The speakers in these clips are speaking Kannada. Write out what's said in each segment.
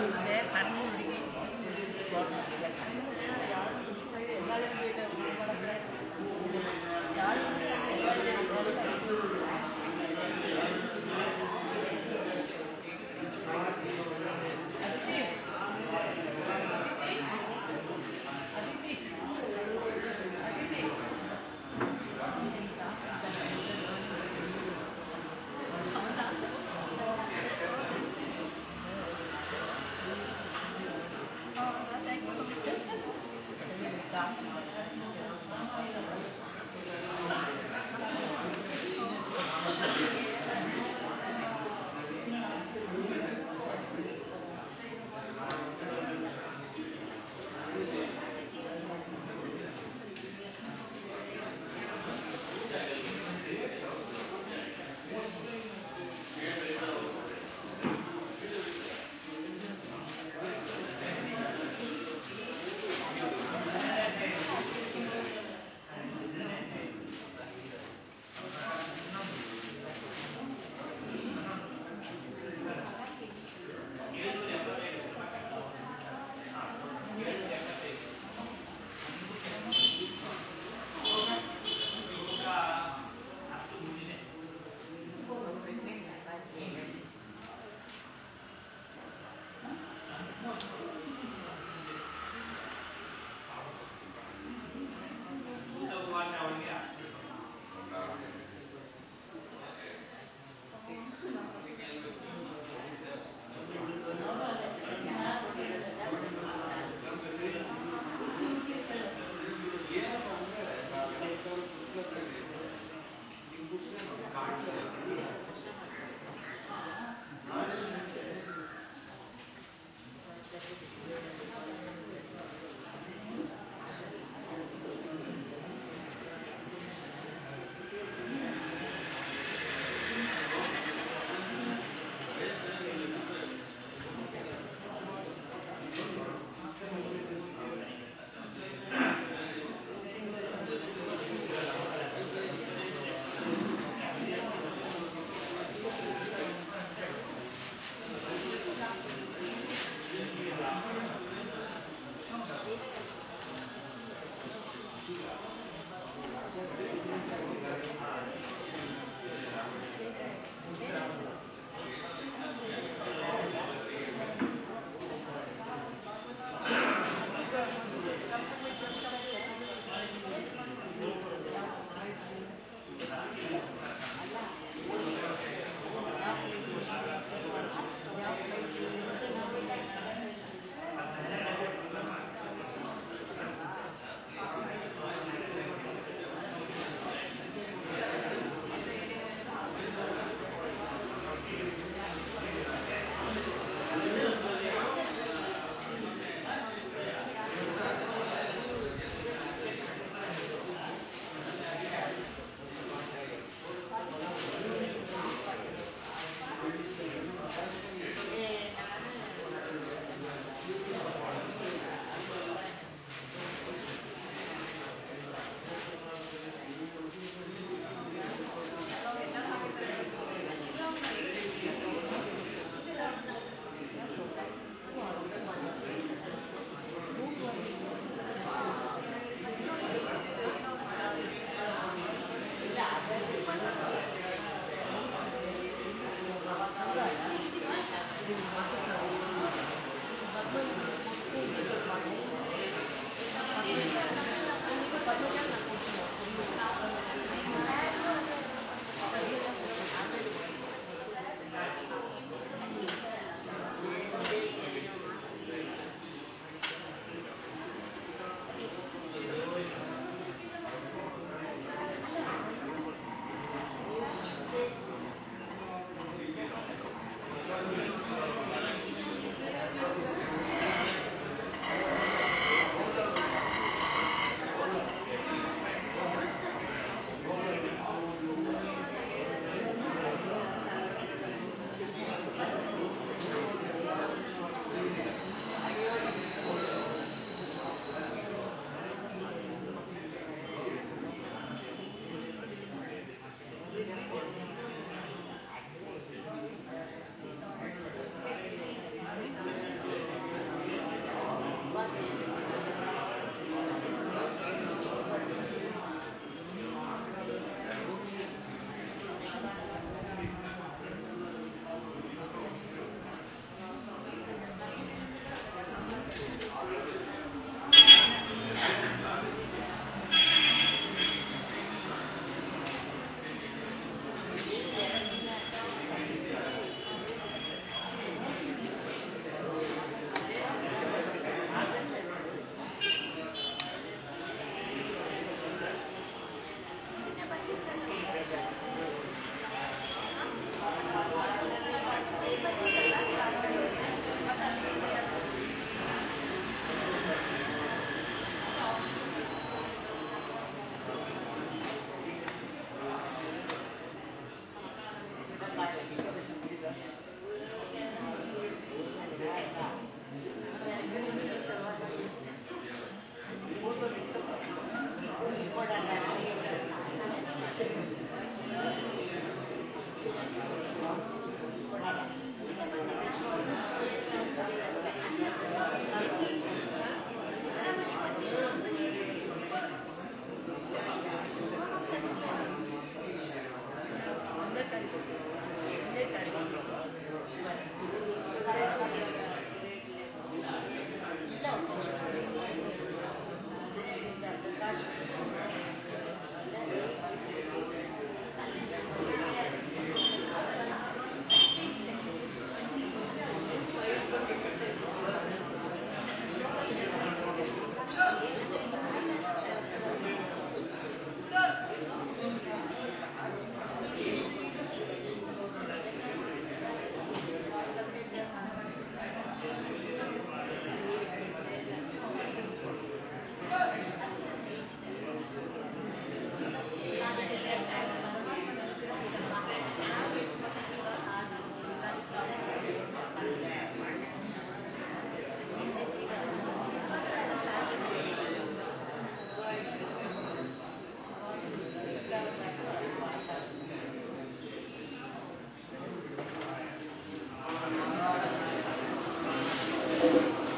내 반모르게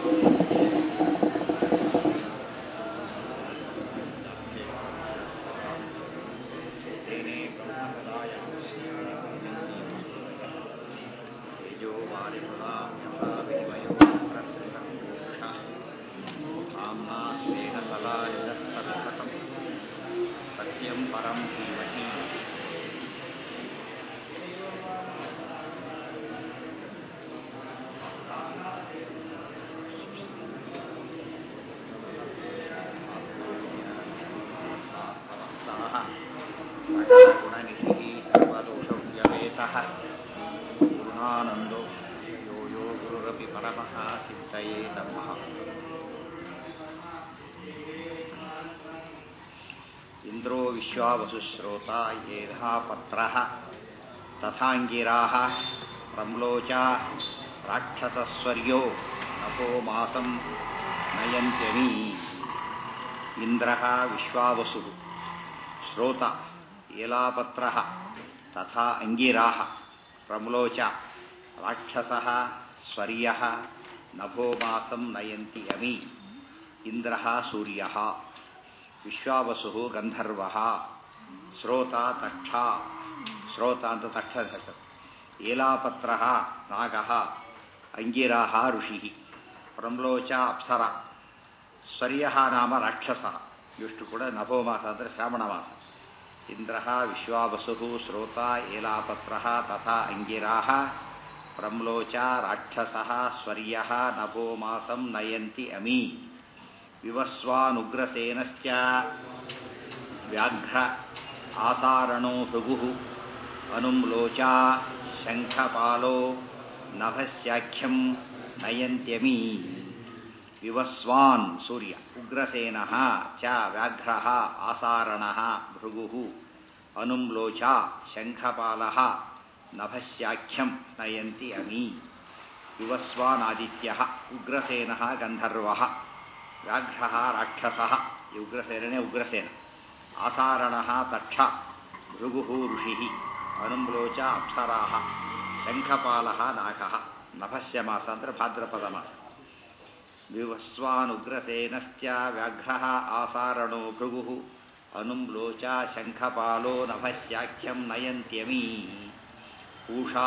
तेने ब्रह्मसदाय तेजोवारिपुरां यथा विनिमयो प्रत्यक्षः धाम्ना स्वेन सदायुधस्तत्पथम् सत्यं परं धीमहि समस्ताः सकलगुणनिधिः सर्वदोषव्यवेतः गुणानन्दो यो यो गुरुरपि परमः चिन्तये नमः इन्द्रो विश्वावसुश्रोता येधा पत्रः तथाङ्गिराः प्रम्लोचा राक्षसस्वर्यो नभो मासं नयन्त्यमी इन्द्रः विश्वावसुः श्रोता एलापत्रः तथा अङ्गिराः प्रम्लोच राक्षसः स्वर्यः नभो मासं नयन्ति अमी इन्द्रः सूर्यः ವಿಶ್ವಾವಸು ಗಂಧರ್ವ ಶ್ರೋತ ತಕ್ಷ ಶ್ರೋತ ಅಂತ ತಕ್ಷದ ಹೆಸರು ಏಲಾಪತ್ರ ನಾಗ ಅಂಗಿರಾ ಋಷಿ ಪ್ರಮ್ಲೋಚ ಅಪ್ಸರ ಸ್ವರ್ಯ ನಾಮ ರಾಕ್ಷಸ ಇಷ್ಟು ಕೂಡ ನಭೋಮಾಸ ಅಂದರೆ ಶ್ರಾವಣ ಮಾಸ ಇಂದ್ರ ವಿಶ್ವಾವಸು ಶ್ರೋತ ಏಲಾಪತ್ರ ತಥಾ ಅಂಗಿರಾ ಪ್ರಮ್ಲೋಚ ರಾಕ್ಷಸ ಸ್ವರ್ಯ ನಭೋ ಮಾಸಂ ನಯಂತಿ ಅಮೀ ವಿವಸ್ವಾನುಗ್ರಸೇನಶ್ಚ ವ್ಯಾಘ್ರ ಆಸಾರಣೋ ಭೃಗು ಅನುಮ್ಲೋಚಾ ಶಂಖಪಾಲೋ ನಭಸ್ಯಾಖ್ಯಂ ನಯಂತ್ಯಮೀ ವಿವಸ್ವಾನ್ ಸೂರ್ಯ ಉಗ್ರಸೇನ ಚ ವ್ಯಾಘ್ರ ಆಸಾರಣ ಭೃಗು ಅನುಮ್ಲೋಚಾ ಶಂಖಪಾಲ ನಭಸ್ಯಾಖ್ಯಂ ನಯಂತಿ ಅಮೀ ವಿವಸ್ವಾನಾದಿತ್ಯ ಉಗ್ರಸೇನ ಗಂಧರ್ವ ವ್ಯಾಘ್ರ ರಾಕ್ಷಸ ಈ ಉಗ್ರಸೇನೇ ಉಗ್ರಸೇನ ಆಸಾರಣ ತಕ್ಷ ಭೃಗು ಋಷಿ ಅನುಮ್ಲೋಚ ಅಪ್ಸರಾ ಶಂಖಪಾಲ ನಾಗ ನಭಸ್ಯ ಮಾಸ ಅಂದರೆ ಭಾದ್ರಪದ ಮಾಸ ವಿವಸ್ವಾನುಗ್ರಸೇನಶ್ಚ ವ್ಯಾಘ್ರ ಆಸಾರಣೋ ಭೃಗು ಅನುಮ್ಲೋಚ ಶಂಖಪಾಲೋ ನಭಸ್ಯಾಖ್ಯಂ ನಯಂತ್ಯಮೀ ಊಷಾ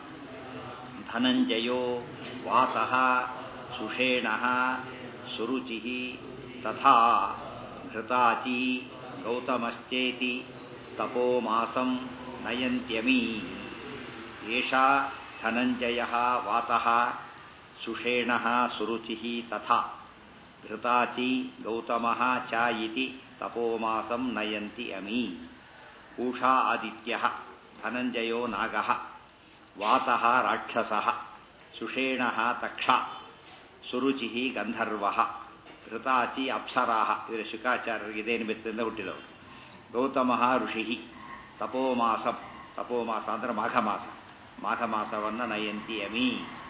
ಧನಂಜಯೋ ವಾತಃ ಸುಷೇಣಃ ಸುರುಚಿ ತಥಾ ಘೃತಾಚಿ ಗೌತಮಶ್ಚೇತಿ ತಪೋಮಾಸಂ ನಯಂತ್ಯಮೀ ಏಷಾ ಧನಂಜಯ ವಾತಃ ಸುಷೇಣ ಸುರುಚಿ ತಥಾ ಘೃತಾಚಿ ಗೌತಮ ಚ ಇತಿ ತಪೋಮಾಸಂ ನಯಂತಿ ಅಮೀ ಊಷಾ ಆದಿತ್ಯ ಧನಂಜಯೋ ನಾಗ ವಾತಃ ರಾಕ್ಷಸ ಸುಷೇಣ ತಕ್ಷ ಸುರುಚಿ ಗಂಧರ್ವ ಘೃತಾಚಿ ಅಪ್ಸರಾ ಇವರ ಶುಕಾಚಾರ್ಯರಿಗೆ ಇದೇ ನಿಮಿತ್ತದಿಂದ ಹುಟ್ಟಿದವರು ಗೌತಮ ಋಷಿ ತಪೋಮಾಸ ತಪೋಮಾಸ ಅಂದರೆ ಮಾಘ ಮಾಸ ಮಾಘ ಮಾಸವನ್ನು ನಯಂತಿ ಅಮಿ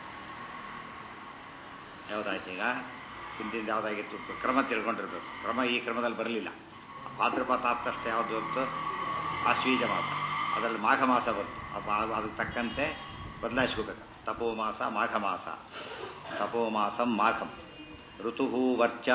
ಯಾವುದಾಯ್ತು ಈಗ ಹಿಂದಿಂದ ಯಾವುದಾಗಿತ್ತು ಕ್ರಮ ತಿಳ್ಕೊಂಡಿರ್ಬೇಕು ಕ್ರಮ ಈ ಕ್ರಮದಲ್ಲಿ ಬರಲಿಲ್ಲ ಭಾದ್ರಪದ ಆತಷ್ಟ ಯಾವುದು ಬಂತು ಆಶ್ವೀಜ ಮಾಸ ಅದರಲ್ಲಿ ಮಾಘ ಮಾಸ ಬಂತು ಅದಕ್ಕೆ ತಕ್ಕಂತೆ ಬದಲಾಯಿಸ್ಕೋಬೇಕು ತಪೋಮಾಸ ಮಾಘ ಮಾಸ ತಪೋಮಾಸಂ ಮಾಘಂ ಋತು ವರ್ಚ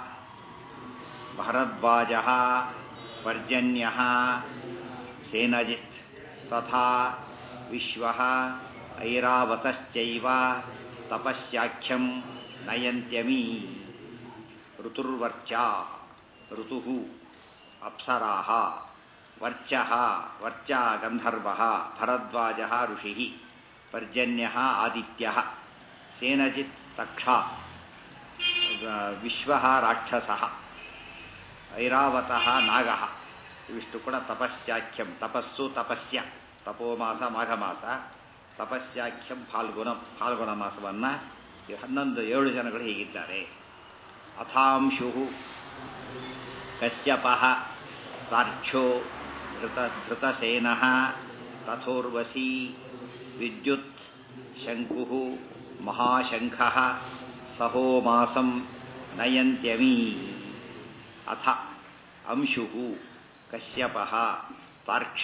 ಭರದ್ವಾಜ ಪರ್ಜನ್ಯ ಸೇನಜಿತ್ ತಥಾ ವಿಶ್ವ ಐರಾವತಶ್ಚೈವ ತಪಸ್ಯಾಖ್ಯಂ ನಯಂತ್ಯಮೀ ಋತುರ್ವರ್ಚ ಋತು ಅಪ್ಸರಾ ವರ್ಚ ವರ್ಚ ಗಂಧರ್ವ ಭರದ್ವಾಜ ಋಷಿ ಪರ್ಜನ್ಯ ಆದಿತ್ಯ ಸೇನಜಿತ್ ತಕ್ಷ ವಿಶ್ವ ರಾಕ್ಷಸ ಐರಾವತಃ ನಾಗ ಇವಿಷ್ಟು ಕೂಡ ತಪಸ್ಯಾಖ್ಯಂ ತಪಸ್ಸು ತಪಸ್ಯ ತಪೋಮಾಸ ಮಾಘ ಮಾಸ ತಪಸ್ಯಾಖ್ಯಂ ಫಾಲ್ಗುಣ ಫಾಲ್ಗುಣ ಮಾಸವನ್ನು ಹನ್ನೊಂದು ಏಳು ಜನಗಳು ಹೀಗಿದ್ದಾರೆ ಅಥಾಂಶು ಕಶ್ಯಪ ತಾರ್ಕ್ಷೋ ಧೃತ ಧೃತಸೇನ ತಥೋರ್ವಸಿ ವಿದ್ಯುತ್ ಶಂಕು ಮಹಾಶಂಖ ಸಹೋಮಾಸಂ ನಯಂತ್ಯಮೀ ಅಥ ಅಂಶು ಕಶ್ಯಪ ತಾರ್ಕ್ಷ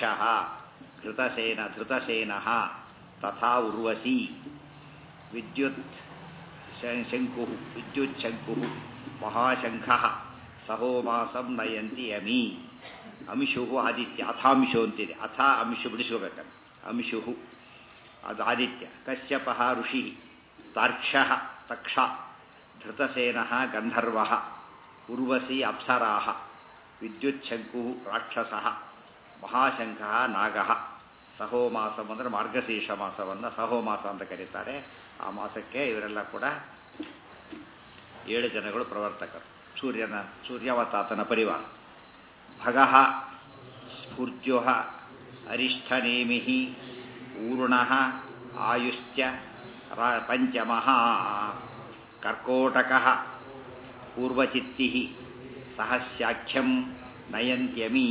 ಘೃತಸೇನ ಧೃತಸೇನ ತಥಾ ಉರ್ವಸಿ ವಿದ್ಯುತ್ ಶಂಕು ವಿದ್ಯುತ್ ಶಂಕು ಮಹಾಶಂಖ ಸಹೋಮಾಸಂ ನಯಂತಿ ಅಮಿ ಅಮಿಷು ಆದಿತ್ಯ ಅಥಾಂಶು ಅಂತಿದೆ ಅಥ ಅಮಿಷು ಬಿಡಿಸ್ಕೋಬೇಕಂತ ಅಮಿಷು ಅದು ಆದಿತ್ಯ ಕಶ್ಯಪ ಋಷಿ ತಾರ್ಕ್ಷ ತಕ್ಷ ಧೃತಸೇನ ಗಂಧರ್ವ ಉರ್ವಶಿ ಅಪ್ಸರಾ ವಿದ್ಯುಚ್ಛಂಕು ರಾಕ್ಷಸ ಮಹಾಶಂಖ ನಾಗ ಸಹೋಮಾಸಂ ಅಂದರೆ ಮಾರ್ಗಶೀರ್ಷ ಮಾಸವನ್ನು ಸಹೋಮಾಸ ಅಂತ ಕರೀತಾರೆ ಆ ಮಾಸಕ್ಕೆ ಇವರೆಲ್ಲ ಕೂಡ ಏಳು ಜನಗಳು ಪ್ರವರ್ತಕರು ಸೂರ್ಯನ ಸೂರ್ಯವತಾತನ ಪರಿವಾರ ಭಗ ಸ್ಫೂರ್ಜ್ಯೋ ಅರಿಷ್ಠನೇಮಿ ಊರ್ಣ ಆಯುಶ್ಚ ಪಂಚಮ ಕರ್ಕೋಟಕ ಪೂರ್ವಚಿತ್ತಿ ಸಹಸ್ಯಾಖ್ಯಂ ನಯಂತ್ಯಮಿ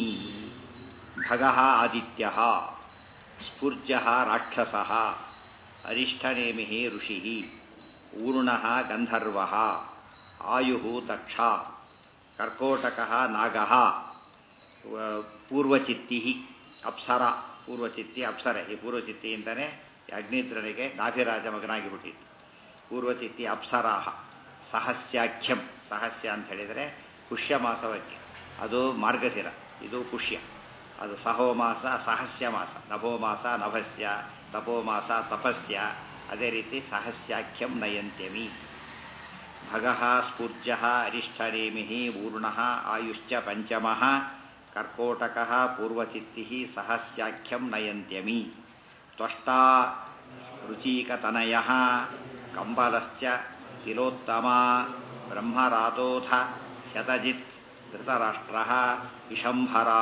ಭಗ ಆದಿತ್ಯ ಸ್ಫೂರ್ಜ ರಾಕ್ಷಸ ಅರಿಷ್ಠನೇಮಿ ಋಷಿ ಊರ್ಣ ಗಂಧರ್ವ ಆಯು ತಕ್ಷ ಕರ್ಕೋಟಕ ನಾಗ ಪೂರ್ವಚಿತ್ತಿ ಅಪ್ಸರ ಪೂರ್ವಚಿತ್ತಿ ಅಪ್ಸರೆ ಈ ಪೂರ್ವಚಿತ್ತಿ ಅಂತಲೇ ಅಗ್ನಿದ್ರನಿಗೆ ನಾಭಿರಾಜ ಮಗನಾಗಿ ಬಿಟ್ಟಿತ್ತು ಪೂರ್ವಚಿತ್ತಿ ಅಪ್ಸರಾಹ ಸಹಸ್ಯಾಖ್ಯಂ ಸಹಸ್ಯ ಅಂತ ಹೇಳಿದರೆ ಪುಷ್ಯ ಮಾಸವಕ್ಕೆ ಅದು ಮಾರ್ಗಶಿರ ಇದು ಪುಷ್ಯ ಅದು ಸಹೋಮಾಸ ಸಹಸ್ಯ ಮಾಸ ನಭೋಮಾಸ ನಭಸ್ಯ ತಪೋಮಾಸ ತಪಸ್ಯ ಅದೇ ರೀತಿ ಸಹಸ್ಯಾಖ್ಯಂ ನಯಂತ್ಯಮಿ ಭಗ ಸ್ಫೂರ್ಜ ಅರಿಷ್ಠರೇಮಿ ಊರ್ಣ ಆಯುಶ್ಚ ಪಂಚಮ ಕರ್ಕೋಟಕ ಪೂರ್ವಚಿತ್ತಿ ಸಹಸ್ಯಾಖ್ಯಂ ನಯಂತ್ಯಮಿ ತ್ವಷ್ಟಾ ರುಚೀಕತನಯ ಕಂಬಲಶ್ಚ ತಿಲೋತ್ತಮ ಬ್ರಹ್ಮರಾತೋಥ ಶತಜಿತ್ ಧೃತರಾಷ್ಟ್ರ ಇಷಂಭರಾ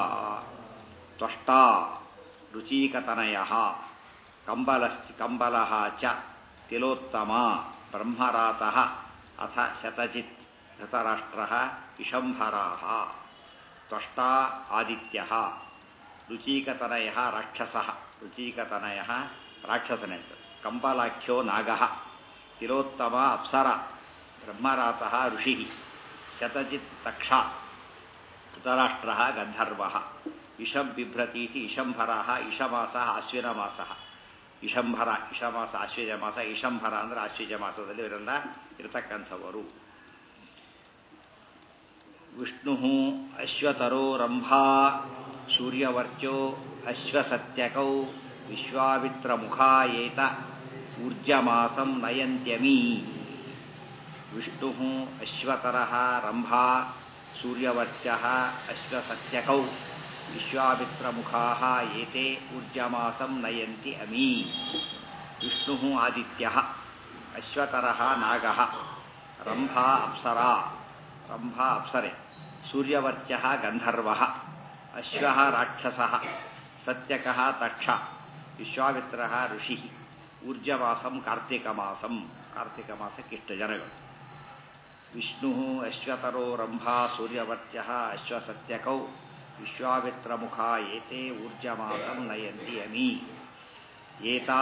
ತ್ವಷ್ಟಾ ರುಚೀಕತನಯ ಕಂಬಲಶ್ಚ ಕಂಬಲ ಚ ತಿಲೋತ್ತಮ ಬ್ರಹ್ಮರಾತಃ ಅಥ ಶತಜಿತ್ ಧೃತರಾಷ್ಟ್ರ ಇಷಂಭರಾ ತ್ವಷ್ಟಾ ಆದಿತ್ಯ ರುಚೀಕತನಯ ರಾಕ್ಷಸ ರುಚೀಕತನಯ ರಾಕ್ಷಸನ ಹೆಸರು ಕಂಬಲಾಖ್ಯೋ ನಾಗ ತಿಲೋತ್ತಮ ಅಪ್ಸರ ಬ್ರಹ್ಮರಾತಃ ಋಷಿ ಶತಜಿತ್ ತಕ್ಷ ಧೃತರಾಷ್ಟ್ರ ಗಂಧರ್ವ ಇಷಂ ಬಿಭ್ರತೀತಿ ಇಷಂಭರ ಇಷಮಾಸ ಅಶ್ವಿನ ಮಾಸ ಇಷಂಭರ ಇಷಮಾಸ ಆಶ್ವಜ ಮಾಸ ಇಷಂಭರ ಅಂದರೆ ಆಶ್ವಜ ಮಾಸದಲ್ಲಿ ಇವರೆಲ್ಲ ಇರತಕ್ಕಂಥವರು ವಿಷ್ಣು ಅಶ್ವತರೋ ರಂಭಾ ಸೂರ್ಯವರ್ಚೋ ಅಶ್ವಸತ್ಯಕೌ ವಿಶ್ವಾಮಿತ್ರಮುಖಾ ಏತ ಊರ್ಜಮಾಸಂ ನಯಂತ್ಯಮಿ ವಿಷ್ಣು ಅಶ್ವತರ ರಂಭಾ ಸೂರ್ಯವರ್ಚ ಅಶ್ವಸತ್ಯಕೌ ವಿಶ್ವಾಮಿತ್ರಮುಖಾ ಏತೆ ಊರ್ಜಮಾಸಂ ನಯಂತಿ ಅಮಿ ವಿಷ್ಣು ಆದಿತ್ಯ ಅಶ್ವತರ ನಾಗ ರಂಭಾ ಅಪ್ಸರಾ ರಂಭಾ ಅಪ್ಸರೆ ಸೂರ್ಯವರ್ಚ ಗಂಧರ್ವ ಅಶ್ವ ರಾಕ್ಷಸ ಸತ್ಯಕ ತಕ್ಷ ವಿಶ್ವಾಮಿತ್ರ ಋಷಿ ಊರ್ಜಮಾಸಂ ಕಾರ್ತಿಕ ಮಾಸಂ ಕಾರ್ತಿಕ ಮಾಸಕ್ಕಿಷ್ಟು ಜನಗಳು ವಿಷ್ಣು ಅಶ್ವತರೋ ರಂಭಾ ಸೂರ್ಯವರ್ಚ ಅಶ್ವಸತ್ಯಕೌ ವಿಶ್ವಾಮಿತ್ರಮುಖ ಏತೆ ಊರ್ಜಮಾಸಂ ನಯಂತಿ ಅಮಿ ಏತಾ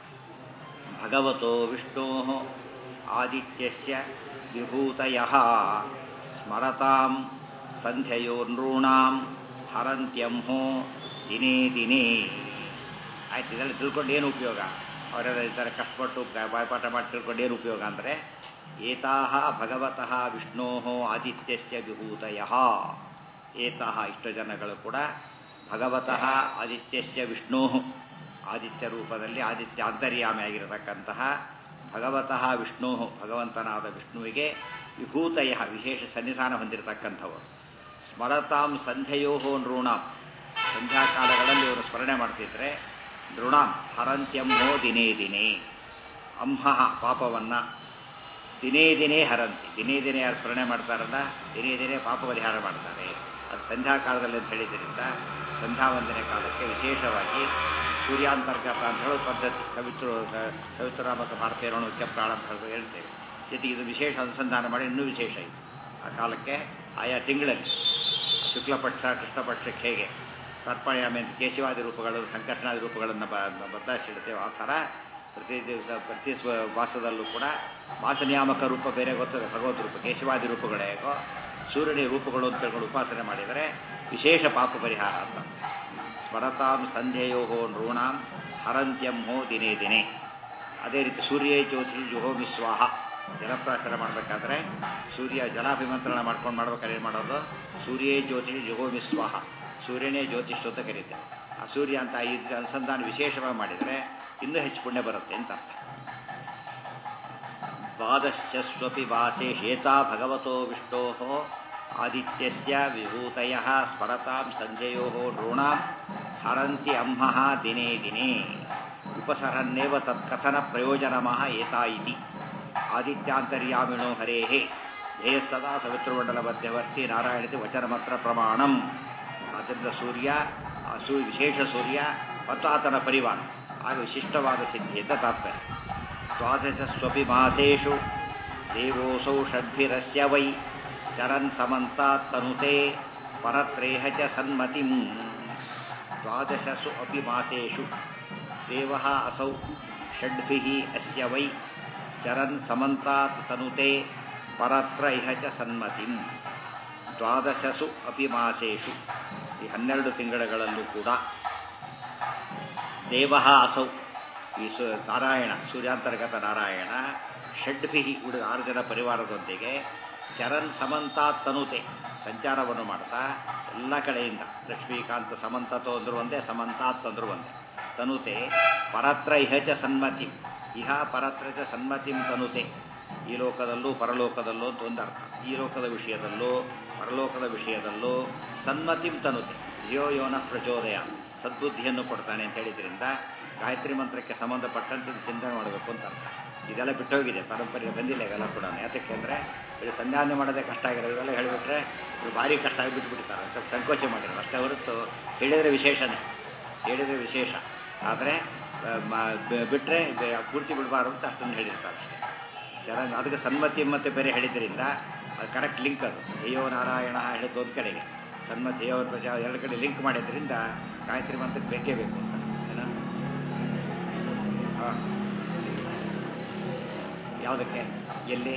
ಭಗವತೋ ವಿಷ್ಣೋ ಆದಿತ್ಯಸ್ಯ ವಿಭೂತಯಃ ಸ್ಮರತಾಂ ಸಂಧ್ಯಯೋನೃಣಾಂ ಹರಂತ್ಯಂಹೋ ದಿನೇ ದಿನೇ ಆಯ್ತು ಇದರಲ್ಲಿ ತಿಳ್ಕೊಂಡು ಏನು ಉಪಯೋಗ ಅವರೆಲ್ಲ ಇದ್ದಾರೆ ಕಷ್ಟಪಟ್ಟು ಬಾಯ್ಪಾಠ ಮಾಡಿ ತಿಳ್ಕೊಂಡು ಏನು ಉಪಯೋಗ ಅಂದರೆ ಏತಾಹ ಭಗವತಃ ವಿಷ್ಣೋ ಆದಿತ್ಯಸ್ಯ ವಿಭೂತಯ ಏತಾಹ ಇಷ್ಟು ಜನಗಳು ಕೂಡ ಭಗವತಃ ಆದಿತ್ಯಸ್ಯ ವಿಷ್ಣೋ ಆದಿತ್ಯ ರೂಪದಲ್ಲಿ ಆದಿತ್ಯ ಅಂತರ್ಯಾಮಿಯಾಗಿರತಕ್ಕಂತಹ ಭಗವತಃ ವಿಷ್ಣು ಭಗವಂತನಾದ ವಿಷ್ಣುವಿಗೆ ವಿಭೂತಯ ವಿಶೇಷ ಸನ್ನಿಧಾನ ಹೊಂದಿರತಕ್ಕಂಥವರು ಸ್ಮರತಾಂ ಸಂಧ್ಯಯೋ ನೃಣಾಂ ಸಂಧ್ಯಾಕಾಲಗಳಲ್ಲಿ ಇವರು ಸ್ಮರಣೆ ಮಾಡ್ತಿದ್ರೆ ನೃಣಾಂ ಹರಂತ್ಯಂಹೋ ದಿನೇ ದಿನೇ ಅಂಹ ಪಾಪವನ್ನ ದಿನೇ ದಿನೇ ಹರಂತಿ ದಿನೇ ದಿನೇ ಯಾರು ಸ್ಮರಣೆ ಮಾಡ್ತಾರಲ್ಲ ದಿನೇ ದಿನೇ ಪಾಪ ಪರಿಹಾರ ಮಾಡ್ತಾರೆ ಅದು ಸಂಧ್ಯಾಕಾಲದಲ್ಲಿ ಅಂತ ಹೇಳಿದ್ರಿಂದ ಸಂಧ್ಯಾವಂದನೆ ಕಾಲಕ್ಕೆ ವಿಶೇಷವಾಗಿ ಸೂರ್ಯಾಂತರ್ಗತ ಅಂತ ಹೇಳೋ ಪದ್ಧತಿ ಸವಿತ್ರ ಸವಿತರಾಮಕ ಭಾರತೀಯರಣಕ್ಕೆ ಪ್ರಾಣ ಅಂತ ಹೇಳಿ ಹೇಳ್ತೇವೆ ಜೊತೆಗೆ ಇದು ವಿಶೇಷ ಅನುಸಂಧಾನ ಮಾಡಿ ಇನ್ನೂ ವಿಶೇಷ ಇದು ಆ ಕಾಲಕ್ಕೆ ಆಯಾ ತಿಂಗಳಲ್ಲಿ ಶುಕ್ಲಪಕ್ಷ ಕೃಷ್ಣಪಕ್ಷಕ್ಕೆ ಹೇಗೆ ತರ್ಪಣಯಾಮಿ ಅಂತ ಕೇಶವಾದಿ ರೂಪಗಳು ಸಂಕರ್ಷಣಾದಿ ರೂಪಗಳನ್ನು ಬದಲಾಯಿಸಿಡ್ತೇವೆ ಆ ಥರ ಪ್ರತಿ ದಿವಸ ಪ್ರತಿ ಸ್ವ ಮಾಸದಲ್ಲೂ ಕೂಡ ಮಾಸನಿಯಾಮಕ ರೂಪ ಬೇರೆ ಗೊತ್ತದೆ ಭಗವತ್ ರೂಪ ಕೇಶವಾದಿ ರೂಪಗಳೇ ಹೇಗೋ ಸೂರ್ಯನ ರೂಪಗಳು ಅಂತ ಹೇಳ್ಕೊಂಡು ಉಪಾಸನೆ ಮಾಡಿದರೆ ವಿಶೇಷ ಪಾಪ ಪರಿಹಾರ ಅಂತ ಸ್ಮರತಾಂ ಸಂಧ್ಯೆಯೋ ನೃಣಾಂ ಹರಂತ್ಯಂಹೋ ದಿನೇ ದಿನೇ ಅದೇ ರೀತಿ ಸೂರ್ಯ ಜ್ಯೋತಿ ಜುಹೋಮಿ ಸ್ವಾಹ ಜಲಪ್ರಾಶನ ಮಾಡಬೇಕಾದ್ರೆ ಸೂರ್ಯ ಜಲಾಭಿಮಂತ್ರಣ ಮಾಡ್ಕೊಂಡು ಮಾಡ್ಬೇಕಾದ್ರೆ ಏನು ಮಾಡೋದು ಸೂರ್ಯ ಜ್ಯೋತಿ ಜುಹೋಮಿ ಸ್ವಾಹ ಸೂರ್ಯನೇ ಜ್ಯೋತಿಷ್ ಅಂತ ಕರೀತಾರೆ ಆ ಸೂರ್ಯ ಅಂತ ಈ ಅನುಸಂಧಾನ ವಿಶೇಷವಾಗಿ ಮಾಡಿದರೆ ಇನ್ನೂ ಹೆಚ್ಚು ಪುಣ್ಯ ಬರುತ್ತೆ ಅಂತ ಅರ್ಥ ದ್ವಾದಶಸ್ವಪಿ ವಾಸೆ ಹೇತಾ ಭಗವತೋ ವಿಷ್ಣೋ ಆದಿತ್ಯಸ್ಯ ವಿಭೂತಯ ಸ್ಮರತಾಂ ಸಂಜಯೋ ನೃಣಾಂ ಹರಂತಿ ಅಂಹಃ ದಿನೇ ದಿನೇ ಉಪಸರನ್ನೇವ ತತ್ಕಥನ ಪ್ರಯೋಜನಮಃ ಏತಾ ಇತಿ ಆದಿತ್ಯಾಂತರ್ಯಾಮಿಣೋ ಹರೇಃ ಧ್ಯೇಯಸ್ಸದಾ ಸವಿತೃಮಂಡಲ ಮಧ್ಯವರ್ತಿ ನಾರಾಯಣತಿ ವಚನಮತ್ರ ಪ್ರಮಾಣಂ ಆದ್ದರಿಂದ ಸೂರ್ಯ ಆ ಸೂ ವಿಶೇಷ ಸೂರ್ಯ ಮತ್ತು ಆತನ ಪರಿವಾರ ಆಗ ವಿಶಿಷ್ಟವಾದ ಸಿದ್ಧಿ ಅಂತ ತಾತ್ಪರ್ಯ ದ್ವಾದಶಸ್ವಪಿ ಮಾಸೇಷು ದೇವೋಸೌ ಷಡ್ಭಿರಸ್ಯ ವೈ ಚರನ್ ಸಮಂತಾತ್ ತನುತೆ ಪರತ್ರೇಹ ಚ ಸನ್ಮತಿಂ ದ್ವಾದಶಸು ಅಪಿ ಮಾಸೇಷು ದೇವ ಅಸೌ ಷಡ್ಭಿಃ ಅಸ್ಯ ವೈ ಚರನ್ ಸಮಂತಾತ್ ತನುತೆ ಪರತ್ರ ಇಹ ಚ ಸನ್ಮತಿಂ ದ್ವಾದಶಸು ಅಪಿ ಮಾಸೇಷು ಈ ಹನ್ನೆರಡು ತಿಂಗಳುಗಳಲ್ಲೂ ಕೂಡ ದೇವ ಅಸೌ ಈ ಸು ನಾರಾಯಣ ಸೂರ್ಯಾಂತರ್ಗತ ನಾರಾಯಣ ಷಡ್ಭಿ ಹುಡುಗ ಆರು ಜನ ಪರಿವಾರದೊಂದಿಗೆ ಚರನ್ ಸಮಂತಾತ್ ತನುತೆ ಸಂಚಾರವನ್ನು ಮಾಡ್ತಾ ಎಲ್ಲ ಕಡೆಯಿಂದ ಲಕ್ಷ್ಮೀಕಾಂತ ಸಮಂತತೋ ಅಂದ್ರು ಒಂದೇ ಸಮಂತಾತ್ ಅಂದ್ರು ಒಂದೇ ತನುತೆ ಪರತ್ರ ಇಹಚ ಸನ್ಮತಿ ಇಹ ಪರತ್ರ ಚ ಸನ್ಮತಿಂ ತನುತೆ ಈ ಲೋಕದಲ್ಲೂ ಪರಲೋಕದಲ್ಲೂ ಅಂತ ಒಂದು ಅರ್ಥ ಈ ಲೋಕದ ವಿಷಯದಲ್ಲೂ ಪರಲೋಕದ ವಿಷಯದಲ್ಲೂ ಸನ್ಮತಿಂ ತನುತೆ ಧಿಯೋ ಯೋನ ಪ್ರಚೋದಯ ಸದ್ಬುದ್ಧಿಯನ್ನು ಕೊಡ್ತಾನೆ ಅಂತ ಹೇಳಿದ್ರಿಂದ ಗಾಯತ್ರಿ ಮಂತ್ರಕ್ಕೆ ಸಂಬಂಧಪಟ್ಟಂತೆ ಚಿಂತನೆ ಮಾಡಬೇಕು ಅಂತ ಅರ್ಥ ಇದೆಲ್ಲ ಬಿಟ್ಟೋಗಿದೆ ಪರಂಪರೆ ಬಂದಿಲ್ಲ ಇವೆಲ್ಲ ಕೂಡ ಯಾತಕ್ಕೆ ಅಂದರೆ ಇದು ಸಂಧಾನ ಮಾಡೋದೇ ಕಷ್ಟ ಆಗಿರೋದು ಇವೆಲ್ಲ ಹೇಳಿಬಿಟ್ರೆ ಇದು ಭಾರಿ ಕಷ್ಟ ಆಗಿ ಬಿಟ್ಬಿಡ್ತಾರೆ ಅಂತ ಸಂಕೋಚ ಮಾಡಿರೋದು ಅಷ್ಟೇ ಹೊರತು ಹೇಳಿದರೆ ವಿಶೇಷನೇ ಹೇಳಿದರೆ ವಿಶೇಷ ಆದರೆ ಬಿಟ್ಟರೆ ಪೂರ್ತಿ ಬಿಡಬಾರ್ದು ಅಂತ ಅಷ್ಟೊಂದು ಹೇಳಿರ್ತಾರೆ ಅಷ್ಟೇ ಚೆನ್ನಾಗಿ ಅದಕ್ಕೆ ಸನ್ಮತಿ ಮತ್ತೆ ಬೇರೆ ಹೇಳಿದ್ರಿಂದ ಅದು ಕರೆಕ್ಟ್ ಲಿಂಕ್ ಅದು ಅಯ್ಯೋ ನಾರಾಯಣ ಹೇಳಿದ್ದು ಒಂದು ಕಡೆಗೆ ಸನ್ಮತಿ ಅಯ್ಯೋ ಪ್ರಜ ಎರಡು ಕಡೆ ಲಿಂಕ್ ಮಾಡಿದ್ರಿಂದ ಗಾಯತ್ರಿ ಮಂತ್ರಕ್ಕೆ ಬೇಕೇ ಬೇಕು ಅಂತ ಏನ ಹಾಂ ಯಾವುದಕ್ಕೆ ಎಲ್ಲಿ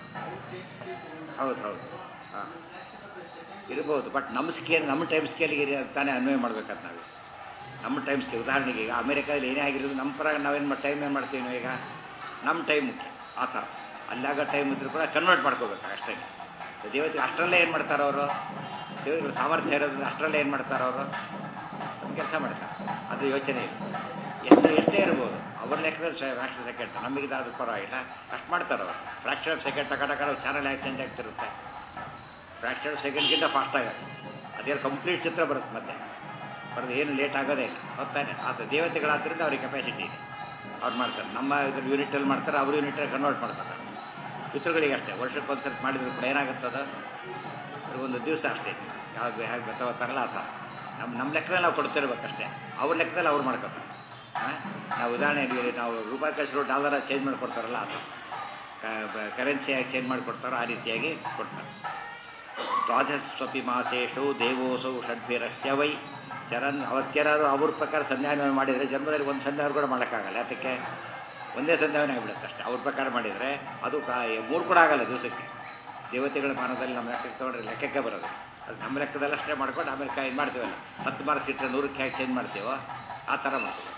ಹೌದು ಹೌದು ಹಾಂ ಇರ್ಬೋದು ಬಟ್ ನಮ್ಮ ಸ್ಕೇಲ್ ನಮ್ಮ ಟೈಮ್ ಸ್ಕೇಲಿಗೆ ತಾನೇ ಅನ್ವಯ ಮಾಡ್ಬೇಕಂತ ನಾವು ನಮ್ಮ ಟೈಮ್ ಸ್ಕೇಲ್ ಉದಾಹರಣೆಗೆ ಈಗ ಅಮೆರಿಕಾದಲ್ಲಿ ಏನೇ ಆಗಿರೋದು ನಮ್ಮ ಪರ ನಾವೇನು ಟೈಮ್ ಏನು ಮಾಡ್ತೀವಿ ನಾವು ಈಗ ನಮ್ಮ ಟೈಮ್ ಮುಖ್ಯ ಆ ಥರ ಅಲ್ಲಾಗ ಟೈಮ್ ಇದ್ರೂ ಕೂಡ ಕನ್ವರ್ಟ್ ಮಾಡ್ಕೋಬೇಕು ಅಷ್ಟೇ ದೇವತೆಗೆ ಅಷ್ಟರಲ್ಲೇ ಏನು ಮಾಡ್ತಾರೆ ಅವರು ದೇವತೆಗಳು ಸಾಮರ್ಥ್ಯ ಇರೋದ್ರಿಂದ ಅಷ್ಟರಲ್ಲೇ ಏನು ಮಾಡ್ತಾರೆ ಅವರು ಒಂದು ಕೆಲಸ ಮಾಡ್ತಾರೆ ಅದು ಯೋಚನೆ ಇಲ್ಲ ಎಷ್ಟು ಎಷ್ಟೇ ಇರ್ಬೋದು ಅವ್ರ ಲೆಕ್ಕದಲ್ಲಿ ಫ್ರಾಕ್ಷನ್ ಸೆಕೆಂಡ್ ನಮಗಿದ ಅದು ಪರವಾಗಿಲ್ಲ ಅಷ್ಟು ಮಾಡ್ತಾರೆ ಅವರು ಫ್ರಾಕ್ಷನ್ ಆಫ್ ಸೆಕೆಂಡ್ ಟಕ ಟಕ ಚಾನಲ್ ಯಾಕೆ ಚೇಂಜ್ ಆಗ್ತಿರುತ್ತೆ ಫ್ರಾಕ್ಷನ್ ಆಫ್ ಸೆಕೆಂಡ್ಗಿಂತ ಫಾಸ್ಟ್ ಆಗುತ್ತೆ ಅದೇನು ಕಂಪ್ಲೀಟ್ ಚಿತ್ರ ಬರುತ್ತೆ ಮತ್ತೆ ಬರೋದು ಏನು ಲೇಟ್ ಆಗೋದೇ ಇಲ್ಲ ಹೊತ್ತಾನೆ ಅದು ದೇವತೆಗಳಾದ್ರಿಂದ ಅವ್ರಿಗೆ ಕೆಪಾಸಿಟಿ ಇದೆ ಅವ್ರು ಮಾಡ್ತಾರೆ ನಮ್ಮ ಇದ್ರ ಯೂನಿಟಲ್ಲಿ ಮಾಡ್ತಾರೆ ಅವ್ರ ಯೂನಿಟಲ್ಲಿ ಕನ್ವರ್ಟ್ ಮಾಡ್ತಾರೆ ಪಿತೃಗಳಿಗೆ ಅಷ್ಟೇ ವರ್ಷಕ್ಕೆ ಒಂದು ಸರ್ತಿ ಮಾಡಿದ್ರು ಕೂಡ ಏನಾಗುತ್ತದ ಒಂದು ದಿವಸ ಅಷ್ಟೇ ಯಾವಾಗ ಹೇಗೆ ಗೊತ್ತಾಗ್ತಾರಲ್ಲ ಆ ಥರ ನಮ್ಮ ನಮ್ಮ ಲೆಕ್ಕದಲ್ಲಿ ನಾವು ಕೊಡ್ತಿರ್ಬೇಕಷ್ಟೇ ಅವ್ರ ಲೆಕ್ಕದಲ್ಲಿ ಅವ್ರು ಮಾಡ್ಕೊತಾರೆ ನಾವು ಉದಾಹರಣೆಗೆ ನಾವು ರೂಪಾಯಿ ಕಳಿಸಿರೋ ಡಾಲರ ಚೇಂಜ್ ಮಾಡಿಕೊಡ್ತಾರಲ್ಲ ಅದು ಕರೆನ್ಸಿಯಾಗಿ ಚೇಂಜ್ ಮಾಡಿಕೊಡ್ತಾರೋ ಆ ರೀತಿಯಾಗಿ ಕೊಡ್ತಾರೆ ದ್ವಾದಶಸ್ವಪಿ ಮಾಸೇಶು ದೇವೋಸೌ ಷಡ್ಭಿರಸ್ಯ ವೈ ಚರನ್ ಅವತ್ತೆನಾದ್ರು ಅವ್ರ ಪ್ರಕಾರ ಸಂಧ್ಯಾವನೆ ಮಾಡಿದರೆ ಜನ್ಮದಲ್ಲಿ ಒಂದು ಸಂಧ್ಯಾವನೆ ಕೂಡ ಮಾಡೋಕ್ಕಾಗಲ್ಲ ಯಾತಕ್ಕೆ ಒಂದೇ ಸಂಧ್ಯಾವನೆ ಆಗಿಬಿಡುತ್ತೆ ಅಷ್ಟೇ ಅವ್ರ ಪ್ರಕಾರ ಮಾಡಿದರೆ ಅದು ಮೂರು ಕೂಡ ಆಗಲ್ಲ ದಿವಸಕ್ಕೆ ದೇವತೆಗಳ ಮಾನದಲ್ಲಿ ನಮ್ಮ ಲೆಕ್ಕಕ್ಕೆ ತೊಗೊಂಡ್ರೆ ಲೆಕ್ಕಕ್ಕೆ ಬರೋದು ಅದು ನಮ್ಮ ಲೆಕ್ಕದಲ್ಲಿ ಅಷ್ಟೇ ಮಾಡ್ಕೊಂಡು ಆಮೇಲೆ ಕೈ ಮಾಡ್ತೀವಲ್ಲ ಹತ್ತು ಮಾರ್ಕ್ಸ್ ಇಟ್ಟರೆ ನೂರಕ್ಕೆ ಹೇಗೆ ಚೇಂಜ್ ಮಾಡ್ತೀವೋ ಆ ಥರ ಮಾಡ್ತೀವಿ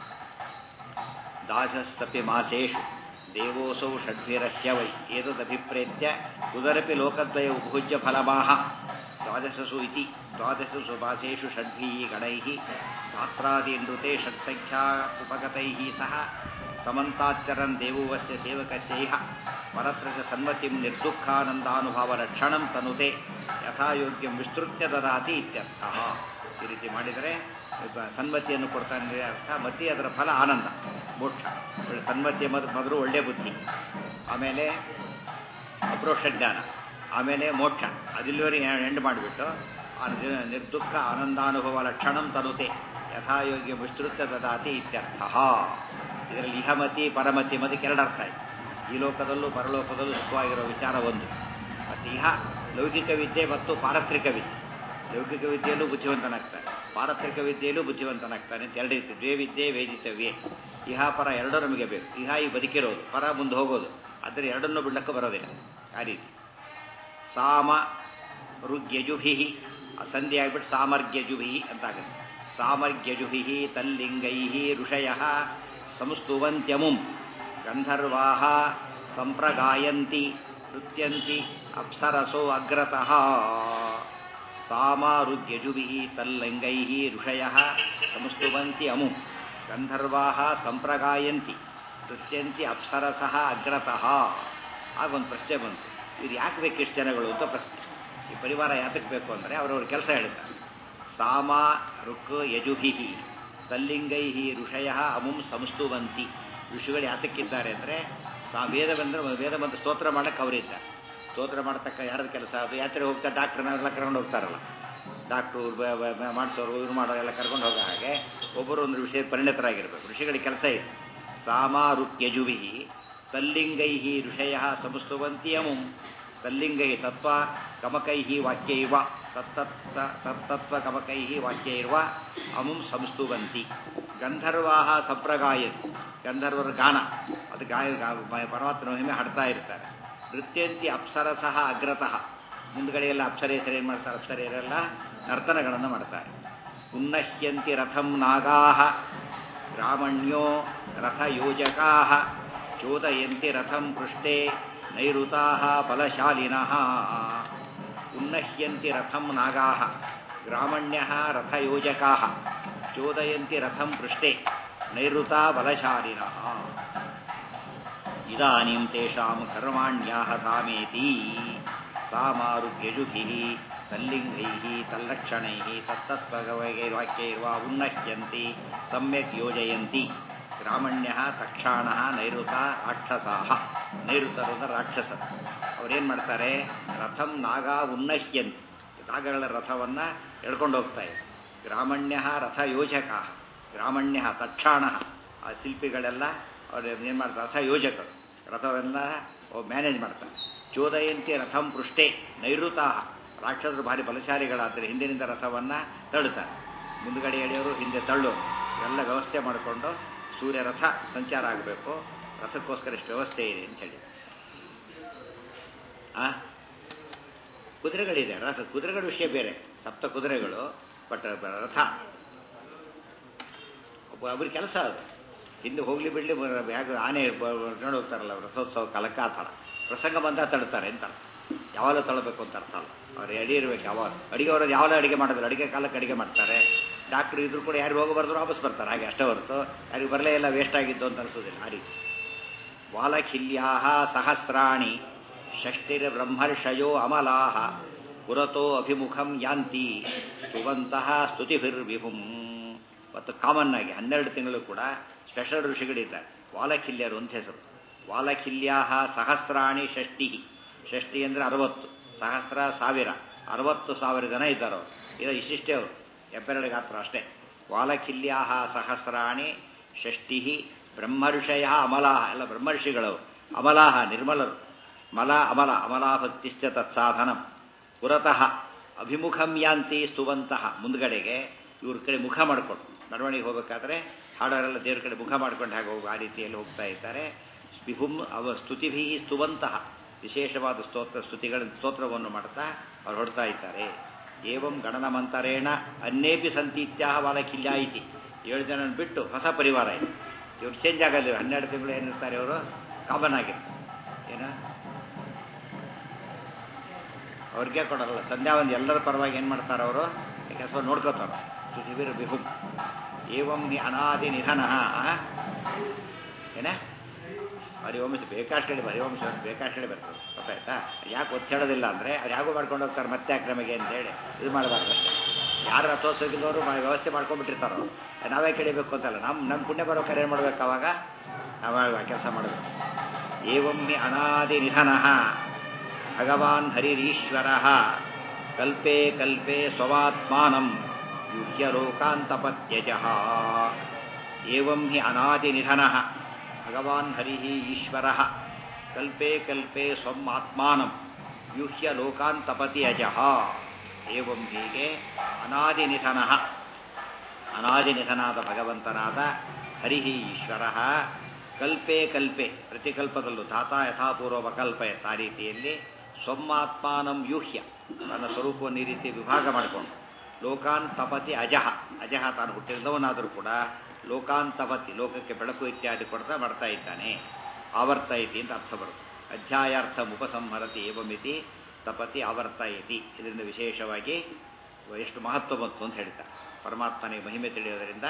ದಾಸಸ್ತಪಿ ಮಾಸೇಶು ದೇವೋಸೌ ಷಡ್ಭಿರಸ್ಯ ವೈ ಏತದಭಿಪ್ರೇತ್ಯ ಉದರಪಿ ಲೋಕದ್ವಯ ಉಪಭುಜ್ಯ ಫಲಮಾಹ ದ್ವಾದಶಸು ಇತಿ ದ್ವಾದಶಸು ಮಾಸೇಷು ಷಡ್ಭಿः ಗಣೈः ಧಾತ್ರಾದೀನೃತೆ ಷಟ್ಸಂಖ್ಯಾ ಉಪಗತೈः ಸಹ ಸಮಂತಾಚರನ್ ದೇವೋವಸ್ಯ ಸೇವಕಸ್ಯೈಹ ಪರತ್ರ ಚ ಸನ್ಮತಿಂ ನಿರ್ದುಃಖಾನಂದಾನುಭಾವರಕ್ಷಣಂ ತನುತೆ ಯಥಾಯೋಗ್ಯಂ ವಿಸ್ತೃತ್ಯ ದದಾತಿ ಇತ್ಯರ್ಥಃ ಈ ರೀತಿ ಮಾಡಿದರೆ ಸನ್ಮತಿಯನ್ನು ಕೊಡ್ತಾನೆ ಅರ್ಥ ಮತಿ ಅದರ ಫಲ ಆನಂದ ಮೋಕ್ಷ ಸನ್ಮತಿಯ ಮೊದಲು ಮೊದಲು ಒಳ್ಳೆಯ ಬುದ್ಧಿ ಆಮೇಲೆ ಅಪ್ರೋಕ್ಷ ಜ್ಞಾನ ಆಮೇಲೆ ಮೋಕ್ಷ ಅದಿಲ್ಲಿವರೆಗೆ ಎಂಡ್ ಮಾಡಿಬಿಟ್ಟು ನಿರ್ದುಃಖ ಆನಂದಾನುಭವ ಲಕ್ಷಣಂ ತನುತೆ ಯಥಾಯೋಗ್ಯ ವಿಸ್ತೃತ ದದಾತಿ ಇತ್ಯರ್ಥ ಇದರಲ್ಲಿ ಇಹಮತಿ ಪರಮತಿ ಮತಿಗೆ ಎರಡು ಅರ್ಥ ಆಯ್ತು ಈ ಲೋಕದಲ್ಲೂ ಪರಲೋಕದಲ್ಲೂ ಸುಖವಾಗಿರೋ ವಿಚಾರ ಒಂದು ಮತ್ತು ಇಹ ಲೌಕಿಕ ವಿದ್ಯೆ ಮತ್ತು ಪಾರತ್ರಿಕ ವಿದ್ಯೆ ಲೌಕಿಕ ವಿದ್ಯೆಯಲ್ಲೂ ಬುದ್ಧಿವಂತನಾಗ್ತಾನೆ ಪಾರತ್ರಿಕ ವಿದ್ಯೆಯಲ್ಲೂ ಬುದ್ಧಿವಂತನಾಗ್ತಾನೆ ಅಂತ ಎರಡು ರೀತಿ ದ್ವೇ ವಿದ್ಯೆ ವೇದಿತವ್ಯೆ ಇಹ ಪರ ಎರಡೂ ನಮಗೆ ಬೇಕು ಇಹ ಈ ಬದುಕಿರೋದು ಪರ ಮುಂದೆ ಹೋಗೋದು ಆದರೆ ಎರಡನ್ನೂ ಬಿಡ್ಲಕ್ಕೆ ಬರೋದಿಲ್ಲ ಆ ರೀತಿ ಸಾಮ ರುಗ್ಯಜುಭಿ ಸಂಧಿ ಆಗ್ಬಿಟ್ಟು ಸಾಮರ್ಗ್ಯಜುಭಿ ಅಂತಾಗುತ್ತೆ ಸಾಮರ್ಗ್ಯಜುಭಿ ತಲ್ಲಿಂಗೈ ಋಷಯ ಸಂಸ್ತುವಂತ್ಯಮುಂ ಗಂಧರ್ವಾ ಸಂಪ್ರಗಾಯಂತಿ ನೃತ್ಯಂತಿ ಅಪ್ಸರಸೋ ಅಗ್ರತಃ ಸಾಮಾರುಗ್ಯಜುಭಿ ತಲ್ಲಂಗೈ ಋಷಯ ಸಂಸ್ತುವಂತಿ ಅಮು ಗಂಧರ್ವಾ ಸಂಪ್ರಗಾಯಂತಿ ನೃತ್ಯಂತಿ ಅಪ್ಸರಸಃ ಅಗ್ರತಃ ಆಗೊಂದು ಪ್ರಶ್ನೆ ಬಂತು ಇದು ಯಾಕೆ ಬೇಕು ಇಷ್ಟು ಜನಗಳು ಅಂತ ಪ್ರಶ್ನೆ ಈ ಪರಿವಾರ ಯಾತಕ್ಕೆ ಬೇಕು ಅಂದರೆ ಅವರವ್ರ ಕೆಲಸ ಹೇಳ್ತಾರೆ ಸಾಮ ಋಕ್ ಯಜುಭಿ ತಲ್ಲಿಂಗೈ ಋಷಯ ಅಮುಂ ಸಂಸ್ತುವಂತಿ ಋಷಿಗಳು ಯಾತಕ್ಕಿದ್ದಾರೆ ಅಂದರೆ ಸಾ ವೇದ ಬಂದ್ರೆ ವೇದ ಬಂದು ಸ್ತೋತ್ರ ಮಾಡಕ್ಕೆ ಅವರಿದ್ದಾರೆ ಸ್ತೋತ್ರ ಮಾಡತಕ್ಕ ಯಾರದ ಕೆಲಸ ಅದು ಯಾತ್ರೆ ಹೋಗ್ತಾರೆ ಡಾಕ್ಟ್ರನ್ನೆಲ್ಲ ಕರ್ಕೊಂಡು ಹೋಗ್ತಾರಲ್ಲ ಡಾಕ್ಟ್ರು ಮಾಡಿಸೋರು ಇವ್ರು ಮಾಡೋರು ಎಲ್ಲ ಕರ್ಕೊಂಡು ಹೋಗೋ ಹಾಗೆ ಒಬ್ಬರು ಒಂದು ವಿಷಯ ಪರಿಣಿತರಾಗಿರ್ಬೇಕು ಋಷಿಗಳಿಗೆ ಕೆಲಸ ಇದೆ ಸಾಮಾರುಕ್ಯಜುಭಿ ತಲ್ಲಿಂಗೈ ಋಷಯ ಸಂಸ್ತುವಂತಿ ಅಮುಂ ತಲ್ಲಿಂಗೈ ತತ್ವ ಕಮಕೈ ವಾಕ್ಯೈವ ತತ್ತತ್ವ ತತ್ತತ್ವ ಕಮಕೈ ವಾಕ್ಯೈರ್ವ ಅಮುಂ ಸಂಸ್ತುವಂತಿ ಗಂಧರ್ವಾ ಸಂಪ್ರಗಾಯತಿ ಗಂಧರ್ವರ ಗಾನ ಅದು ಗಾಯ ಪರಮಾತ್ಮ ಮಹಿಮೆ ಹಾಡ್ತಾ ಇರ್ತಾರೆ ನೃತ್ಯಂತಿ ಅಪ್ಸರಸಃ ಅಗ್ರತಃ ಮುಂದ್ಗಡೆ ಎಲ್ಲ ಅಪ್ಸರೇಸರು ಏನು ಮಾಡ್ತಾರೆ ಅಪ್ಸರೆಯರೆಲ್ಲ ನರ್ತನಗಳನ್ನು ಮಾಡ್ತಾರೆ ಉನ್ನಶ್ಯಂತಿ ರಥಂ ನಾಗಾ ಗ್ರಾಮಣ್ಯೋ ರಥಯೋಜಕಾ ಚೋದಯಂತಿ ರಥಂ ಪೃಷ್ಠೆ ನೈಋತಾ ಬಲಶಾಲಿನಃ ಉನ್ನಶ್ಯಂತಿ ರಥಂ ನಾಗಾ ಗ್ರಾಮಣ್ಯ ರಥಯೋಜಕಾ ಚೋದಯಂತಿ ರಥಂ ಪೃಷ್ಠೆ ನೈಋತಾ ಬಲಶಾಲಿನಃ ಇದಾನಿಂ ತೇಷಾಂ ಕರ್ಮಾಣ್ಯಾಹ ಸಾಮೇತಿ ಸಾಮಾರುಗ್ಯಜುಭಿಃ ತಲ್ಲಿಂಗೈಃ ತಲ್ಲಕ್ಷಣೈಃ ತತ್ತತ್ವಗವೈರ್ವಾಕ್ಯೈರ್ವಾ ಉನ್ನಶ್ಯಂತಿ ಸಮ್ಯಕ್ ಯೋಜಯಂತಿ ಗ್ರಾಮಣ್ಯಃ ತಕ್ಷಾಣಃ ನೈಋತ ರಾಕ್ಷಸಾಹ ನೈಋತರು ಅಂದ್ರೆ ರಾಕ್ಷಸರು ಅವ್ರೇನು ಮಾಡ್ತಾರೆ ರಥಂ ನಾಗ ಉನ್ನಶ್ಯಂತಿ ನಾಗಗಳ ರಥವನ್ನು ಎಳ್ಕೊಂಡು ಹೋಗ್ತಾ ಇದೆ ಗ್ರಾಮಣ್ಯ ರಥ ಯೋಜಕ ಗ್ರಾಮಣ್ಯ ತಕ್ಷಾಣ ಆ ಶಿಲ್ಪಿಗಳೆಲ್ಲ ಅವ್ರು ಏನು ಮಾಡ್ತಾರೆ ರಥ ಯೋಜಕರು ರಥವೆಲ್ಲ ಮ್ಯಾನೇಜ್ ಮಾಡ್ತಾರೆ ಚೋದಯಂತಿ ರಥಂ ಪೃಷ್ಠೆ ನೈಋತಾ ರಾಕ್ಷಸರು ಭಾರಿ ಬಲಶಾಲಿಗಳಾದರೆ ಹಿಂದಿನಿಂದ ರಥವನ್ನು ತಳ್ಳುತ್ತಾರೆ ಮುಂದುಗಡೆ ಎಳೆಯೋರು ಹಿಂದೆ ತಳ್ಳೋರು ಎಲ್ಲ ವ್ಯವಸ್ಥೆ ಮಾಡಿಕೊಂಡು ಸೂರ್ಯ ರಥ ಸಂಚಾರ ಆಗಬೇಕು ರಥಕ್ಕೋಸ್ಕರ ಇಷ್ಟು ವ್ಯವಸ್ಥೆ ಇದೆ ಅಂತ ಹೇಳಿ ಆ ಕುದುರೆಗಳಿದೆ ರಥ ಕುದುರೆಗಳ ವಿಷಯ ಬೇರೆ ಸಪ್ತ ಕುದುರೆಗಳು ಬಟ್ ರಥ ಅವ್ರ ಕೆಲಸ ಅದು ಹಿಂದೆ ಹೋಗ್ಲಿ ಬಿಡ್ಲಿ ಹೇಗೆ ಆನೆ ನೋಡಿ ಹೋಗ್ತಾರಲ್ಲ ರಥೋತ್ಸವ ಕಾಲಕ್ಕೆ ಆ ಥರ ಪ್ರಸಂಗ ಬಂದ ತಳ್ತಾರೆ ಅಂತ ಯಾವಾಗಲೂ ತಳ್ಳಬೇಕು ಅಂತ ಅರ್ಥ ಅಲ್ಲ ಅವ್ರು ಅಡಿ ಇರ್ಬೇಕು ಯಾವಾಗ ಅಡಿಗೆ ಅವರು ಯಾವಾಗ ಅಡಿಗೆ ಮಾಡಿದ್ರು ಅಡಿಗೆ ಕಾಲಕ್ಕೆ ಅಡಿಗೆ ಮಾಡ್ತಾರೆ ಡಾಕ್ಟ್ರು ಇದ್ರು ಕೂಡ ಯಾರು ಹೋಗಬಾರ್ದು ವಾಪಸ್ ಬರ್ತಾರೆ ಹಾಗೆ ಅಷ್ಟೇ ಹೊರತು ಯಾರಿಗೆ ಬರಲೇ ಎಲ್ಲ ವೇಸ್ಟ್ ಆಗಿದ್ದು ಅಂತ ಅನಿಸೋದಿಲ್ಲ ಆ ರೀತಿ ವಾಲಖಿಲ್ಯಾ ಸಹಸ್ರಾಣಿ ಷಷ್ಟಿರ್ ಬ್ರಹ್ಮರ್ಷಯೋ ಅಮಲಾಹ ಪುರತೋ ಅಭಿಮುಖಂ ಯಾಂತಿ ಸ್ತುವಂತಹ ಸ್ತುತಿಭಿರ್ವಿಭುಂ ಮತ್ತು ಕಾಮನ್ ಆಗಿ ಹನ್ನೆರಡು ತಿಂಗಳು ಕೂಡ ಸ್ಪೆಷಲ್ ಋಷಿಗಳಿದ್ದಾರೆ ವಾಲಖಿಲ್ಯರು ಅಂತ ಹೆಸರು ವಾಲಖಿಲ್ಯಾ ಸಹಸ್ರಾಣಿ ಷಷ್ಟಿ ಷಷ್ಟಿ ಅಂದರೆ ಅರವತ್ತು ಸಹಸ್ರ ಸಾವಿರ ಅರವತ್ತು ಸಾವಿರ ಜನ ಇದ್ದಾರೆ ಅವರು ಇದು ಇಷ್ಟಿಷ್ಟೇ ಅವರು ಎಬ್ಬೆರಡು ಗಾತ್ರ ಅಷ್ಟೇ ವಾಲಖಿಲ್ಯಾ ಸಹಸ್ರಾಣಿ ಷಷ್ಟಿ ಬ್ರಹ್ಮರ್ಷಯ ಅಮಲಾಹ ಎಲ್ಲ ಬ್ರಹ್ಮರ್ಷಿಗಳವರು ಅಮಲಾಹ ನಿರ್ಮಲರು ಮಲ ಅಮಲ ಅಮಲಾಭಕ್ತಿಶ್ಚ ತತ್ಸಾಧನಂ ಪುರತಃ ಅಭಿಮುಖಂ ಯಾಂತಿ ಸ್ತುವಂತಹ ಮುಂದ್ಗಡೆಗೆ ಇವ್ರ ಕಡೆ ಮುಖ ಮಾಡಿಕೊಂಡು ಮೆರವಣಿಗೆ ಹೋಗಬೇಕಾದ್ರೆ ಹಾಡೋರೆಲ್ಲ ದೇವ್ರ ಕಡೆ ಮುಖ ಮಾಡ್ಕೊಂಡು ಹಾಗೆ ಹೋಗಿ ಆ ರೀತಿಯಲ್ಲಿ ಹೋಗ್ತಾ ಇದ್ದಾರೆ ವಿಹುಂ ಅವ ಸ್ತುತಿಭಿ ಸ್ತುವಂತಹ ವಿಶೇಷವಾದ ಸ್ತೋತ್ರ ಸ್ತುತಿಗಳ ಸ್ತೋತ್ರವನ್ನು ಮಾಡ್ತಾ ಅವ್ರು ಹೊಡ್ತಾ ಇದ್ದಾರೆ ಏವಂ ಗಣನಮಂತರೇಣ ಅನ್ನೇಪಿ ಸಂತೀತ್ಯಾಹ ವಾಲಕಿಲ್ಯ ಇತಿ ಏಳು ಜನ ಬಿಟ್ಟು ಹೊಸ ಪರಿವಾರ ಇದೆ ಇವ್ರು ಚೇಂಜ್ ಆಗಲ್ಲ ಹನ್ನೆರಡು ತಿಂಗಳು ಏನಿರ್ತಾರೆ ಅವರು ಕಾಮನ್ ಆಗಿರ್ತಾರೆ ಏನ ಅವ್ರಿಗೆ ಕೊಡಲ್ಲ ಸಂಧ್ಯಾ ಒಂದು ಎಲ್ಲರ ಪರವಾಗಿ ಏನು ಮಾಡ್ತಾರೆ ಅವರು ಕೆಲಸ ನೋಡ್ಕೋತಾರೆ ಸುಧಿವಿರ್ ಬಿಹುಂ ಏವಂ ನಿ ಅನಾದಿ ನಿಧನ ಏನ ಹರಿವಂಶ ಬೇಕಾಷ್ಟು ಹೇಳಿ ಹರಿವಂಶ ಬೇಕಾಷ್ಟು ಹೇಳಿ ಬರ್ತದೆ ಗೊತ್ತಾಯ್ತಾ ಯಾಕೆ ಒತ್ತು ಹೇಳೋದಿಲ್ಲ ಅಂದರೆ ಅವ್ರು ಯಾಕೋ ಮಾಡ್ಕೊಂಡು ಹೋಗ್ತಾರೆ ಮತ್ತೆ ಯಾಕೆ ನಮಗೆ ಅಂತೇಳಿ ಇದು ಮಾಡಬಾರ್ದು ಅಷ್ಟೇ ಯಾರು ರಥೋತ್ಸವದವರು ವ್ಯವಸ್ಥೆ ಮಾಡ್ಕೊಂಡ್ಬಿಟ್ಟಿರ್ತಾರೋ ನಾವೇ ಕೇಳಿಬೇಕು ಅಂತಲ್ಲ ನಮ್ಮ ನಮ್ಮ ಪುಣ್ಯ ಬರೋ ಕಾರ್ಯ ಏನು ಮಾಡ್ಬೇಕು ಅವಾಗ ನಾವಾಗ ಕೆಲಸ ಮಾಡಬೇಕು ಏವಂ ಹಿ ಅನಾದಿ ನಿಧನ ಭಗವಾನ್ ಹರಿರೀಶ್ವರ ಕಲ್ಪೆ ಕಲ್ಪೆ ಸ್ವವಾತ್ಮಾನಂ ಯುಹ್ಯ ಲೋಕಾಂತಪತ್ಯಜ ಏವಂ ಹಿ ಅನಾದಿ ನಿಧನ ಭಗವಾನ್ ಹರಿ ಈಶ್ವರ ಕಲ್ಪೆ ಕಲ್ಪೆ ಸ್ವಂ ಆತ್ಮಾನಂ ಯುಹ್ಯ ಲೋಕಾಂತಪತಿ ಅಜಃ ಏವಂ ಹೀಗೆ ಅನಾದಿ ನಿಧನ ಅನಾದಿ ನಿಧನಾದ ಭಗವಂತನಾದ ಹರಿ ಈಶ್ವರ ಕಲ್ಪೆ ಕಲ್ಪೆ ಪ್ರತಿಕಲ್ಪದಲ್ಲೂ ಧಾತ ಯಥಾಪೂರ್ವ ಕಲ್ಪಯತ್ ಆ ರೀತಿಯಲ್ಲಿ ಸ್ವಮ್ಮಾತ್ಮಾನಂ ಯೂಹ್ಯ ತನ್ನ ಸ್ವರೂಪವನ್ನು ಈ ರೀತಿ ವಿಭಾಗ ಮಾಡಿಕೊಂಡು ಲೋಕಾನ್ ತಪತಿ ಅಜಹ ಅಜಹ ತಾನು ಹುಟ್ಟಿಲ್ಲದವನಾದರೂ ಕೂಡ ಲೋಕಾನ್ ತಪತಿ ಲೋಕಕ್ಕೆ ಬೆಳಕು ಇತ್ಯಾದಿ ಕೊಡ್ತಾ ಮಾಡ್ತಾ ಇದ್ದಾನೆ ಆವರ್ತಯತಿ ಅಂತ ಅರ್ಥ ಬರುತ್ತೆ ಅಧ್ಯಾಯಾರ್ಥ ಉಪಸಂಹರತಿ ಏವಮಿತಿ ತಪತಿ ಆವರ್ತಯತಿ ಇದರಿಂದ ವಿಶೇಷವಾಗಿ ಎಷ್ಟು ಮಹತ್ವ ಬಂತು ಅಂತ ಹೇಳ್ತಾರೆ ಪರಮಾತ್ಮನಿಗೆ ಮಹಿಮೆ ತಿಳಿಯೋದರಿಂದ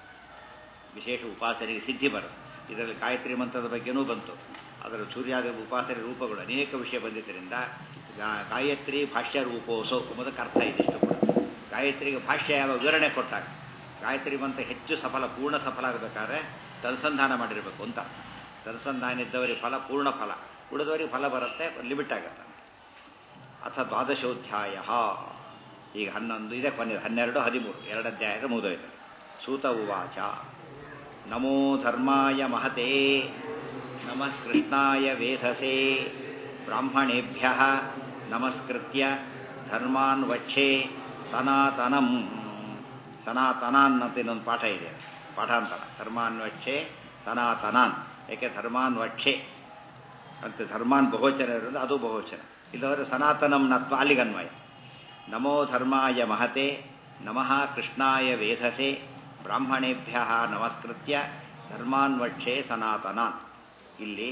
ವಿಶೇಷ ಉಪಾಸನೆಗೆ ಸಿದ್ಧಿ ಬರುತ್ತೆ ಇದರಲ್ಲಿ ಗಾಯತ್ರಿ ಮಂತ್ರದ ಬಗ್ಗೆನೂ ಬಂತು ಅದರ ಸೂರ್ಯಾದ ಉಪಾಸನೆ ರೂಪಗಳು ಅನೇಕ ವಿಷಯ ಬಂದಿದ್ದರಿಂದ ಗಾಯತ್ರಿ ಭಾಷ್ಯ ರೂಪೋಸೋ ಎಂಬುದಕ್ಕೆ ಅರ್ಥ ಇದಿಷ್ಟು ಕೂಡ ಗಾಯತ್ರಿಗೆ ಭಾಷ್ಯ ಯಾವ ವಿವರಣೆ ಕೊಟ್ಟಾಗ ಗಾಯತ್ರಿ ಮಂತ್ರ ಹೆಚ್ಚು ಸಫಲ ಪೂರ್ಣ ಸಫಲ ಆಗಬೇಕಾದ್ರೆ ತನುಸಂಧಾನ ಮಾಡಿರಬೇಕು ಅಂತ ತನುಸಂಧಾನ ಇದ್ದವರಿಗೆ ಫಲ ಪೂರ್ಣ ಫಲ ಉಳಿದವರಿಗೆ ಫಲ ಬರುತ್ತೆ ಲಿಮಿಟ್ ಆಗುತ್ತೆ ಅಥ ದ್ವಾದಶೋಧ್ಯಾಯ ಈಗ ಹನ್ನೊಂದು ಇದೆ ಕೊನೆ ಹನ್ನೆರಡು ಹದಿಮೂರು ಎರಡು ಅಧ್ಯಾಯದ ಮುಗಿದೋಯ್ತು ಸೂತ ಉವಾಚ ನಮೋ ಧರ್ಮಾಯ ಮಹತೆ ನಮಃ ಕೃಷ್ಣಾಯ ವೇಧಸೆ ಬ್ರಾಹ್ಮಣೇಭ್ಯ ನಮಸ್ಕೃತ್ಯ ಧರ್ಮಾನ್ ವಕ್ಷೆ ಸನಾತನಂ ಸನಾತನಾನ್ ಅಂತ ಇನ್ನೊಂದು ಪಾಠ ಇದೆ ಪಾಠಾಂತರ ಧರ್ಮಾನ್ ವಕ್ಷೆ ಸನಾತನಾನ್ ಯಾಕೆ ಧರ್ಮಾನ್ ವಕ್ಷೆ ಅಂತ ಧರ್ಮಾನ್ ಬಹುವಚನ ಇರೋದು ಅದು ಬಹುವಚನ ಇಲ್ಲವರೆ ಸನಾತನಂ ನತ್ವ ಅಲ್ಲಿಗನ್ವಯ ನಮೋ ಧರ್ಮಾಯ ಮಹತೆ ನಮಃ ಕೃಷ್ಣಾಯ ವೇಧಸೆ ಬ್ರಾಹ್ಮಣೇಭ್ಯ ನಮಸ್ಕೃತ್ಯ ಧರ್ಮಾನ್ವಕ್ಷೆ ಸನಾತನಾನ್ ಇಲ್ಲಿ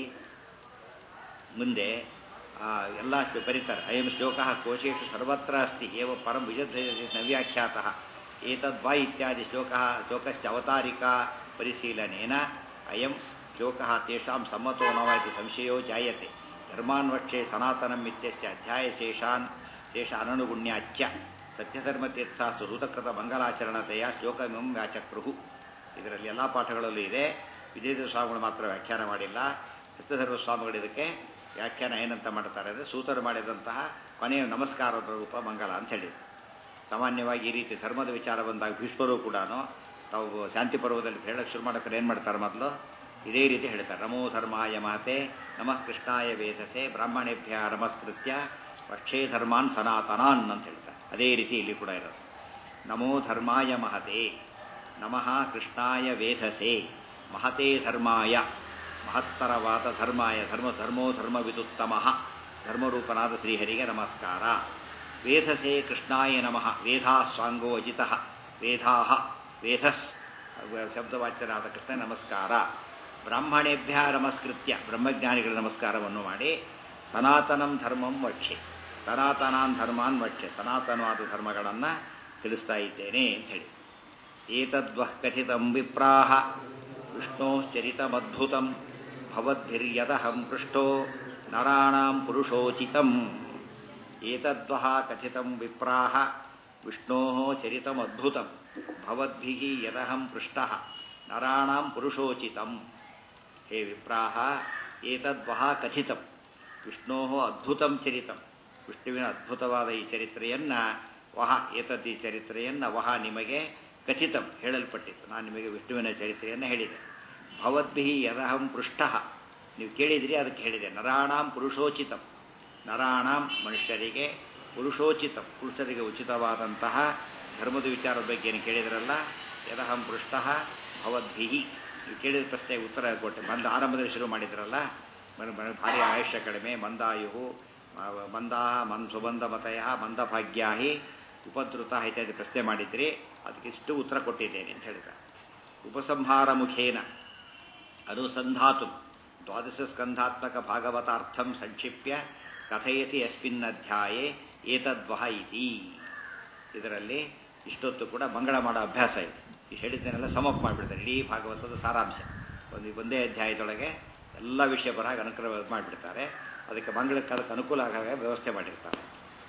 ಮುಂದೆ ಎಲ್ಲ ಬರೀತಾರೆ ಅಯಂ ಶ್ಲೋಕ ಕೋಶೇಶು ಸರ್ವತ್ರ ಅಸ್ತಿ ಏವ ಪರಂ ವಿಜಯ ನವ್ಯಾಖ್ಯಾತ ಏತದ್ವಾ ಇತ್ಯಾದಿ ಶ್ಲೋಕ ಶ್ಲೋಕಸ್ಯ ಅವತಾರಿಕಾ ಪರಿಶೀಲನೇನ ಅಯಂ ಶ್ಲೋಕ ತೇಷಾಂ ಸಮ್ಮತೋ ನವ ಇತಿ ಸಂಶಯೋ ಜಾಯತೆ ಧರ್ಮಾನ್ವಕ್ಷೆ ಸನಾತನಂ ಇತ್ಯಸ್ಯ ಅಧ್ಯಾಯಶೇಷಾನ್ ಶೇಷ ಅನನುಗುಣ್ಯಾಚ್ಯ ಸತ್ಯಧರ್ಮತೀರ್ಥಾಸ್ತು ಸೂತಕೃತ ಮಂಗಲಾಚರಣತೆಯ ಶ್ಲೋಕಮಿಂ ವ್ಯಾಚಕ್ರುಹು ಇದರಲ್ಲಿ ಎಲ್ಲ ಪಾಠಗಳಲ್ಲೂ ಇದೆ ವಿಜಯದೇವ ಸ್ವಾಮಿಗಳು ಮಾತ್ರ ವ್ಯಾಖ್ಯಾನ ಮಾಡಿಲ್ಲ ಸತ್ಯಧರ್ಮ ಸ್ವಾಮಿಗಳು ಇದಕ್ಕೆ ವ್ಯಾಖ್ಯಾನ ಏನಂತ ಮಾಡ್ತಾರೆ ಅಂದರೆ ಸೂತರು ಮಾಡಿದಂತಹ ಕೊನೆಯ ನಮಸ್ಕಾರದ ರೂಪ ಮಂಗಲ ಅಂತ ಹೇಳಿ ಸಾಮಾನ್ಯವಾಗಿ ಈ ರೀತಿ ಧರ್ಮದ ವಿಚಾರ ಬಂದಾಗ ಭೀಷ್ಮರು ಕೂಡ ತಾವು ಶಾಂತಿ ಪರ್ವದಲ್ಲಿ ಹೇಳಕ್ಕೆ ಶುರು ಮಾಡೋಕೆ ಏನು ಮಾಡ್ತಾರೆ ಮೊದಲು ಇದೇ ರೀತಿ ಹೇಳ್ತಾರೆ ನಮೋ ಧರ್ಮಾಯ ಮಾತೆ ನಮಃ ಕೃಷ್ಣಾಯ ವೇದಸೆ ಬ್ರಾಹ್ಮಣೇಭ್ಯ ನಮಸ್ಕೃತ್ಯ ಪಕ್ಷೇ ಧರ್ಮಾನ್ ಸನಾತನಾನ್ ಅಂತ ಹೇಳ್ತಾರೆ ಅದೇ ರೀತಿ ಇಲ್ಲಿ ಕೂಡ ಇರೋದು ನಮೋ ಧರ್ಮಾಯ ಮಹತೆ ನಮಃ ಕೃಷ್ಣಾಯ ವೇಧಸೆ ಮಹತೆ ಧರ್ಮಾಯ ಮಹತ್ತರವಾದ ಧರ್ಮಾಯ ಧರ್ಮ ಧರ್ಮೋ ಧರ್ಮವಿದುತ್ತಮ ಧರ್ಮರೂಪನಾದ ಶ್ರೀಹರಿಗೆ ನಮಸ್ಕಾರ ವೇಧಸೆ ಕೃಷ್ಣಾಯ ನಮಃ ವೇಧಾ ಸ್ವಾಂಗೋ ಅಜಿತ ವೇಧಾ ವೇಧಸ್ ಶಬ್ದವಾಚ್ಯನಾದ ಕೃಷ್ಣ ನಮಸ್ಕಾರ ಬ್ರಾಹ್ಮಣೇಭ್ಯ ನಮಸ್ಕೃತ್ಯ ಬ್ರಹ್ಮಜ್ಞಾನಿಗಳ ನಮಸ್ಕಾರವನ್ನು ಮಾಡಿ ಸನಾತನಂ ಧರ್ಮಂ ವಕ್ಷೆ ಸನಾತನಾನ್ ಧರ್ಮಾನ್ ವಕ್ಷೆ ಸನಾತನವಾದ ಧರ್ಮಗಳನ್ನು ತಿಳಿಸ್ತಾ ಇದ್ದೇನೆ ಅಂತ ಹೇಳಿ ಏತದ್ವಃ ಕಥಿತಂ ವಿಪ್ರಾಹ ವಿಷ್ಣೋಶ್ಚರಿತಮದ್ಭುತಂ ಭವದ್ಭಿರ್ಯದಹಂ ಪೃಷ್ಟೋ ನರಾಣಾಂ ಪುರುಷೋಚಿತಂ ಏತದ್ವಃ ಕಥಿತಂ ವಿಪ್ರಾಹ ವಿಷ್ಣೋ ಚರಿತಮದ್ಭುತಂ ಭವದ್ಭಿಃ ಯದಹಂ ಪೃಷ್ಟಃ ನರಾಣಾಂ ಪುರುಷೋಚಿತಂ ಹೇ ವಿಪ್ರಾಹ ಏತದ್ವಹ ಕಥಿತಂ ವಿಷ್ಣೋ ಅದ್ಭುತಂ ಚರಿತಂ ವಿಷ್ಣುವಿನ ಅದ್ಭುತವಾದ ಈ ಚರಿತ್ರೆಯನ್ನು ವಹ ಏತದ್ ಈ ಚರಿತ್ರೆಯನ್ನು ವಹ ನಿಮಗೆ ಖಚಿತಂ ಹೇಳಲ್ಪಟ್ಟಿತ್ತು ನಾನು ನಿಮಗೆ ವಿಷ್ಣುವಿನ ಚರಿತ್ರೆಯನ್ನು ಹೇಳಿದೆ ಭವದ್ಭಿ ಯದಹಂ ಪೃಷ್ಟ ನೀವು ಕೇಳಿದಿರಿ ಅದಕ್ಕೆ ಹೇಳಿದೆ ನರಾಣಾಂ ಪುರುಷೋಚಿತಂ ನರಾಣಾಂ ಮನುಷ್ಯರಿಗೆ ಪುರುಷೋಚಿತಂ ಪುರುಷರಿಗೆ ಉಚಿತವಾದಂತಹ ಧರ್ಮದ ವಿಚಾರದ ಬಗ್ಗೆ ಏನು ಕೇಳಿದ್ರಲ್ಲ ಯದಹಂ ಪೃಷ್ಟ ಭವದ್ಭಿ ನೀವು ಕೇಳಿದ ಪ್ರಶ್ನೆಗೆ ಉತ್ತರ ಕೊಟ್ಟೆ ಮಂದ ಆರಂಭದಲ್ಲಿ ಶುರು ಮಾಡಿದ್ರಲ್ಲ ಭಾರಿ ಆಯುಷ್ಯ ಕಡಿಮೆ ಮಂದಾಯು ಮಂದಾಹ ಮನ್ ಸುಬಂಧ ಮತಯ ಮಂದಭಾಗ್ಯಾ ಉಪದ್ರುತ ಇತ್ಯಾದಿ ಪ್ರಶ್ನೆ ಮಾಡಿದ್ರಿ ಅದಕ್ಕೆ ಇಷ್ಟು ಉತ್ತರ ಕೊಟ್ಟಿದ್ದೇನೆ ಅಂತ ಹೇಳಿದ ಉಪಸಂಹಾರ ಮುಖೇನ ಅನುಸಂಧಾತು ದ್ವಾದಶ ಸ್ಕಂಧಾತ್ಮಕ ಭಾಗವತಾರ್ಥಂ ಸಂಕ್ಷಿಪ್ಯ ಕಥಯತಿ ಯಸ್ಮಿನ್ ಅಧ್ಯಾಯೇ ಏತದ್ವಹ ಇತಿ ಇದರಲ್ಲಿ ಇಷ್ಟೊತ್ತು ಕೂಡ ಮಂಗಳ ಮಾಡೋ ಅಭ್ಯಾಸ ಇದೆ ಈ ಹೇಳಿದ್ದನ್ನೆಲ್ಲ ಸಮಪ್ ಮಾಡಿಬಿಡ್ತಾರೆ ಇಡೀ ಭಾಗವತದ ಸಾರಾಂಶ ಒಂದು ಒಂದೇ ಅಧ್ಯಾಯದೊಳಗೆ ಎಲ್ಲ ವಿಷಯ ಬರಾಗ ಅನುಗ್ರಹ ಮಾಡಿಬಿಡ್ತಾರೆ ಅದಕ್ಕೆ ಮಂಗಳಕ್ಕೆ ಅದಕ್ಕೆ ಅನುಕೂಲ ಆಗಾಗ ವ್ಯವಸ್ಥೆ ಮಾಡಿರ್ತಾರೆ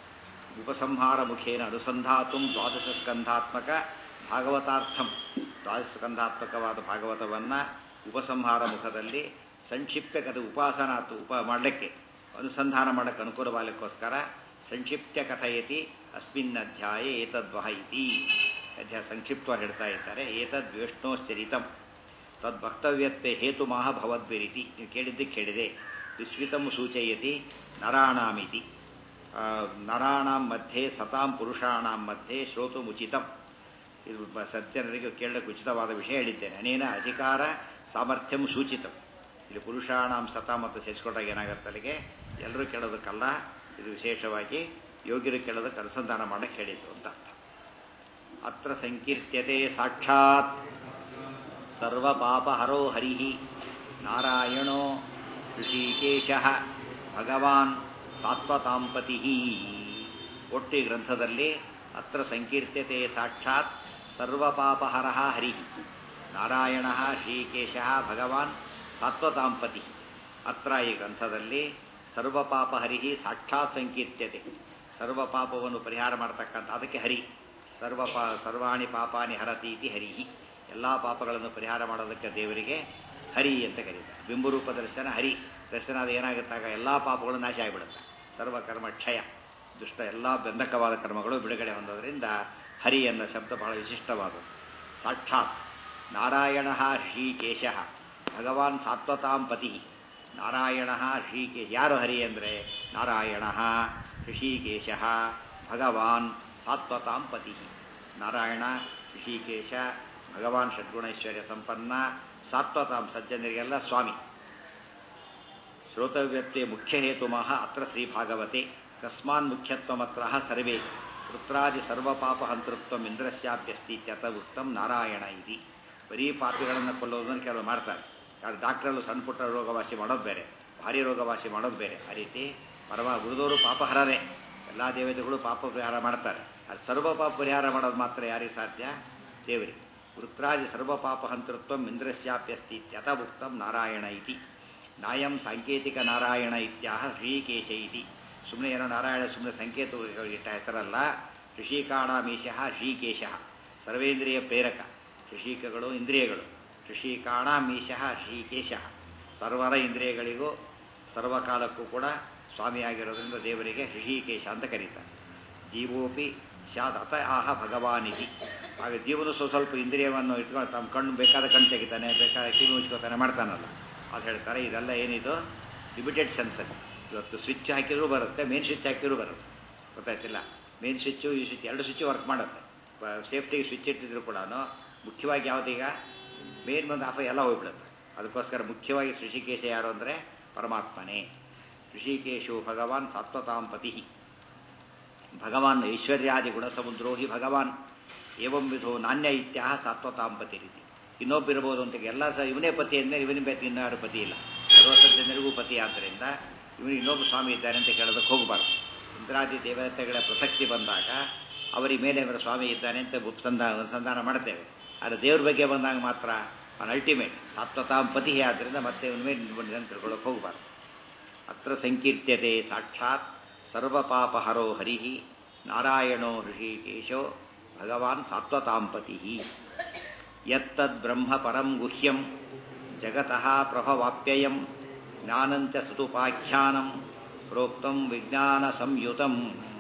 ಉಪಸಂಹಾರ ಮುಖೇನ ಅನುಸಂಧಾತು ದ್ವಾದಶ ಸ್ಕಂಧಾತ್ಮಕ ಭಾಗವತಾರ್ಥಂ ದ್ವಾದಶ ಸ್ಕಂಧಾತ್ಮಕವಾದ ಭಾಗವತವನ್ನು ಉಪಸಂಹಾರ ಮುಖದಲ್ಲಿ ಸಂಕ್ಷಿಪ್ತ ಕಥೆ ಉಪಾಸನಾತು ಉಪ ಮಾಡಲಿಕ್ಕೆ ಅನುಸಂಧಾನ ಮಾಡೋಕ್ಕೆ ಅನುಕೂಲವಾಗಲಿಕ್ಕೋಸ್ಕರ ಸಂಕ್ಷಿಪ್ತ ಕಥಯತಿ ಅಸ್ಮಿನ್ ಅಧ್ಯಾಯ ಏತದ್ವಹ ಇತಿ ಅಧ್ಯಾಯ ಸಂಕ್ಷಿಪ್ತವಾಗಿ ಹೇಳ್ತಾ ಇದ್ದಾರೆ ಏತದ್ ವಿಷ್ಣೋಶ್ಚರಿತಂ ತದ್ವಕ್ತವ್ಯತ್ತೆ ಹೇತುಮಾಹ ಭವದ್ವಿರಿತಿ ನೀವು ಕೇಳಿದ್ದಕ್ಕೆ ಕೇಳಿದೆ ವಿಸ್ವಿತಂ ಸೂಚಯತಿ ನರಾಣಾಮಿತಿ ನರಾಣಾಂ ಮಧ್ಯೆ ಸತಾಂ ಪುರುಷಾಣಾಂ ಮಧ್ಯೆ ಶ್ರೋತುಮುಚಿತಂ ಇದು ಸಜ್ಜನರಿಗೆ ಕೇಳಕ್ಕೆ ಉಚಿತವಾದ ವಿಷಯ ಹೇಳಿದ್ದೇನೆ ಅನೇನ ಅಧಿಕಾರ ಸಾಮರ್ಥ್ಯಂ ಸೂಚಿತಂ ಇಲ್ಲಿ ಪುರುಷಾಣಾಂ ಸತ ಮತ್ತು ಸೇರಿಸ್ಕೊಂಡಾಗ ಏನಾಗುತ್ತೆ ಅಲ್ಲಿಗೆ ಎಲ್ಲರೂ ಕೇಳೋದಕ್ಕಲ್ಲ ಇದು ವಿಶೇಷವಾಗಿ ಯೋಗ್ಯರು ಕೇಳೋದಕ್ಕೆ ಅನುಸಂಧಾನ ಮಾಡಕ್ಕೆ ಹೇಳಿದ್ದು ಅಂತ ಅರ್ಥ ಅತ್ರ ಸಂಕೀರ್ತ್ಯತೆ ಸಾಕ್ಷಾತ್ ಸರ್ವಪಾಪಹರೋ ಹರಿ ನಾರಾಯಣೋ ಋಷಿಕೇಶ ಭಗವಾನ್ ಸಾತ್ವತಾಂಪತಿ ಒಟ್ಟು ಈ ಗ್ರಂಥದಲ್ಲಿ ಅತ್ರ ಸಂಕೀರ್ತ್ಯತೆ ಸಾಕ್ಷಾತ್ ಸರ್ವಪಾಪಹರ ಹರಿ ನಾರಾಯಣ ಶ್ರೀಕೇಶ ಭಗವಾನ್ ಸಾತ್ವತಾಂಪತಿ ಅತ್ರ ಈ ಗ್ರಂಥದಲ್ಲಿ ಸರ್ವಪಾಪಹರಿ ಸಾಕ್ಷಾತ್ ಸಂಕೀರ್ತ್ಯತೆ ಸರ್ವ ಪಾಪವನ್ನು ಪರಿಹಾರ ಮಾಡತಕ್ಕಂಥ ಅದಕ್ಕೆ ಹರಿ ಸರ್ವ ಪಾ ಸರ್ವಾಣಿ ಪಾಪಾನಿ ಹರತೀತಿ ಹರಿ ಎಲ್ಲ ಪಾಪಗಳನ್ನು ಪರಿಹಾರ ಮಾಡೋದಕ್ಕೆ ದೇವರಿಗೆ ಹರಿ ಅಂತ ಕರೀತಾರೆ ಬಿಂಬರೂಪ ದರ್ಶನ ಹರಿ ದರ್ಶನ ಅದು ಏನಾಗುತ್ತಾಗ ಎಲ್ಲ ಪಾಪಗಳು ನಾಶ ಆಗಿಬಿಡುತ್ತೆ ಸರ್ವಕರ್ಮ ಕ್ಷಯ ದುಷ್ಟ ಎಲ್ಲ ಬಂಧಕವಾದ ಕರ್ಮಗಳು ಬಿಡುಗಡೆ ಹೊಂದೋದ್ರಿಂದ ಹರಿ ಎನ್ನುವ ಶಬ್ದ ಬಹಳ ವಿಶಿಷ್ಟವಾದದ್ದು ಸಾಕ್ಷಾತ್ ನಾರಾಯಣ ಶ್ರೀಕೇಶ ಭಗವಾನ್ ಸಾತ್ವತಾಂ ಪತಿ ನಾರಾಯಣ ಶ್ರೀಕೇಶ ಯಾರು ಹರಿ ಅಂದರೆ ನಾರಾಯಣ ಋಷಿಕೇಶ ಭಗವಾನ್ ಸಾತ್ವತಾಂ ಪತಿ ನಾರಾಯಣ ಋಷಿಕೇಶ ಭಗವಾನ್ ಷಡ್ಗುಣೈಶ್ವರ್ಯ ಸಂಪನ್ನ ಸಾತ್ವತಾಂ ಸಜ್ಜನರಿಗೆಲ್ಲ ಸ್ವಾಮಿ ಶ್ರೋತವ್ಯತ್ಯೆ ಮುಖ್ಯ ಹೇತುಮಃ ಅತ್ರ ಶ್ರೀಭಾಗವತೆ ಕಸ್ಮಾನ್ ಮುಖ್ಯತ್ವಮತ್ರ ಸರ್ವೇ ವೃತ್ರಾದಿ ಸರ್ವಪಾಪ ಹಂತೃತ್ವ ಇಂದ್ರಸ್ಯಾಪ್ಯಸ್ತಿ ಇತ್ಯತ ಉಕ್ತಂ ನಾರಾಯಣ ಇದಿ ಬರೀ ಪಾಪಿಗಳನ್ನು ಕೊಲ್ಲೋದನ್ನು ಕೆಲವು ಮಾಡ್ತಾರೆ ಯಾರು ಡಾಕ್ಟ್ರಲ್ಲೂ ಸಣ್ಣ ಪುಟ್ಟ ರೋಗವಾಸಿ ಮಾಡೋದು ಬೇರೆ ಭಾರಿ ರೋಗವಾಸಿ ಮಾಡೋದು ಬೇರೆ ಆ ರೀತಿ ಪರಮ ಗುರುದವರು ಪಾಪಹರರೇ ಎಲ್ಲ ದೇವತೆಗಳು ಪಾಪ ಪರಿಹಾರ ಮಾಡ್ತಾರೆ ಅದು ಸರ್ವ ಪಾಪ ಪರಿಹಾರ ಮಾಡೋದು ಮಾತ್ರ ಯಾರಿಗೆ ಸಾಧ್ಯ ದೇವರಿಗೆ ವೃತ್ರಾದಿ ಸರ್ವ ಪಾಪ ಹಂತೃತ್ವ ಇಂದ್ರಸ್ಯಾಪ್ಯಸ್ತಿ ಇತ್ಯತ ಉಕ್ತಂ ನಾರಾಯಣ ಇತಿ ನಾಯಂ ಸಾಂಕೇತಿಕ ನಾರಾಯಣ ಇತ್ಯಾಹ ಶ್ರೀಕೇಶ ಇತಿ ಸುಮ್ಮನೆ ಏನೋ ನಾರಾಯಣ ಸುಮ್ಮನೆ ಸಂಕೇತಗಳಿಟ್ಟ ಹೆಸರಲ್ಲ ಋಷಿಕಾಣಾಮೀಶಃ ಶ್ರೀಕೇಶ ಸರ್ವೇಂದ್ರಿಯ ಪ್ರೇರಕ ಋಷಿಕಗಳು ಇಂದ್ರಿಯಗಳು ಋಷಿಕಾಣಾಮೀಶಃ ಶ್ರೀಕೇಶ ಸರ್ವರ ಇಂದ್ರಿಯಗಳಿಗೂ ಸರ್ವಕಾಲಕ್ಕೂ ಕೂಡ ಸ್ವಾಮಿಯಾಗಿರೋದ್ರಿಂದ ದೇವರಿಗೆ ಋಷಿಕೇಶ ಅಂತ ಕರೀತಾರೆ ಜೀವೋಪಿ ಸ್ಯಾತ್ ಅತ ಆಹ ಭಗವಾನಿತಿ ಆಗ ಜೀವನ ಸ್ವಲ್ಪ ಸ್ವಲ್ಪ ಇಂದ್ರಿಯವನ್ನು ಇಟ್ಕೊಂಡು ತಮ್ಮ ಕಣ್ಣು ಬೇಕಾದ ಕಣ್ಣು ತೆಗಿತಾನೆ ಬೇಕಾದ ಕಿವಿ ಮುಚ್ಕೋತಾನೆ ಮಾಡ್ತಾನಲ್ಲ ಅದು ಹೇಳ್ತಾರೆ ಇದೆಲ್ಲ ಏನಿದು ಲಿಮಿಟೆಡ್ ಸೆನ್ಸರ್ ಇವತ್ತು ಸ್ವಿಚ್ ಹಾಕಿದ್ರು ಬರುತ್ತೆ ಮೇನ್ ಸ್ವಿಚ್ ಹಾಕಿದ್ರು ಬರುತ್ತೆ ಗೊತ್ತಾಯ್ತಿಲ್ಲ ಮೇನ್ ಸ್ವಿಚ್ಚು ಈ ಸ್ವಿಚ್ ಎರಡು ಸ್ವಿಚ್ಚು ವರ್ಕ್ ಮಾಡುತ್ತೆ ಸೇಫ್ಟಿಗೆ ಸ್ವಿಚ್ ಇಟ್ಟಿದ್ರು ಕೂಡ ಮುಖ್ಯವಾಗಿ ಯಾವುದೀಗ ಮೇನ್ ಬಂದು ಆಫ್ ಎಲ್ಲ ಹೋಗ್ಬಿಡುತ್ತೆ ಅದಕ್ಕೋಸ್ಕರ ಮುಖ್ಯವಾಗಿ ಋಷಿಕೇಶ ಯಾರು ಅಂದರೆ ಪರಮಾತ್ಮನೇ ಋಷಿಕೇಶು ಭಗವಾನ್ ಸಾತ್ವತಾಂಪತಿ ಭಗವಾನ್ ಐಶ್ವರ್ಯಾದಿ ಗುಣಸಮುದ್ರೋ ಹಿ ಭಗವಾನ್ ಏವಂ ವಿಧೋ ನಾಣ್ಯ ಇತ್ಯಾಹ ಸಾತ್ವತಾಂಪತಿ ರೀತಿ ಇನ್ನೊಬ್ಬಿರ್ಬೋದು ಅಂತ ಎಲ್ಲ ಸಹ ಇವನೇ ಪತಿ ಅಂದರೆ ಇವನ ಬೇತಿ ಇನ್ನಾರು ಪತಿ ಇಲ್ಲ ಸರ್ವಸ ಜನರಿಗೂ ಪತಿ ಆದ್ದರಿಂದ ಇವನು ಇನ್ನೊಬ್ಬ ಸ್ವಾಮಿ ಇದ್ದಾನೆ ಅಂತ ಕೇಳೋದಕ್ಕೆ ಹೋಗಬಾರ್ದು ಇಂದ್ರಾದಿ ದೇವತೆಗಳ ಪ್ರಸಕ್ತಿ ಬಂದಾಗ ಅವರಿಗೆ ಮೇಲೆ ಅವರ ಸ್ವಾಮಿ ಇದ್ದಾನೆ ಅಂತ ಉಪಸಂಧಾನ ಅನುಸಂಧಾನ ಮಾಡ್ತೇವೆ ಆದರೆ ದೇವ್ರ ಬಗ್ಗೆ ಬಂದಾಗ ಮಾತ್ರ ಅವನು ಅಲ್ಟಿಮೇಟ್ ಸಾತ್ವತಾಂ ಪತಿ ಆದ್ದರಿಂದ ಮತ್ತೆ ಇವನ ಮೇಲೆ ನಿಂತ್ಕೊಂಡು ತಿಳ್ಕೊಳ್ಳೋಕೆ ಹೋಗಬಾರ್ದು ಅತ್ರ ಸಂಕೀರ್ತ್ಯತೆ ಸಾಕ್ಷಾತ್ ಸರ್ವಪಾಪಹರೋ ಹರಿ ನಾರಾಯಣೋ ಋಷಿಕೇಶೋ ಭಗವಾನ್ ಸಾತ್ವತಾಂಪತಿ ಯತ್ತದ್ ಬ್ರಹ್ಮ ಪರಂ ಗುಹ್ಯಂ ಜಗತಃ ಪ್ರಭವಾಪ್ಯಯಂ ಜ್ಞಾನಂಚ ಸುತುಪಾಖ್ಯಾನಂ ಪ್ರೋಕ್ತಂ ವಿಜ್ಞಾನ ಸಂಯುತಂ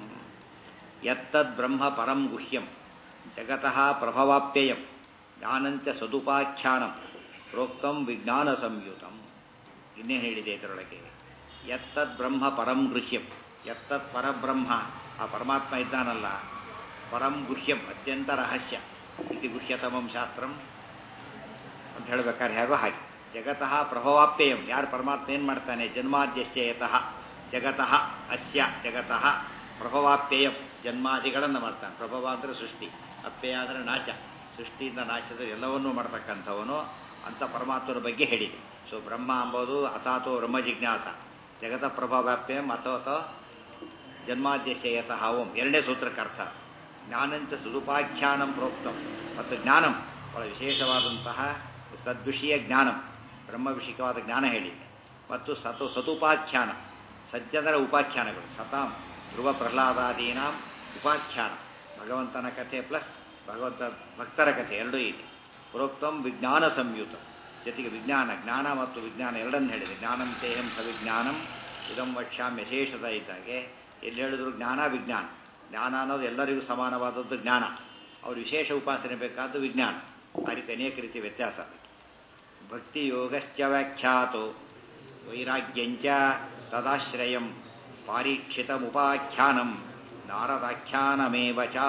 ಯತ್ತದ್ ಬ್ರಹ್ಮ ಪರಂ ಗುಹ್ಯಂ ಜಗತಃ ಪ್ರಭವಾಪ್ಯಯಂ ಜ್ಞಾನಂಚ ಸದುಪಾಖ್ಯಾನಂ ಪ್ರೋಕ್ತಂ ವಿಜ್ಞಾನ ಸಂಯುತಂ ಇನ್ನೇ ಹೇಳಿದೆ ಇದರೊಳಗೆ ಯತ್ತದ್ ಬ್ರಹ್ಮ ಪರಂ ಗೃಹ್ಯಂ ಯತ್ತತ್ ಪರಬ್ರಹ್ಮ ಆ ಪರಮಾತ್ಮ ಇದ್ದಾನಲ್ಲ ಪರಂ ಗುಹ್ಯಂ ಅತ್ಯಂತ ರಹಸ್ಯ ಇದು ಗುಹ್ಯತಮಂ ಶಾಸ್ತ್ರಂ ಅಂತ ಹೇಳ್ಬೇಕಾದ್ರೆ ಹೇಗೋ ಹಾಗೆ ಜಗತಃ ಪ್ರಭವಾಪ್ಯಯಂ ಯಾರು ಪರಮಾತ್ಮ ಏನು ಮಾಡ್ತಾನೆ ಜನ್ಮಾದ್ಯಸ್ಯ ಯತಃ ಜಗತಃ ಅಸ್ಯ ಜಗತಃ ಪ್ರಭವಾಪ್ಯಯಂ ಜನ್ಮಾದಿಗಳನ್ನು ಮಾಡ್ತಾನೆ ಪ್ರಭವ ಅಂದರೆ ಸೃಷ್ಟಿ ಅಪ್ಯಯ ಅಂದರೆ ನಾಶ ಸೃಷ್ಟಿಯಿಂದ ನಾಶದ ಎಲ್ಲವನ್ನೂ ಮಾಡ್ತಕ್ಕಂಥವನು ಅಂತ ಪರಮಾತ್ಮನ ಬಗ್ಗೆ ಹೇಳಿದೆ ಸೊ ಬ್ರಹ್ಮ ಅಂಬೋದು ಅಥಾತೋ ಬ್ರಹ್ಮ ಜಿಜ್ಞಾಸ ಜಗತ ಪ್ರಭಾವ್ಯಾಪ್ಯಂ ಅಥೋತೋ ಜನ್ಮಾದ್ಯಶಯತಃ ಓಂ ಎರಡನೇ ಸೂತ್ರಕ್ಕೆ ಅರ್ಥ ಜ್ಞಾನಂಚ ಸುದುಪಾಖ್ಯಾನಂ ಪ್ರೋಕ್ತಂ ಮತ್ತು ಜ್ಞಾನಂ ಬಹಳ ವಿಶೇಷವಾದಂತಹ ಸದ್ವಿಷಯ ಜ್ಞಾನಂ ಬ್ರಹ್ಮ ವಿಷಯಕವಾದ ಜ್ಞಾನ ಹೇಳಿದೆ ಮತ್ತು ಸತು ಸತುಪಾಖ್ಯಾನ ಸಜ್ಜನರ ಉಪಾಖ್ಯಾನಗಳು ಸತಾಂ ಧ್ರುವ ಪ್ರಹ್ಲಾದಾದೀನಾಂ ಉಪಾಖ್ಯಾನ ಭಗವಂತನ ಕಥೆ ಪ್ಲಸ್ ಭಗವಂತ ಭಕ್ತರ ಕಥೆ ಎರಡೂ ಇದೆ ಪ್ರೋಕ್ತಂ ವಿಜ್ಞಾನ ಸಂಯುತ ಜೊತೆಗೆ ವಿಜ್ಞಾನ ಜ್ಞಾನ ಮತ್ತು ವಿಜ್ಞಾನ ಎರಡನ್ನು ಹೇಳಿದೆ ಜ್ಞಾನಂ ತೇಹಂ ಸವಿಜ್ಞಾನಂ ಇದಂ ವಕ್ಷ್ಯಾಂ ಯಶೇಷದ ಇದ್ದಾಗೆ ಎಲ್ಲಿ ಹೇಳಿದ್ರು ಜ್ಞಾನ ವಿಜ್ಞಾನ ಜ್ಞಾನ ಅನ್ನೋದು ಎಲ್ಲರಿಗೂ ಸಮಾನವಾದದ್ದು ಜ್ಞಾನ ಅವ್ರು ವಿಶೇಷ ಉಪಾಸನೆ ಬೇಕಾದ್ದು ವಿಜ್ಞಾನ ಆ ರೀತಿ ಅನೇಕ ರೀತಿಯ ವ್ಯತ್ಯಾಸ ಭಕ್ತಿ ಯೋಗಶ್ಚ ವ್ಯಾಖ್ಯಾತೋ ವೈರಾಗ್ಯಂಚ ತದಾಶ್ರಯಂ ಪಾರೀಕ್ಷಿತಮುಪಾಖ್ಯಾನಂ ನಾರದಾಖ್ಯಾನಮೇವ ಚ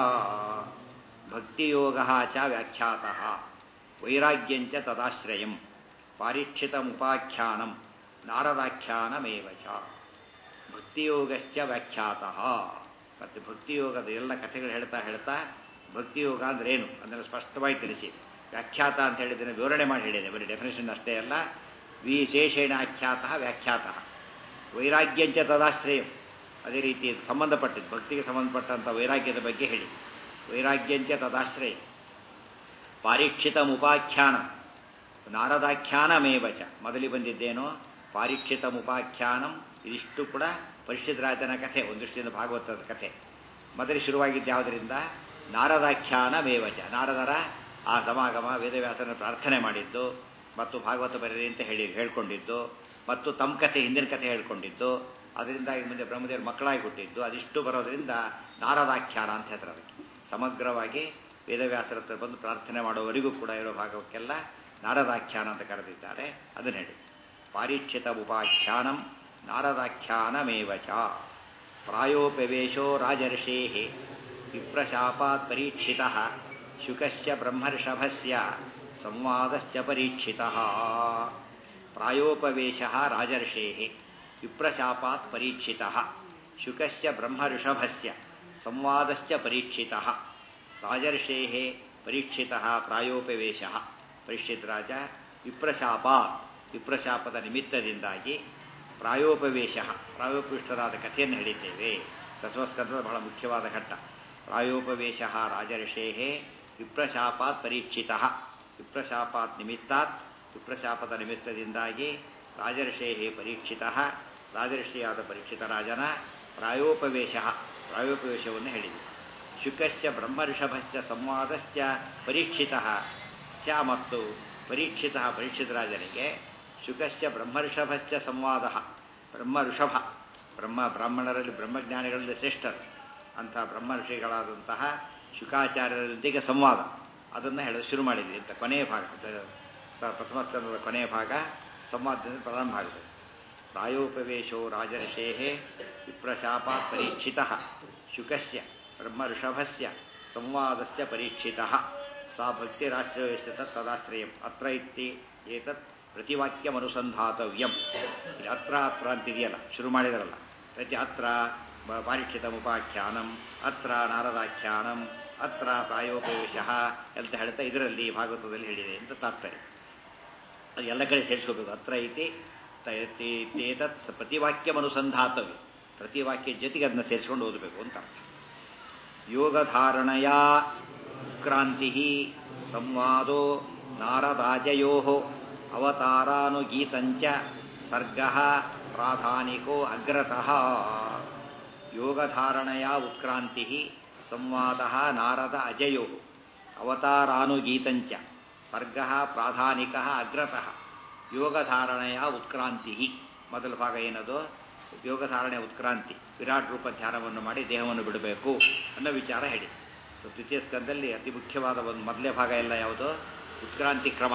ಭಕ್ತಿಯೋಗ ಚ ವ್ಯಾಖ್ಯಾತಃ ವೈರಾಗ್ಯಂಚ ತದಾಶ್ರಯಂ ಪಾರೀಕ್ಷಿತಮುಪಾಖ್ಯಾನಂ ನಾರದಾಖ್ಯಾನಮೇವ ಚ ಭಕ್ತಿಯೋಗಶ್ಚ ವ್ಯಾಖ್ಯಾತಃ ಮತ್ತು ಭಕ್ತಿಯೋಗದ ಎಲ್ಲ ಕಥೆಗಳು ಹೇಳ್ತಾ ಹೇಳ್ತಾ ಭಕ್ತಿಯೋಗ ಅಂದ್ರೆ ಏನು ಅದನ್ನು ಸ್ಪಷ್ಟವಾಗಿ ತಿಳಿಸಿ ವ್ಯಾಖ್ಯಾತ ಅಂತ ಹೇಳಿದ್ರೆ ವಿವರಣೆ ಮಾಡಿ ಹೇಳಿದೆ ಬರೀ ಡೆಫಿನೇಷನ್ ಅಷ್ಟೇ ಅಲ್ಲ ವಿಶೇಷೇಣ ಆಖ್ಯಾತ ವ್ಯಾಖ್ಯಾತ ವೈರಾಗ್ಯಂಚ ತದಾಶ್ರಯಂ ಅದೇ ರೀತಿ ಸಂಬಂಧಪಟ್ಟಿದ್ದು ಭಕ್ತಿಗೆ ಸಂಬಂಧಪಟ್ಟಂಥ ವೈರಾಗ್ಯದ ಬಗ್ಗೆ ಹೇಳಿ ವೈರಾಗ್ಯಂಚ ತದಾಶ್ರಯ ಪಾರೀಕ್ಷಿತಮುಪಾಖ್ಯಾನ ನಾರದಾಖ್ಯಾನಮೇವಚ ಮೊದಲಿ ಬಂದಿದ್ದೇನೋ ಪಾರೀಕ್ಷಿತಮುಪಾಖ್ಯಾನಂ ಇದಿಷ್ಟು ಕೂಡ ಪರಿಷಿದ್ರಾಜನ ಕಥೆ ಒಂದೃಷ್ಟಿಯಿಂದ ಭಾಗವತದ ಕಥೆ ಮೊದಲು ಶುರುವಾಗಿದ್ದು ಯಾವುದರಿಂದ ನಾರದಾಖ್ಯಾನಮೇವಚ ನಾರದರ ಆ ಸಮಾಗಮ ವೇದವ್ಯಾಸನ ಪ್ರಾರ್ಥನೆ ಮಾಡಿದ್ದು ಮತ್ತು ಭಾಗವತ ಬರೀರಿ ಅಂತ ಹೇಳಿ ಹೇಳ್ಕೊಂಡಿದ್ದು ಮತ್ತು ತಮ್ಮ ಕಥೆ ಹಿಂದಿನ ಕಥೆ ಹೇಳ್ಕೊಂಡಿದ್ದು ಅದರಿಂದಾಗಿ ಮುಂದೆ ಬ್ರಹ್ಮದೇವರು ಮಕ್ಕಳಾಗಿ ಹುಟ್ಟಿದ್ದು ಅದಿಷ್ಟು ಬರೋದರಿಂದ ನಾರದಾಖ್ಯಾನ ಅಂತ ಹೆಸರು ಅದಕ್ಕೆ ಸಮಗ್ರವಾಗಿ ವೇದವ್ಯಾಸರ ಹತ್ರ ಬಂದು ಪ್ರಾರ್ಥನೆ ಮಾಡೋವರೆಗೂ ಕೂಡ ಇರೋ ಭಾಗಕ್ಕೆಲ್ಲ ನಾರದಾಖ್ಯಾನ ಅಂತ ಕರೆದಿದ್ದಾರೆ ಅದನ್ನು ಹೇಳಿ ಪಾರೀಕ್ಷಿತ ಉಪಾಖ್ಯಾನಂ ನಾರದಾಖ್ಯಾನಮೇವ ಚ ಪ್ರಾಯೋಪವೇಶೋ ರಾಜರ್ಷೇ ವಿಪ್ರಶಾಪಾತ್ ಪರೀಕ್ಷಿತ ಶುಕಸ್ಯ ಬ್ರಹ್ಮರ್ಷಭಸ್ಯ ಸಂವಾದಶ್ಚ ಪರೀಕ್ಷಿತ ಪ್ರಾಯೋಪವೇಶ ರಾಜರ್ಷೇ ವಿಪ್ರಶಾಪಾತ್ ಪರೀಕ್ಷಿತ ಶುಕಸ್ಯ ಬ್ರಹ್ಮಋಷಭಸ್ಯ ಸಂವಾದಶ್ಚ ಪರೀಕ್ಷಿತ ರಾಜರ್ಷೇ ಪರೀಕ್ಷಿತ ಪ್ರಾಯೋಪವೇಶ ಪರೀಕ್ಷಿತ್ ರಾಜ ವಿಪ್ರಶಾಪಾತ್ ವಿಪ್ರಶಾಪದ ನಿಮಿತ್ತದಿಂದಾಗಿ ಪ್ರಾಯೋಪವೇಶ ಪ್ರಾಯೋಪವಿಷ್ಟರಾದ ಕಥೆಯನ್ನು ಹೇಳಿದ್ದೇವೆ ದಶಮಸ್ಕಂದದ ಬಹಳ ಮುಖ್ಯವಾದ ಘಟ್ಟ ಪ್ರಾಯೋಪವೇಶ ರಾಜರ್ಷೇ ವಿಪ್ರಶಾಪಾತ್ ಪರೀಕ್ಷಿತ ವಿಪ್ರಶಾಪಾತ್ ನಿಮಿತ್ತಾತ್ ವಿಪ್ರಶಾಪದ ನಿಮಿತ್ತದಿಂದಾಗಿ ರಾಜರ್ಷೇ ಪರೀಕ್ಷಿತ ರಾಜರ್ಷಿಯಾದ ಪರೀಕ್ಷಿತ ರಾಜನ ಪ್ರಾಯೋಪವೇಶ ಪ್ರಾಯೋಪವೇಶವನ್ನು ಹೇಳಿದೆ ಶುಕಶ್ಚ ಬ್ರಹ್ಮಋಷಭಶ್ಚ ಸಂವಾದಶ್ಚ ಪರೀಕ್ಷಿತ ಚ ಮತ್ತು ಪರೀಕ್ಷಿತ ಪರೀಕ್ಷಿತ ರಾಜನಿಗೆ ಶುಕಶ್ಚ ಬ್ರಹ್ಮಋಷಭಶ್ಚ ಸಂವಾದ ಬ್ರಹ್ಮ ಋಷಭ ಬ್ರಹ್ಮ ಬ್ರಾಹ್ಮಣರಲ್ಲಿ ಬ್ರಹ್ಮಜ್ಞಾನಿಗಳಲ್ಲಿ ಶ್ರೇಷ್ಠರು ಅಂಥ ಬ್ರಹ್ಮ ಋಷಿಗಳಾದಂತಹ ಶುಕಾಚಾರ್ಯರೊಂದಿಗೆ ಸಂವಾದ ಅದನ್ನು ಹೇಳಲು ಶುರು ಮಾಡಿದ್ವಿ ಅಂತ ಕೊನೆಯ ಭಾಗ ಪ್ರಥಮ ಸ್ಕಂದದ ಕೊನೆಯ ಭಾಗ ಸಂವಾದದಿಂದ ಪ್ರಾರಂಭ ಆಗಿದೆ ಪ್ರಾಯೋಪವೇಶೋ ರಾಜರ್ಷೇ ವಿಪ್ರಶಾಪಾತ್ ಪರೀಕ್ಷಿತ ಶುಕಸ್ಯ ಬ್ರಹ್ಮಋಷಭಸ್ಯ ಸಂವಾದಶ್ಚ ಪರೀಕ್ಷಿತ ಸಾ ಭಕ್ತಿರಾಶ್ರಯಸ್ಯ ತದಾಶ್ರಯಂ ಅತ್ರ ಇತ್ತಿ ಏತತ್ ಪ್ರತಿವಾಕ್ಯಮನುಸಂಧಾತವ್ಯಂ ಇಲ್ಲಿ ಅತ್ರ ಅತ್ರ ಅಂತಿದೆಯಲ್ಲ ಶುರು ಮಾಡಿದರಲ್ಲ ಪ್ರತಿ ಅತ್ರ ಪಾರೀಕ್ಷಿತಮುಪಾಖ್ಯಾನಂ ಅತ್ರ ನಾರದಾಖ್ಯಾನಂ ಅತ್ರ ಪ್ರಾಯೋಪವೇಶ ಅಂತ ಹೇಳ್ತಾ ಇದರಲ್ಲಿ ಭಾಗವತದಲ್ಲಿ ಹೇಳಿದೆ ಅಂತ ತಾತ್ಪರ್ಯ ಅದು ಎಲ್ಲ ಕಡೆ ಸೇರಿಸ್ಕೋಬೇಕು ಅತ್ರ ಐತಿ ತೇತತ್ ಪ್ರತಿವಾಕ್ಯಮನುಸಂಧಾತವ್ಯ ಪ್ರತಿವಾಕ್ಯ ಜೊತೆಗೆ ಅದನ್ನ ಸೇರಿಸ್ಕೊಂಡು ಓದಬೇಕು ಅಂತ ಅರ್ಥ ಯೋಗಧಾರಣೆಯ ಕ್ರಾಂತಿ ಸಂವಾದೋ ನಾರದಾಜಯೋ ಅವತಾರಾನುಗೀತಂಚ ಸರ್ಗ ಪ್ರಾಧಾನಿಕೋ ಅಗ್ರತಃ ಯೋಗಧಾರಣೆಯ ಉತ್ಕ್ರಾಂತಿ ಸಂವಾದ ನಾರದ ಅಜಯೋ ಅವತಾರಾನುಗೀತಂಚ ಸರ್ಗ ಪ್ರಾಧಾನಿಕ ಅಗ್ರತಃ ಯೋಗಧಾರಣೆಯ ಉತ್ಕ್ರಾಂತಿ ಮೊದಲ ಭಾಗ ಏನದು ಯೋಗಧಾರಣೆಯ ಉತ್ಕ್ರಾಂತಿ ವಿರಾಟ್ ರೂಪ ಧ್ಯಾನವನ್ನು ಮಾಡಿ ದೇಹವನ್ನು ಬಿಡಬೇಕು ಅನ್ನೋ ವಿಚಾರ ಹೇಳಿ ದ್ವಿತೀಯ ಸ್ಕಂದಲ್ಲಿ ಅತಿ ಮುಖ್ಯವಾದ ಒಂದು ಮೊದಲೇ ಭಾಗ ಎಲ್ಲ ಯಾವುದು ಉತ್ಕ್ರಾಂತಿ ಕ್ರಮ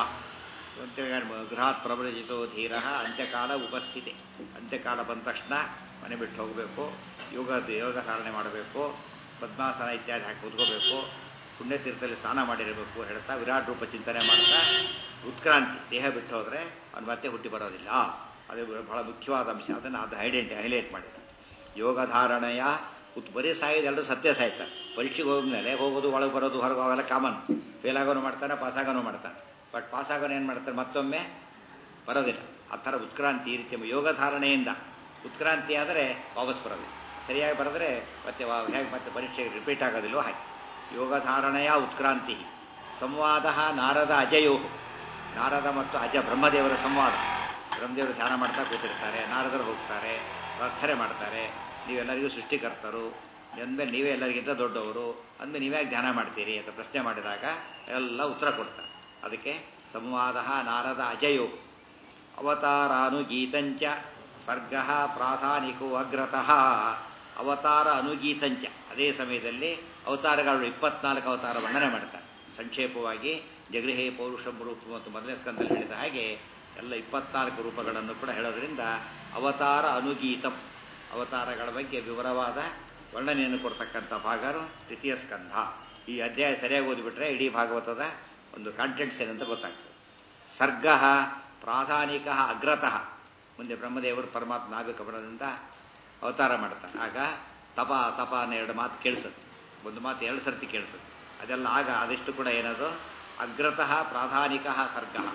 ಗೃಹಾತ್ ಪ್ರಬಲಜಿತೋ ಧೀರ ಅಂತ್ಯಕಾಲ ಉಪಸ್ಥಿತಿ ಅಂತ್ಯಕಾಲ ಬಂದ ತಕ್ಷಣ ಮನೆ ಬಿಟ್ಟು ಹೋಗಬೇಕು ಯೋಗ ಯೋಗ ಧಾರಣೆ ಮಾಡಬೇಕು ಪದ್ಮಾಸನ ಇತ್ಯಾದಿ ಹಾಕಿ ಕೂತ್ಕೋಬೇಕು ಪುಣ್ಯತೀರ್ಥದಲ್ಲಿ ಸ್ನಾನ ಮಾಡಿರಬೇಕು ಹೇಳ್ತಾ ವಿರಾಟ್ ರೂಪ ಚಿಂತನೆ ಮಾಡ್ತಾ ಉತ್ಕ್ರಾಂತಿ ದೇಹ ಬಿಟ್ಟು ಹೋದರೆ ಅವನು ಮತ್ತೆ ಹುಟ್ಟಿ ಬರೋದಿಲ್ಲ ಅದು ಬಹಳ ಮುಖ್ಯವಾದ ಅಂಶ ಅದನ್ನು ಅದು ಐಡೆಂಟಿ ಹೈಲೈಟ್ ಮಾಡಿದ ಯೋಗ ಧಾರಣೆಯ ಉತ್ ಬರೀ ಸಾಯೋದು ಎಲ್ಲರೂ ಸತ್ಯ ಸಾಯ್ತಾರೆ ಪರೀಕ್ಷೆಗೆ ಹೋದ್ಮೇಲೆ ಹೋಗೋದು ಒಳಗೆ ಬರೋದು ಹೊರಗೆ ಅವೆಲ್ಲ ಕಾಮನ್ ಫೇಲ್ ಆಗೋನು ಮಾಡ್ತಾನೆ ಪಾಸ್ ಆಗೋನು ಮಾಡ್ತಾನೆ ಬಟ್ ಪಾಸ್ ಆಗೋನು ಏನು ಮಾಡ್ತಾರೆ ಮತ್ತೊಮ್ಮೆ ಬರೋದಿಲ್ಲ ಆ ಥರ ಉತ್ಕ್ರಾಂತಿ ಈ ರೀತಿ ಯೋಗ ಧಾರಣೆಯಿಂದ ಉತ್ಕ್ರಾಂತಿ ಆದರೆ ವಾಪಸ್ ಬರೋದಿಲ್ಲ ಸರಿಯಾಗಿ ಬರೆದ್ರೆ ಮತ್ತೆ ಹೇಗೆ ಮತ್ತೆ ಪರೀಕ್ಷೆಗೆ ರಿಪೀಟ್ ಆಗೋದಿಲ್ಲೋ ಹಾಗೆ ಯೋಗ ಧಾರಣೆಯ ಉತ್ಕ್ರಾಂತಿ ಸಂವಾದ ನಾರದ ಅಜಯೋ ನಾರದ ಮತ್ತು ಅಜ ಬ್ರಹ್ಮದೇವರ ಸಂವಾದ ಬ್ರಹ್ಮದೇವರು ಧ್ಯಾನ ಮಾಡ್ತಾ ಕೂತಿರ್ತಾರೆ ನಾರದರು ಹೋಗ್ತಾರೆ ಪ್ರಾರ್ಥನೆ ಮಾಡ್ತಾರೆ ನೀವೆಲ್ಲರಿಗೂ ಸೃಷ್ಟಿಕರ್ತರು ಅಂದಮೇಲೆ ನೀವೇ ಎಲ್ಲರಿಗಿಂತ ದೊಡ್ಡವರು ಅಂದಮೇಲೆ ನೀವೇ ಧ್ಯಾನ ಮಾಡ್ತೀರಿ ಅಂತ ಪ್ರಶ್ನೆ ಮಾಡಿದಾಗ ಎಲ್ಲ ಉತ್ತರ ಕೊಡ್ತಾರೆ ಅದಕ್ಕೆ ಸಂವಾದ ನಾರದ ಅಜಯೋ ಅವತಾರಾನುಗೀತಂಚ ಸರ್ಗ ಪ್ರಾಧಾನಿಕೋ ಅಗ್ರತಃ ಅವತಾರ ಅನುಗೀತಂಚ ಅದೇ ಸಮಯದಲ್ಲಿ ಅವತಾರಗಳು ಇಪ್ಪತ್ನಾಲ್ಕು ಅವತಾರ ವರ್ಣನೆ ಮಾಡ್ತಾರೆ ಸಂಕ್ಷೇಪವಾಗಿ ಜಗೃಹೇ ಪೌರುಷ ರೂಪ ಮತ್ತು ಮೊದಲನೇ ಸ್ಕಂದಲ್ಲಿ ಹೇಳಿದ ಹಾಗೆ ಎಲ್ಲ ಇಪ್ಪತ್ನಾಲ್ಕು ರೂಪಗಳನ್ನು ಕೂಡ ಹೇಳೋದ್ರಿಂದ ಅವತಾರ ಅನುಗೀತಂ ಅವತಾರಗಳ ಬಗ್ಗೆ ವಿವರವಾದ ವರ್ಣನೆಯನ್ನು ಕೊಡ್ತಕ್ಕಂಥ ಭಾಗರು ತೃತೀಯ ಸ್ಕಂಧ ಈ ಅಧ್ಯಾಯ ಸರಿಯಾಗಿ ಓದಿಬಿಟ್ರೆ ಇಡೀ ಭಾಗವತದ ಒಂದು ಕಾಂಟೆಂಟ್ಸ್ ಏನಂತ ಗೊತ್ತಾಗ್ತದೆ ಸರ್ಗ ಪ್ರಾಧಾನಿಕ ಅಗ್ರತಃ ಮುಂದೆ ಬ್ರಹ್ಮದೇವರು ಪರಮಾತ್ಮ ನಾಗಕಮನದಿಂದ ಅವತಾರ ಮಾಡ್ತಾರೆ ಆಗ ತಪ ತಪ ಅನ್ನೋ ಎರಡು ಮಾತು ಕೇಳಿಸುತ್ತೆ ಒಂದು ಮಾತು ಎರಡು ಸರ್ತಿ ಕೇಳಿಸುತ್ತೆ ಅದೆಲ್ಲ ಆಗ ಅದೆಷ್ಟು ಕೂಡ ಏನದು ಅಗ್ರತಃ ಪ್ರಾಧಾನಿಕ ಸರ್ಗ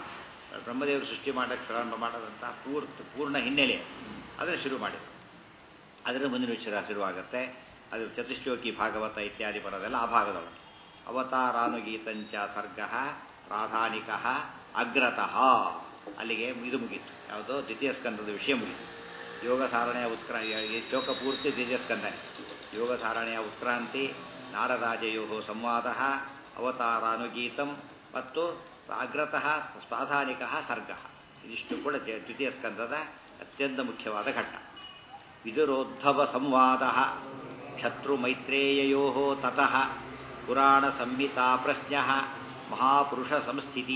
ಬ್ರಹ್ಮದೇವರು ಸೃಷ್ಟಿ ಮಾಡೋಕ್ಕೆ ಪ್ರಾರಂಭ ಮಾಡೋದಂಥ ಪೂರ್ತಿ ಪೂರ್ಣ ಹಿನ್ನೆಲೆ ಅದನ್ನು ಶುರು ಮಾಡಿದರು ಅದರ ಮುಂದಿನ ವಿಚಾರ ಶುರುವಾಗುತ್ತೆ ಅದು ಚತುಶ್ಲೋಕಿ ಭಾಗವತ ಇತ್ಯಾದಿ ಬರೋದೆಲ್ಲ ಆ ಭಾಗದೊಳಗೆ ಅವತಾರಾನುಗೀತಂಚ ಸರ್ಗ ಪ್ರಾಧಾನಿಕ ಅಗ್ರತಃ ಅಲ್ಲಿಗೆ ಇದು ಮುಗೀತು ಯಾವುದೋ ದ್ವಿತೀಯ ಸ್ಕಂದದ ವಿಷಯ ಮುಗೀತು ಯೋಗ ಧಾರಣೆಯ ಉತ್ಕ್ರ ಈ ಶ್ಲೋಕ ಪೂರ್ತಿ ದ್ವಿತೀಯ ಸ್ಕಂದನೆ ಯೋಗ ಧಾರಣೆಯ ಉತ್ಕ್ರಾಂತಿ ನಾರರಾಜಯೋ ಸಂವಾದ ಅವತಾರಾನುಗೀತಂ ಮತ್ತು ಅಗ್ರತಃ ಪ್ರಾಧಾನಿಕ ಸರ್ಗ ಇದಿಷ್ಟು ಕೂಡ ದ್ವಿತೀಯ ಸ್ಕಂದದ ಅತ್ಯಂತ ಮುಖ್ಯವಾದ ಘಟ್ಟ ವಿದುರೋದ್ಧವ ಸಂವಾದ ಶತ್ರು ಮೈತ್ರೇಯೋ ತತಃ ಪುರಾಣ ಸಂಹಿತಾ ಪ್ರಶ್ನ ಮಹಾಪುರುಷ ಸಂಸ್ಥಿತಿ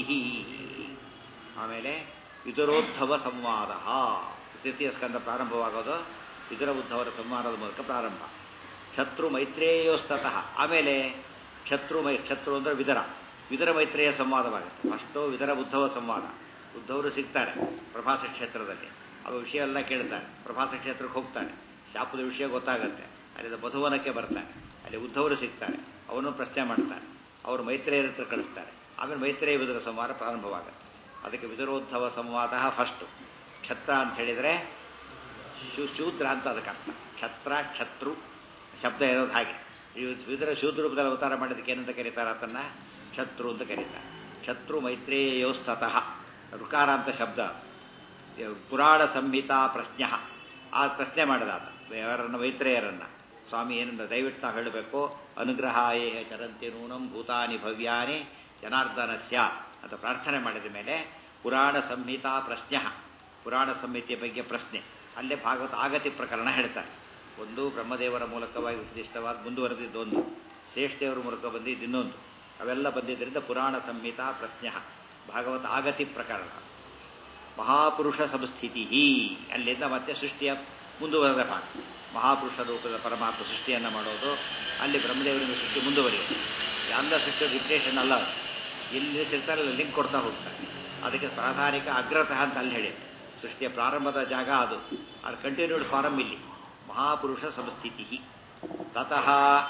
ಆಮೇಲೆ ವಿದುರೋದ್ಧವ ಸಂವಾದ ತೃತೀಯ ಸ್ಕಂದ ಪ್ರಾರಂಭವಾಗೋದು ವಿದುರ ಉದ್ಧವರ ಸಂವಾದದ ಮೂಲಕ ಪ್ರಾರಂಭ ಶತ್ರು ಮೈತ್ರೇಯೋಸ್ತತಃ ಆಮೇಲೆ ಶತ್ರು ಮೈ ಶತ್ರು ಅಂದರೆ ವಿದರ ವಿದರ ಮೈತ್ರೇಯ ಸಂವಾದವಾಗುತ್ತೆ ಫಸ್ಟು ವಿದರ ಉದ್ಧವ ಸಂವಾದ ಉದ್ಧವರು ಸಿಗ್ತಾರೆ ಪ್ರಭಾಸ ಕ್ಷೇತ್ರದಲ್ಲಿ ಅವ ವಿಷಯ ಎಲ್ಲ ಕೇಳ್ತಾರೆ ಪ್ರಭಾಸ ಕ್ಷೇತ್ರಕ್ಕೆ ಹೋಗ್ತಾನೆ ಶಾಪದ ವಿಷಯ ಗೊತ್ತಾಗುತ್ತೆ ಅಲ್ಲಿ ಮಧುವನಕ್ಕೆ ಬರ್ತಾನೆ ಅಲ್ಲಿ ಉದ್ಧವರು ಸಿಗ್ತಾರೆ ಅವನು ಪ್ರಶ್ನೆ ಮಾಡ್ತಾರೆ ಅವರು ಮೈತ್ರೇಯರ ಹತ್ರ ಕಳಿಸ್ತಾರೆ ಆಮೇಲೆ ಮೈತ್ರೇಯ ವಿದುರ ಸಂವಾದ ಪ್ರಾರಂಭವಾಗುತ್ತೆ ಅದಕ್ಕೆ ವಿದುರೋದ್ಧವ ಸಂವಾದ ಫಸ್ಟು ಕ್ಷತ್ರ ಅಂತ ಹೇಳಿದರೆ ಶೂ ಶೂದ್ರ ಅಂತ ಅದಕ್ಕೆ ಅರ್ಥ ಕ್ಷತ್ರ ಕ್ಷತ್ರು ಶಬ್ದ ಇರೋದು ಹಾಗೆ ಈ ವಿದುರ ಶೂದ್ರೂಪದಲ್ಲಿ ಅವತಾರ ಮಾಡಿದ್ದಕ್ಕೆ ಏನಂತ ಕರೀತಾರೆ ಅದನ್ನು ಶತ್ರು ಅಂತ ಕರೀತಾರೆ ಶತ್ರು ಮೈತ್ರೇಯೋಸ್ತತಃ ಋಕಾರ ಅಂತ ಶಬ್ದ ಪುರಾಣ ಸಂಹಿತಾ ಪ್ರಶ್ನ ಆ ಪ್ರಶ್ನೆ ಮಾಡಿದ ಆತ ಯಾರನ್ನ ಮೈತ್ರೇಯರನ್ನ ಸ್ವಾಮಿ ಏನಂದ ದಯವಿಟ್ಟು ನಾವು ಹೇಳಬೇಕು ಅನುಗ್ರಹಾಯೇ ಚರಂತಿ ನೂನಂ ಭೂತಾನಿ ಭವ್ಯಾನಿ ಜನಾರ್ದನಸ್ಯ ಅಂತ ಪ್ರಾರ್ಥನೆ ಮಾಡಿದ ಮೇಲೆ ಪುರಾಣ ಸಂಹಿತಾ ಪ್ರಶ್ನ ಪುರಾಣ ಸಂಹಿತೆಯ ಬಗ್ಗೆ ಪ್ರಶ್ನೆ ಅಲ್ಲೇ ಭಾಗವತ ಆಗತಿ ಪ್ರಕರಣ ಹೇಳ್ತಾರೆ ಒಂದು ಬ್ರಹ್ಮದೇವರ ಮೂಲಕವಾಗಿ ಉಪದಿಷ್ಟವಾದ ಮುಂದುವರೆದಿದ್ದು ಒಂದು ಶ್ರೇಷ್ಠದೇವರ ಮೂಲಕ ಬಂದಿದ್ದು ಇನ್ನೊಂದು ಅವೆಲ್ಲ ಬಂದಿದ್ದರಿಂದ ಪುರಾಣ ಸಂಹಿತಾ ಪ್ರಶ್ನ ಭಾಗವತ ಆಗತಿ ಪ್ರಕರಣ ಮಹಾಪುರುಷ ಸಂಸ್ಥಿತಿ ಅಲ್ಲಿಂದ ಮತ್ತೆ ಸೃಷ್ಟಿಯ ಮುಂದುವರೆದ ಭಾಗ ಮಹಾಪುರುಷ ರೂಪದ ಪರಮಾತ್ಮ ಸೃಷ್ಟಿಯನ್ನು ಮಾಡೋದು ಅಲ್ಲಿ ಬ್ರಹ್ಮದೇವರಿಂದ ಸೃಷ್ಟಿ ಮುಂದುವರಿಯೋದು ಎಲ್ಲ ಸೃಷ್ಟಿಯ ರಿಪ್ರೇಷನ್ ಅಲ್ಲ ಎಲ್ಲಿ ಸಿಗ್ತಾರೆ ಅಲ್ಲಿ ಲಿಂಕ್ ಕೊಡ್ತಾ ಹೋಗ್ತಾರೆ ಅದಕ್ಕೆ ಪ್ರಾಧಾನಿಕ ಅಗ್ರತಃ ಅಂತ ಅಲ್ಲಿ ಹೇಳಿ ಸೃಷ್ಟಿಯ ಪ್ರಾರಂಭದ ಜಾಗ ಅದು ಅದು ಕಂಟಿನ್ಯೂಡ್ ಫಾರಮ್ ಇಲ್ಲಿ ಮಹಾಪುರುಷ ಸಂಸ್ಥಿತಿ ತತಃ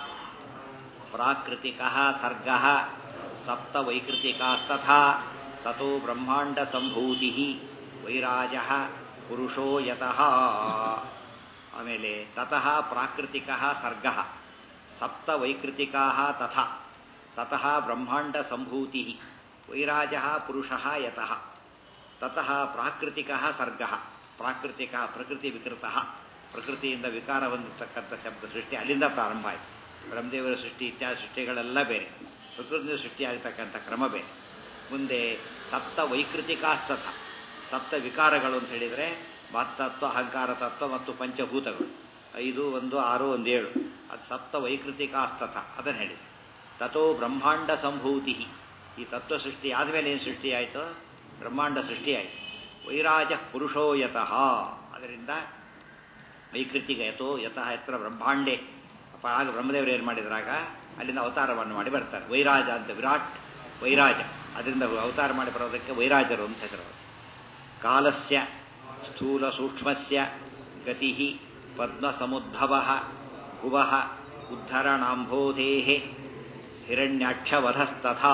ಪ್ರಾಕೃತಿಕ ಸರ್ಗ ಸಪ್ತ ವೈಕೃತಿಕಾಸ್ತಥಾ ತಥೋ ಬ್ರಹ್ಮಾಂಡ ಸಂಭೂತಿ ವೈರಾಜ ಪುರುಷೋ ಯತಃ ಆಮೇಲೆ ತತಃ ಪ್ರಾಕೃತಿಕ ಸರ್ಗ ಸಪ್ತ ವೈಕೃತಿಕಾ ತಥಾ ತತಃ ಬ್ರಹ್ಮಾಂಡ ಸಂಭೂತಿ ವೈರಾಜ ಪುರುಷ ಯತಃ ತತಃ ಪ್ರಾಕೃತಿಕ ಸರ್ಗ ಪ್ರಾಕೃತಿಕ ಪ್ರಕೃತಿ ವಿಕೃತ ಪ್ರಕೃತಿಯಿಂದ ವಿಕಾರ ಹೊಂದಿರತಕ್ಕಂಥ ಶಬ್ದ ಸೃಷ್ಟಿ ಅಲ್ಲಿಂದ ಪ್ರಾರಂಭ ಆಯಿತು ಬ್ರಹ್ಮದೇವರ ಸೃಷ್ಟಿ ಇತ್ಯಾದಿ ಸೃಷ್ಟಿಗಳೆಲ್ಲ ಬೇರೆ ಪ್ರಕೃತಿಯಿಂದ ಸೃಷ್ಟಿಯಾಗತಕ್ಕಂಥ ಕ್ರಮ ಬೇರೆ ಮುಂದೆ ಸಪ್ತ ವೈಕೃತಿಕಾಸ್ತಥ ಸಪ್ತ ವಿಕಾರಗಳು ಅಂತ ಹೇಳಿದರೆ ಮತ್ತತ್ವ ಅಹಂಕಾರ ತತ್ವ ಮತ್ತು ಪಂಚಭೂತಗಳು ಐದು ಒಂದು ಆರು ಒಂದು ಏಳು ಅದು ಸಪ್ತ ವೈಕೃತಿಕಾಸ್ತಥ ಅದನ್ನು ಹೇಳಿ ತಥೋ ಬ್ರಹ್ಮಾಂಡ ಸಂಭೂತಿ ಈ ತತ್ವ ಸೃಷ್ಟಿ ಆದಮೇಲೆ ಏನು ಸೃಷ್ಟಿಯಾಯಿತು ಬ್ರಹ್ಮಾಂಡ ಸೃಷ್ಟಿಯಾಯಿತು ವೈರಾಜ ಪುರುಷೋ ಯತಃ ಅದರಿಂದ ವೈಕೃತಿಕ ಯಥೋ ಯತಃ ಎತ್ತರ ಬ್ರಹ್ಮಾಂಡೇ ಆಗ ಬ್ರಹ್ಮದೇವರು ಏನು ಮಾಡಿದ್ರಾಗ ಅಲ್ಲಿಂದ ಅವತಾರವನ್ನು ಮಾಡಿ ಬರ್ತಾರೆ ವೈರಾಜ ಅಂತ ವಿರಾಟ್ ವೈರಾಜ ಅದರಿಂದ ಅವತಾರ ಮಾಡಿ ಬರೋದಕ್ಕೆ ವೈರಾಜರು ಅಂತ ಹೆಸರು ಕಾಲಸ್ಯ ಸ್ಥೂಲ ಸೂಕ್ಷ್ಮಸ್ಯ ಗತಿ ಪದ್ಮ ಸಮುದ್ಭವ ಭುವ ಉದ್ಧರಣಾಂಬೋಧೇ ಹಿರಣ್ಯಾಕ್ಷವಧಸ್ತಥಾ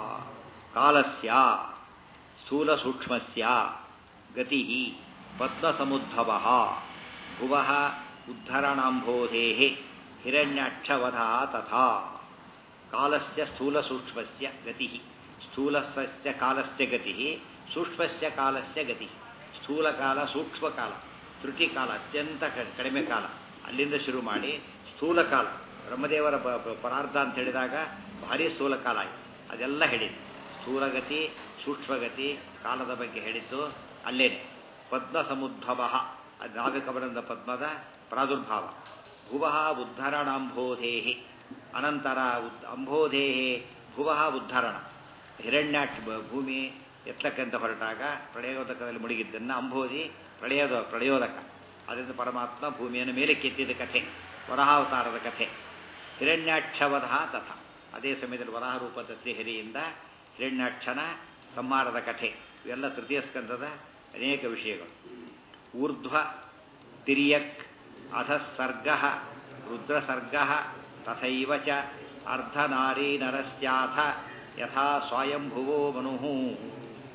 ಕಾಲಸ್ಯ ಸ್ಥೂಲ ಸೂಕ್ಷ್ಮಸ್ಯ ಗತಿ ಪದ್ಮ ಸಮುದ್ಭವ ಭುವ ಉದ್ಧರಣಾಂಬೋಧೇ ಹಿರಣ್ಯಾಕ್ಷವಧ ತಥಾ ಕಾಲಸ್ಯ ಸ್ಥೂಲ ಸೂಕ್ಷ್ಮಸ್ಯ ಗತಿ ಸ್ಥೂಲಸ್ಯ ಕಾಲಸ್ಯ ಗತಿ ಸೂಕ್ಷ್ಮಸ್ಯ ಕಾಲಸ್ಯ ಗತಿ ಸ್ಥೂಲ ಕಾಲ ಸೂಕ್ಷ್ಮ ಕಾಲ ತ್ರುಟಿ ಕಾಲ ಅತ್ಯಂತ ಕಡಿಮೆ ಕಾಲ ಅಲ್ಲಿಂದ ಶುರು ಮಾಡಿ ಸ್ಥೂಲ ಕಾಲ ಬ್ರಹ್ಮದೇವರ ಪರಾರ್ಧ ಅಂತ ಹೇಳಿದಾಗ ಭಾರಿ ಸ್ಥೂಲ ಕಾಲ ಆಯಿತು ಅದೆಲ್ಲ ಹೇಳಿದ್ದು ಸ್ಥೂಲಗತಿ ಸೂಕ್ಷ್ಮಗತಿ ಕಾಲದ ಬಗ್ಗೆ ಹೇಳಿದ್ದು ಅಲ್ಲೇನೆ ಪದ್ಮ ಸಮುದ್ಭವ ಅದು ನಾಗಕಮಲದ ಪದ್ಮದ ಪ್ರಾದುರ್ಭಾವ ಭುವ ಉದ್ಧರಣಾಂಬೋಧೇ ಅನಂತರ ಉದ್ ಅಂಬೋಧೇಹೇ ಭುವ ಉದ್ಧರಣ ಹಿರಣ್ಯಾಕ್ಷ ಭೂಮಿ ಎತ್ತಕ್ಕಂತ ಹೊರಟಾಗ ಪ್ರಳಯೋದಕದಲ್ಲಿ ಮುಳುಗಿದ್ದನ್ನು ಅಂಬೋಧಿ ಪ್ರಳಯೋದ ಪ್ರಳಯೋದಕ ಅದರಿಂದ ಪರಮಾತ್ಮ ಭೂಮಿಯನ್ನು ಮೇಲೆ ಕೆತ್ತಿದ ಕಥೆ ವರಹಾವತಾರದ ಕಥೆ ಹಿರಣ್ಯಾಕ್ಷವಧ ತಥ ಅದೇ ಸಮಯದಲ್ಲಿ ವರಾಹ ರೂಪದ ಶ್ರೀಹರಿಯಿಂದ ಹಿರಣ್ಯಾಕ್ಷನ ಸಂಹಾರದ ಕಥೆ ಇವೆಲ್ಲ ತೃತೀಯ ಸ್ಕಂದದ ಅನೇಕ ವಿಷಯಗಳು ಊರ್ಧ್ವ ತಿರ್ಯಕ್ ಅಧಸರ್ಗ ರುದ್ರಸರ್ಗ ತಥೈವ ಚ ಅರ್ಧನಾರೀ ನರಸ್ಯಾಥ ಯಥಾ ಸ್ವಯಂಭುವೋ ಮನು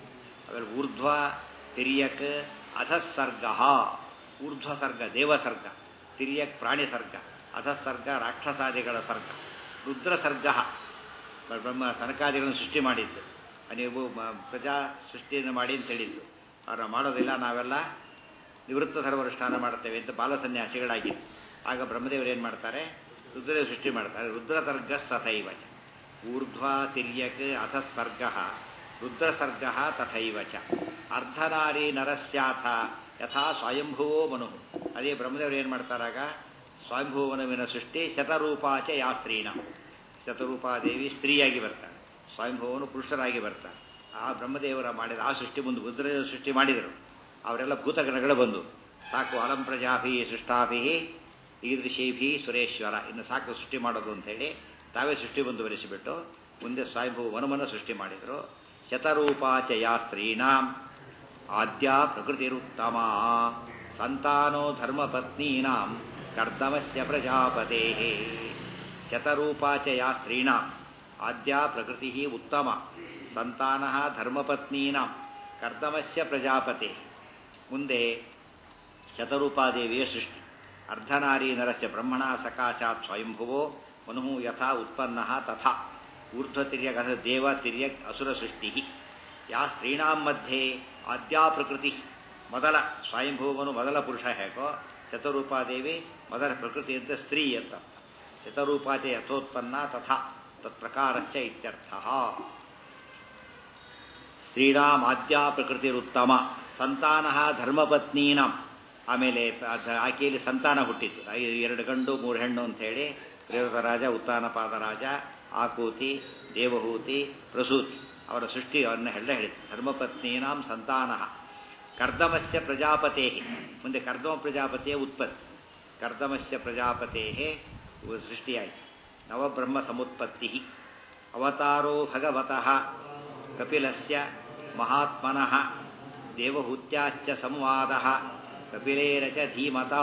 ಆಮೇಲೆ ಊರ್ಧ್ವ ತಿರ್ಯಕ್ ಅಧಸ್ಸರ್ಗ ಊರ್ಧ್ವ ಸರ್ಗ ದೇವಸರ್ಗ ತಿರ್ಯಕ್ ಪ್ರಾಣಿ ಸರ್ಗ ಅಧಸ್ಸರ್ಗ ರಾಕ್ಷಸಾದಿಗಳ ಸರ್ಗ ರುದ್ರ ಸರ್ಗ ಬ್ರಹ್ಮ ಸನಕಾದಿಗಳನ್ನು ಸೃಷ್ಟಿ ಮಾಡಿದ್ದು ನೀವು ಮ- ಪ್ರಜಾ ಸೃಷ್ಟಿಯನ್ನು ಮಾಡಿ ಅಂತ ಹೇಳಿದ್ದು ಅವ್ರನ್ನ ಮಾಡೋದಿಲ್ಲ ನಾವೆಲ್ಲ ನಿವೃತ್ತ ಸರ್ವನುಷ್ಠಾನ ಮಾಡ್ತೇವೆ ಅಂತ ಬಾಲಸನ್ಯಾಸಿಗಳಾಗಿದ್ದು ಆಗ ಬ್ರಹ್ಮದೇವರು ಏನು ಮಾಡ್ತಾರೆ ರುದ್ರದೇವ ಸೃಷ್ಟಿ ಮಾಡ್ತಾರೆ ರುದ್ರಸರ್ಗ ತಥೈವ ಚ ಊರ್ಧ್ವ ತಿರ್ಯಕ್ ಅಧಸ್ಸರ್ಗ ರುದ್ರಸರ್ಗ ತಥೈವ ಚ ಅರ್ಧನಾರಿ ನರಸ್ಯಾಥ ಯಥಾ ಸ್ವಯಂಭುವೋ ಮನು ಅದೇ ಬ್ರಹ್ಮದೇವರು ಏನು ಮಾಡ್ತಾರಾಗ ಸ್ವಯಂಭುವನುವಿನ ಸೃಷ್ಟಿ ಶತರೂಪಾಚ ಯಾ ಸ್ತ್ರೀನ ಶತರೂಪಾದೇವಿ ಸ್ತ್ರೀಯಾಗಿ ಬರ್ತಾಳೆ ಸ್ವಯಂಭುವನು ಪುರುಷರಾಗಿ ಬರ್ತಾನೆ ಆ ಬ್ರಹ್ಮದೇವರ ಮಾಡಿದ ಆ ಸೃಷ್ಟಿ ಮುಂದೆ ರುದ್ರದೇವ ಸೃಷ್ಟಿ ಮಾಡಿದರು ಅವರೆಲ್ಲ ಭೂತಗಣಗಳು ಬಂದು ಸಾಕು ಅಲಂ ಪ್ರಜಾಭಿ ಸೃಷ್ಟಾಭಿ ಈದೃಶೀಭಿ ಸುರೇಶ್ವರ ಇನ್ನು ಸಾಕು ಸೃಷ್ಟಿ ಮಾಡೋದು ಅಂತೇಳಿ ತಾವೇ ಸೃಷ್ಟಿ ಮುಂದುವರಿಸಿಬಿಟ್ಟು ಮುಂದೆ ಸ್ವಯಂಭೂ ವನಮನ ಸೃಷ್ಟಿ ಮಾಡಿದರು ಶತರೂಪಾಚ ಯಾ ಸ್ತ್ರೀನಾಂ ಆದ್ಯ ಪ್ರಕೃತಿರುತ್ತಮ ಸಂತಾನೋ ಧರ್ಮಪತ್ನೀನಾಂ ಕರ್ದಮಸ್ಯ ಪ್ರಜಾಪತೆ ಶತರೂಪಾಚ ಯಾ ಸ್ತ್ರೀಣಾಂ ಆದ್ಯ ಪ್ರಕೃತಿ ಉತ್ತಮ ಸಂತಾನ ಧರ್ಮಪತ್ನೀನಾಂ ಕರ್ದಮಸ್ಯ ಪ್ರಜಾಪತೆ ಮುಂದೆ ಶತರೂಪಾದೇವಿಯ ಸೃಷ್ಟಿ ಅರ್ಧನಾರಿ ನರಸ್ಯ ಬ್ರಹ್ಮಣ ಸಕಾಶಾತ್ ಸ್ವಯಂಭುವೋ ಮನು ಯಥಾ ಉತ್ಪನ್ನ ತಥಾ ಊರ್ಧ್ವತಿರ್ಯಗ ದೇವ ತಿರ್ಯಗ್ ಅಸುರ ಸೃಷ್ಟಿ ಯಾ ಸ್ತ್ರೀಣಾಂ ಮಧ್ಯೆ ಆದ್ಯಾ ಪ್ರಕೃತಿ ಮೊದಲ ಸ್ವಯಂಭುವನು ಮೊದಲ ಪುರುಷ ಹೇಗೋ ಶತರೂಪಾದೇವಿ ಮೊದಲ ಪ್ರಕೃತಿ ಅಂತ ಸ್ತ್ರೀ ಅಂತ ಅರ್ಥ. ಶತರೂಪಾಚ ಯಥೋತ್ಪನ್ನ ತಥಾ ತತ್ಪ್ರಕಾರಶ್ಚ ಇತ್ಯರ್ಥ ಸ್ತ್ರೀಣಾಂ ಆದ್ಯಾ ಪ್ರಕೃತಿರುತ್ತಮ ಸಂತಾನ ಧರ್ಮಪತ್ನೀನಾಂ ಆಮೇಲೆ ಅದ- ಆಕೆಯಲ್ಲಿ ಸಂತಾನ ಹುಟ್ಟಿತ್ತು ಐ- ಎರಡು ಗಂಡು ಮೂರು ಹೆಣ್ಣು ಅಂತ ಹೇಳಿ ರಾಜ ಉತ್ತಾನಪಾದ ರಾಜ ಆಕೂತಿ ದೇವಹೂತಿ ಪ್ರಸೂತಿ ಅವರ ಸೃಷ್ಟಿ ಅವನ್ನ ಎಲ್ಲ ಹೇಳಿತ್ತು ಧರ್ಮಪತ್ನೀನಾಂ ಸಂತಾನ ಕರ್ದಮಸ್ಯ ಪ್ರಜಾಪತೆ ಮುಂದೆ ಕರ್ದಮ ಪ್ರಜಾಪತಿಯ ಉತ್ಪತ್ತಿ ಕರ್ದಮಸ್ಯ ಪ್ರಜಾಪತೆ ಸೃಷ್ಟಿಯಾಯಿತು ನವಬ್ರಹ್ಮ ಸಮುತ್ಪತ್ತಿ ಅವತಾರೋ ಭಗವತಃ ಕಪಿಲಸ್ಯ ಮಹಾತ್ಮನಃ ದೇವಹೂತ್ಯಾಶ್ಚ ಸಂವಾದ ಕಪಿಲೇರ ಚ ಧೀಮತಾ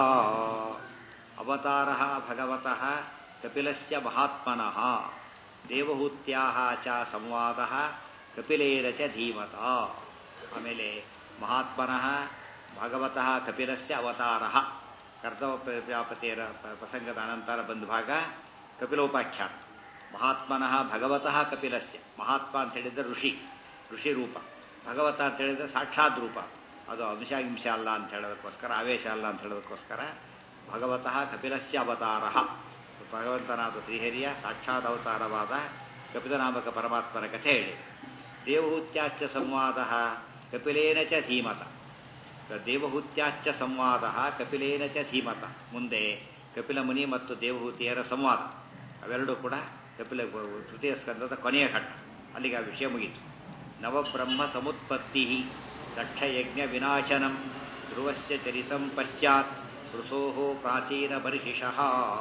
ಅವತಾರ ಭಗವತಃ ಕಪಿಲಸ್ಯ ಮಹಾತ್ಮನಃ ದೇವಹೂತ್ಯಾಹ ಚ ಸಂವಾದ ಕಪಿಲೇರ ಚ ಧೀಮತಾ ಆಮೇಲೆ ಮಹಾತ್ಮನಃ ಭಗವತಃ ಕಪಿಲಸ್ಯ ಅವತಾರ ಕರ್ದವ ಪ್ರಜಾಪತಿಯರ ಪ- ಪ್ರಸಂಗದ ಅನಂತರ ಬಂದ ಭಾಗ ಕಪಿಲೋಪಾಖ್ಯಾನ ಮಹಾತ್ಮನಃ ಭಗವತಃ ಕಪಿಲಸ್ಯ ಮಹಾತ್ಮ ಅಂತ ಹೇಳಿದ್ರೆ ಋಷಿ ಋಷಿ ರೂಪ ಭಗವತ ಅಂತ ಹೇಳಿದ್ರೆ ಸಾಕ್ಷಾತ್ ರೂಪ ಅದು ಅಂಶಾಗಿಂಶ ಅಲ್ಲ ಅಂತ ಹೇಳೋದಕ್ಕೋಸ್ಕರ ಆವೇಶ ಅಲ್ಲ ಅಂತ ಹೇಳೋದಕ್ಕೋಸ್ಕರ ಭಗವತಃ ಕಪಿಲಸ್ಯ ಅವತಾರ ಭಗವಂತನಾದ ಶ್ರೀಹರಿಯ ಸಾಕ್ಷಾತ್ ಅವತಾರವಾದ ಕಪಿಲನಾಮಕ ಪರಮಾತ್ಮನ ಕಥೆ ಹೇಳಿ ದೇವಹೂತ್ಯಾಶ್ಚ ಸಂವಾದ ಕಪಿಲೇನ ಚ ಧೀಮತ ದೇವಹೂತ್ಯಾಶ್ಚ ಸಂವಾದ ಕಪಿಲೇನ ಚ ಧೀಮತ ಮುಂದೆ ಕಪಿಲ ಮುನಿ ಮತ್ತು ದೇವಹೂತಿಯರ ಸಂವಾದ ಅವೆರಡೂ ಕೂಡ ಕಪಿಲ ತೃತೀಯ ಸ್ಕಂದದ ಕೊನೆಯ ಘಟ್ಟ ಅಲ್ಲಿಗೆ ಆ ವಿಷಯ ಮುಗಿತು ನವಬ್ರಹ್ಮ ಸಮುತ್ಪತ್ತಿ ದಕ್ಷಯಜ್ಞ ವಿನಾಶನಂ ಧ್ರುವಸ್ಯ ಚರಿತಂ ಪಶ್ಚಾತ್ ಋಸೋ ಪ್ರಾಚೀನ ಬರ್ಹಿಷಃ